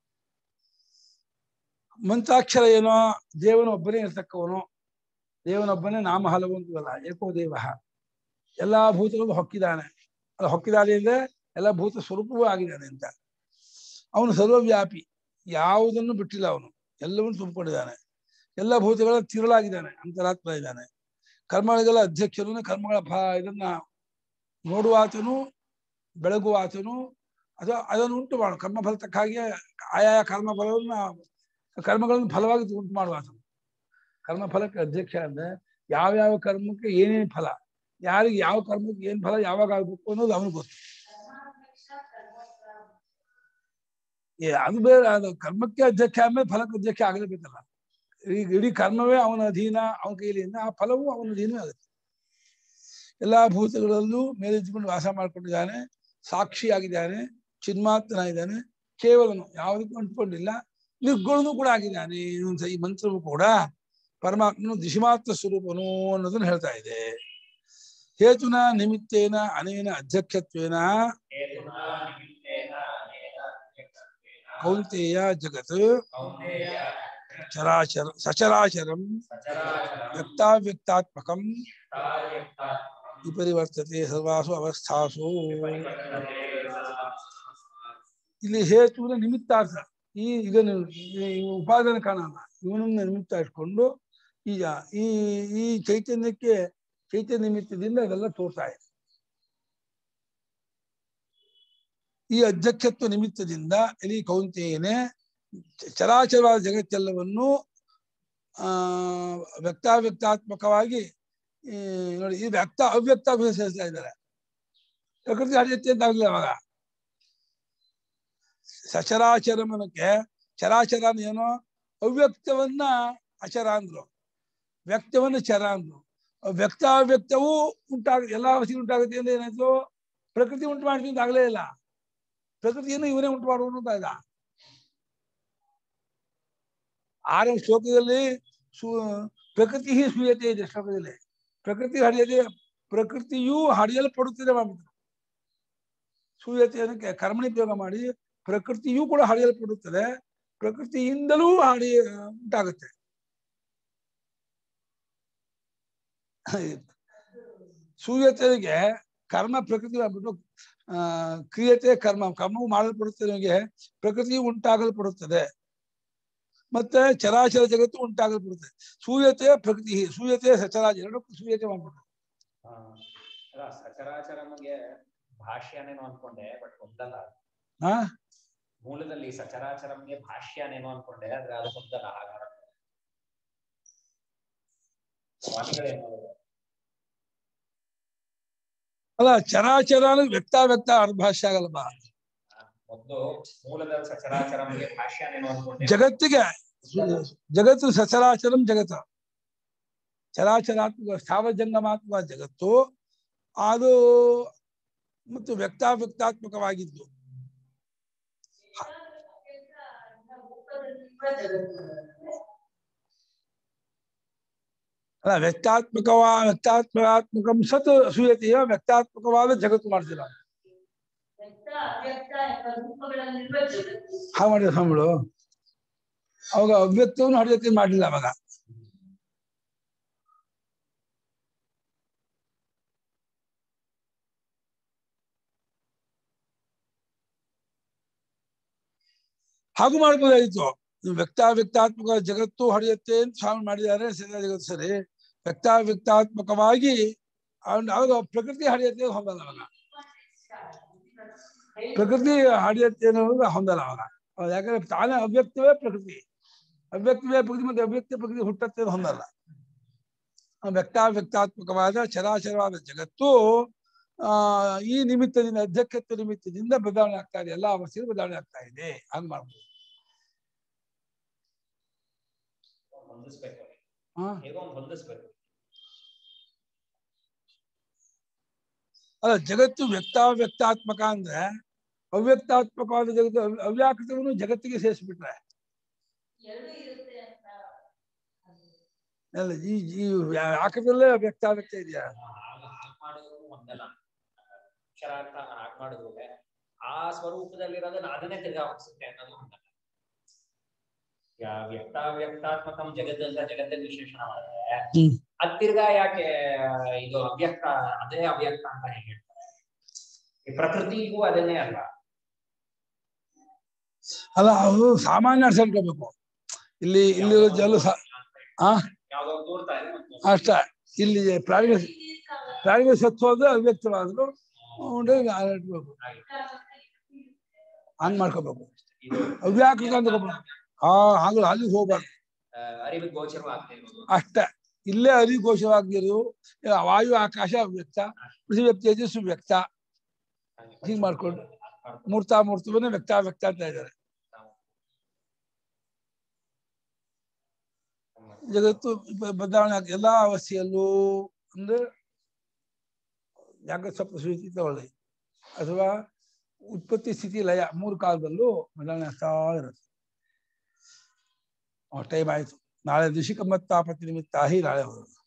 ಮಂತ್ರಾಕ್ಷರ ಏನೋ ದೇವನೊಬ್ಬನೇ ಇರ್ತಕ್ಕವನು ದೇವನೊಬ್ಬನೇ ನಾಮ ಹಲವು ಅಂತವಲ್ಲ ಏಕೋ ದೇವ ಎಲ್ಲಾ ಭೂತಗಳು ಹೊಕ್ಕಿದ್ದಾನೆ ಅದು ಹೊಕ್ಕಿದ್ದಾನೆ ಅಂದ್ರೆ ಎಲ್ಲ ಭೂತ ಸ್ವರೂಪವೂ ಆಗಿದ್ದಾನೆ ಅಂತ ಅವನು ಸರ್ವವ್ಯಾಪಿ ಯಾವುದನ್ನು ಬಿಟ್ಟಿಲ್ಲ ಅವನು ಎಲ್ಲವನ್ನು ತುಂಬಿಕೊಂಡಿದ್ದಾನೆ ಎಲ್ಲ ಭೂತಗಳ ತಿರುಳಾಗಿದ್ದಾನೆ ಅಂತರಾತ್ಮ ಇದ್ದಾನೆ ಕರ್ಮಗಳಿಗೆಲ್ಲ ಅಧ್ಯಕ್ಷನು ಕರ್ಮಗಳ ಫ ಇದನ್ನ ನೋಡುವಾತನು ಬೆಳಗುವಾತನು ಅದು ಅದನ್ನು ಉಂಟು ಮಾಡು ಕರ್ಮಫಲ ತಕ್ಕ ಹಾಗೆ ಆಯಾ ಕರ್ಮಫಲವನ್ನ ಕರ್ಮಗಳನ್ನು ಫಲವಾಗಿ ಉಂಟು ಮಾಡುವಾತನು ಕರ್ಮಫಲಕ್ಕೆ ಅಧ್ಯಕ್ಷ ಅಂದ್ರೆ ಯಾವ್ಯಾವ ಕರ್ಮಕ್ಕೆ ಏನೇನು ಫಲ ಯಾರಿಗೆ ಯಾವ ಕರ್ಮಕ್ಕೆ ಏನ್ ಫಲ ಯಾವಾಗ ಆಗ್ಬೇಕು ಅನ್ನೋದು ಅವನಿಗೆ ಗೊತ್ತು ಏ ಅದು ಬೇರೆ ಅದು ಕರ್ಮಕ್ಕೆ ಅಧ್ಯಕ್ಷ ಆದ್ಮೇಲೆ ಫಲಕ್ಕೆ ಅಧ್ಯಕ್ಷ ಆಗಲೇಬೇಕಲ್ಲ ಈಗ ಇಡೀ ಕರ್ಮವೇ ಅವನ ಅಧೀನ ಅವನ ಕೈಲಿಂದ ಆ ಫಲವು ಅವನ ಅಧೀನವೇ ಆಗುತ್ತೆ ಎಲ್ಲಾ ಭೂತಗಳಲ್ಲೂ ಮೇಲಿದ್ದುಕೊಂಡು ವಾಸ ಮಾಡ್ಕೊಂಡಿದ್ದಾನೆ ಸಾಕ್ಷಿಯಾಗಿದ್ದಾನೆ ಚಿನ್ಮಾತ್ರನಾಗಿದ್ದಾನೆ ಕೇವಲನು ಯಾವುದಕ್ಕೂ ಅಂಟ್ಕೊಂಡಿಲ್ಲ ನಿರ್ಗುಣನೂ ಕೂಡ ಆಗಿದ್ದಾನೆ ಅನ್ನುವಂಥ ಈ ಮಂತ್ರವು ಕೂಡ ಪರಮಾತ್ಮನು ದಿಶಿಮಾತ್ರ ಸ್ವರೂಪನು ಅನ್ನೋದನ್ನ ಹೇಳ್ತಾ ಇದೆ ಹೇತುನ ನಿಮಿತ್ತೇನ ಅನೇನ ಅಧ್ಯಕ್ಷತ್ವೇನ ಹೇತುನಾ ನಿಮಿತ್ತೇನ ಅನೇನ ಅಧ್ಯಕ್ಷತ್ವೇನ ಕೌಂತೆಯ ಜಗತ್ ಕೌಂತೆಯ ಚರಾಚರ ಸಚರಾಚರಂ ಸಚರಾಚರಂ ವ್ಯಕ್ತಾವ್ಯಕ್ತಾತ್ಮಕಂ ತಾಯತ್ತಾತ್ಮಕಂ ವಿಪರಿವರ್ತತೆ ಸರ್ವಾಸು ಅವಸ್ಥಾಸು ಪರಿವರ್ತನೆ ಇಲ್ಲಿ ಹೇತುವಿನ ನಿಮಿತ್ತಾರ್ಥ ಈ ಇದನ್ನು ಈ ಉಪಾದಾನ ಕಾರಣ ಇವನನ್ನ ನಿಮಿತ್ತ ಇಟ್ಕೊಂಡು ಈಗ ಈ ಈ ಚೈತನ್ಯಕ್ಕೆ ಚೈತನ್ಯ ನಿಮಿತ್ತದಿಂದ ಅದೆಲ್ಲ ತೋರ್ತಾ ಇದೆ ಈ ಅಧ್ಯಕ್ಷತ್ವ ನಿಮಿತ್ತದಿಂದ ಇಲ್ಲಿ ಕೌಂತೆಯೇನೆ ಚ- ಚರಾಚರವಾದ ಜಗತ್ತೆಲ್ಲವನ್ನು ಆ ವ್ಯಕ್ತಾವ್ಯಕ್ತಾತ್ಮಕವಾಗಿ ಈ ನೋಡಿ ಈ ವ್ಯಕ್ತ ಅವ್ಯಕ್ತ ಅಭಿನಯಿಸ್ತಾ ಇದ್ದಾರೆ ಪ್ರಕೃತಿ ಹರಿಯತ್ತೆ ಅಂತ ಆಗ್ಲಿಲ್ಲ ಅವಾಗ ಸಚರಾಚರಮನಕ್ಕೆ ಚರಾಚರ ಅಂದ್ರೆ ಏನೋ ಅವ್ಯಕ್ತವನ್ನ ಅಚರ ಅಂದ್ರು ವ್ಯಕ್ತವನ್ನ ಚರ ಅಂದ್ರು ವ್ಯಕ್ತ ಅವ್ಯಕ್ತವೂ ಉಂಟಾಗ ಎಲ್ಲಾ ವಸ್ತು ಉಂಟಾಗುತ್ತೆ ಅಂದ್ರೆ ಏನಾಯ್ತು ಪ್ರಕೃತಿ ಉಂಟು ಮಾಡ್ತೀನಿ ಅಂತ ಆಗ್ಲೇ ಇಲ್ಲ ಪ್ರಕೃತಿಯನ್ನು ಇವನೇ ಉಂಟು ಮಾಡುವನು ಅಂತ ಇಲ್ಲ ಆರನೇ ಶ್ಲೋಕದಲ್ಲಿ ಸು ಪ್ರಕೃತಿ ಸೂಯತೆ ಇದೆ ಶ್ಲೋಕದಲ್ಲಿ ಪ್ರಕೃತಿ ಹರಿಯದೆ ಪ್ರಕೃತಿಯೂ ಹರಿಯಲ್ಪಡುತ್ತದೆ ಮಾಡ್ಬಿಟ್ರು ಸೂಯತೆಯನ್ನು ಕರ್ಮಣಿ ಪ್ರಯೋಗ ಮಾಡಿ ಪ್ರಕೃತಿಯೂ ಕೂಡ ಹರಿಯಲ್ಪಡುತ್ತದೆ ಪ್ರಕೃತಿಯಿಂದಲೂ ಹರಿ ಉಂಟಾಗುತ್ತೆ ಸೂಯತೆಗೆ ಕರ್ಮ ಪ್ರಕೃತಿ ಆಗ್ಬಿಟ್ಟು ಆ ಕ್ರಿಯತೆ ಕರ್ಮ ಕರ್ಮವು ಮಾಡಲ್ಪಡುತ್ತದೆ ನಮಗೆ ಪ್ರಕೃತಿಯು ಉಂಟಾಗಲ್ಪಡುತ್ತದೆ ಮತ್ತೆ ಚರಾಚರ ಜಗತ್ತು ಉಂಟಾಗಲ್ಪಡುತ್ತದೆ ಸೂಯತೆ ಪ್ರಕೃತಿ ಸೂಯತೆ ಸಚರಾಚ ಎರಡಕ್ಕೂ ಸೂಯತೆ ಮಾಡ್ಬಿಟ್ಟು ಆ, ಅಲ್ಲ ಸಚರಾಚರಮ್ಗೆ ಭಾಷ್ಯನೇನೋ ಅನ್ಕೊಂಡೆ ಬಟ್ ಒಂದಲ್ಲ ಹಾ ಮೂಲದಲ್ಲಿ ಸಚರಾಚರಮ್ಗೆ ಭಾಷ್ಯನೇನೋ ಅನ್ಕೊಂಡೆ ಆದ್ರೆ ಅದು ಒಂದಲ್ಲ ಹಾಗಾದ್ರೆ ಸ್ವಾಮಿಗಳೇನೋ ಅಲ್ಲ ಚರಾಚರ ಅಂದ್ರೆ ವ್ಯಕ್ತ ವ್ಯಕ್ತ ಅರ್ಭಾಷ್ಯ ಆಗಲ್ಲಪ್ಪ ಒಂದು ಮೂಲದ ಸಚರಾಚರಮ್ಗೆ ಭಾಷ್ಯನೇನೋ ಅನ್ಕೊಂಡೆ ಜಗತ್ತಿಗೆ ಜಗತ್ತು ಸಚರಾಚರಂ ಜಗತ್ತು ಚರಾಚರಾತ್ಮಕ ಸ್ಥಾವ ಜಂಗಮಾತ್ಮಕ ಜಗತ್ತು ಅದು ಮತ್ತು ವ್ಯಕ್ತಾವ್ಯಕ್ತಾತ್ಮಕವಾಗಿದ್ದು ಅಲ್ಲ ವ್ಯಕ್ತಾತ್ಮಕವಾ ವ್ಯಕ್ತಾತ್ಮಕಾತ್ಮಕಂ ಸತ್ ಅಸೂಯತೆಯ ವ್ಯಕ್ತಾತ್ಮಕವಾದ ಜಗತ್ತು ಮಾಡ್ತೀರ ಹಾ ಮಾಡಿದ ಸ್ವಾಮಿಗಳು ಅವಾಗ ಅವ್ಯಕ್ತವನ್ನು ಹರಿಯತೆ ಮಾಡಲಿಲ್ಲ ಅವಾಗ ಹಾಗೂ ಮಾಡ್ಬೋದಾಗಿತ್ತು ನೀವು ವ್ಯಕ್ತಾವ್ಯಕ್ತಾತ್ಮಕ ಜಗತ್ತು ಹರಿಯತ್ತೆ ಅಂತ ಸ್ವಾಮಿ ಮಾಡಿದ್ದಾರೆ ಸದಾ ಜಗತ್ತು ಸರಿ ವ್ಯಕ್ತಾವ್ಯಕ್ತಾತ್ಮಕವಾಗಿ ಅವ್ನ್- ಅವಾಗ ಪ್ರಕೃತಿ ಹರಿಯತ್ತೆ ಹೊಂದಲ್ಲ ಅವಾಗ ಪ್ರಕೃತಿ ಹರಿಯತ್ತೆ ಅನ್ನೋದು ಹೊಂದಲ್ಲ ಅವಾಗ ಅವಾಗ ಯಾಕಂದ್ರೆ ತಾನೇ ಅವ್ಯಕ್ತವೇ ಪ್ರಕೃತಿ ಅವ್ಯಕ್ತವೇ ಪ್ರಕೃತಿ ಮತ್ತೆ ಅವ್ಯಕ್ತ ಪ್ರಕೃತಿ ಹುಟ್ಟತ್ತೆ ಅಂತ ಹೊಂದಲ್ಲ ಆ ವ್ಯಕ್ತಾವ್ಯಕ್ತಾತ್ಮಕವಾದ ಚರಾಚರವಾದ ಜಗತ್ತು ಆ ಈ ನಿಮಿತ್ತದಿಂದ ಅಧ್ಯಕ್ಷತ್ವ ನಿಮಿತ್ತದಿಂದ ಬದಲಾವಣೆ ಆಗ್ತಾ ಇದೆ ಎಲ್ಲಾ ಅವಸ್ಥೆಗಳು ಬದಲಾವಣೆ ಆಗ್ತಾ ಇದೆ ಹಂಗ್ ಮಾಡ್ಬೋದು ಹೊಂದಿಸ್ಬೇಕು ಹಾ ಹೇಗೋ ಒಂದು ಹೊಂದಿಸ್ಬೇಕು ಅಲ್ಲ ಜಗತ್ತು ವ್ಯಕ್ತಾವ್ಯಕ್ತಾತ್ಮಕ ಅಂದ್ರೆ ಅವ್ಯಕ್ತಾತ್ಮಕವಾದ ಜಗತ್ತು ಅವ್ಯ- ಅವ್ಯಾಕೃತವನ್ನು ಜಗತ್ತಿಗೆ ಸೇರಿಸ್ಬಿಟ್ರೆ ಅಲ್ಲ ಈ ಈ ಆಕದಲ್ಲೇ ವ್ಯಕ್ತ ವ್ಯಕ್ತ ಇದೆಯಾ ಹಾಗ್ ಹಾಗ್ ಮಾಡೋದು ಒಂದಲ್ಲ ಅಕ್ಷರಾರ್ಥ ಹಾಗೆ ಮಾಡಿದ್ರೆ ಆ ಸ್ವರೂಪದಲ್ಲಿರೋದನ್ನ ಅದನ್ನೇ ತಿರ್ಗಾ ಹೊಡ್ಸುತ್ತೆ ಅನ್ನೋದು ಒಂದಲ್ಲ ಯಾ- ವ್ಯಕ್ತ ವ್ಯಕ್ತಾತ್ಮಕಂ ಜಗತ್ತಂತ ಜಗತ್ತಲ್ಲಿ ವಿಶೇಷಣ ಮಾಡಿದ್ರೆ ಹ್ಮ್. ಅದ್ ತಿರ್ಗಾ ಯಾಕೆ ಇದು ಅವ್ಯಕ್ತ ಅದೇ ಅವ್ಯಕ್ತ ಅಂತ ಹೇಗೆ ಹೇಳ್ತಾರೆ ಈ ಪ್ರಕೃತಿಗೂ ಅದನ್ನೇ ಅಲ್ಲ ಅಲ್ಲ ಅದು ಸಾಮಾನ್ಯ ಅರ್ಥ ಅನ್ಕೋಬೇಕು ಇಲ್ಲಿ ಇಲ್ಲಿರೋ ಜಲ ಸ- ಆ ಯಾವ್ದೋ ಒಂದು ತೋರ್ತಾ ಇದೆ ಮತ್ತು ಅಷ್ಟ ಇಲ್ಲಿ ಪ್ರಾಣಿಗಳ ಪ್ರಾಣಿಗಳ ಸತ್ವದ ಅವ್ಯಕ್ತವಾದ್ರು ಉಂಡೆ ಇಟ್ಬೇಕು ಹಂಗ್ ಮಾಡ್ಕೋಬೇಕು ಇದು ಅವ್ಯಾಕೃತ ಅಂತ ತಗೋಬೇಕು. ಆ ಹಾಗೆ ಅಲ್ಲಿಗೆ ಹೋಗ್ಬಾರ್ದು ಆ, ಅರಿವಿಗೆ ಗೋಚರವಾಗ್ತಾ ಇರೋದು ಅಷ್ಟ ಇಲ್ಲೇ ಅಧಿಘೋಷವಾಗಿರು ವಾಯು ಆಕಾಶ ಅವ್ಯಕ್ತ ಪೃಥ್ವಿ ತೇಜಸ್ಸು ವ್ಯಕ್ತ ಹೀಗ್ ಮಾಡ್ಕೊಂಡು. ಮೂರ್ತಾಮೂರ್ತವನ್ನ ವ್ಯಕ್ತ ವ್ಯಕ್ತ ಅಂತ ಇದ್ದಾರೆ ಜಗತ್ತು ಬ- ಬದಲಾವಣೆ ಆಗ್- ಎಲ್ಲಾ ಅವಸ್ಥೆಯಲ್ಲೂ ಅಂದ್ರೆ ಜಾಗ್ರತ ಸ್ವಪ್ನ ಸುಷುಪ್ತಿ ತಗೊಳ್ಳಿ ಅಥವಾ ಉತ್ಪತ್ತಿ ಸ್ಥಿತಿ ಲಯ ಮೂರು ಕಾಲದಲ್ಲೂ ಬದಲಾವಣೆ ಆಗ್ತಾ ಇರುತ್ತೆ ಟೈಮ್ ಆಯ್ತು ನಾಳೆ ಋಷಿಕ ಮತ್ತಾಪತಿ ನಿಮಿತ್ತ ಹಿ ನಾಳೆ ಹೋಗೋದು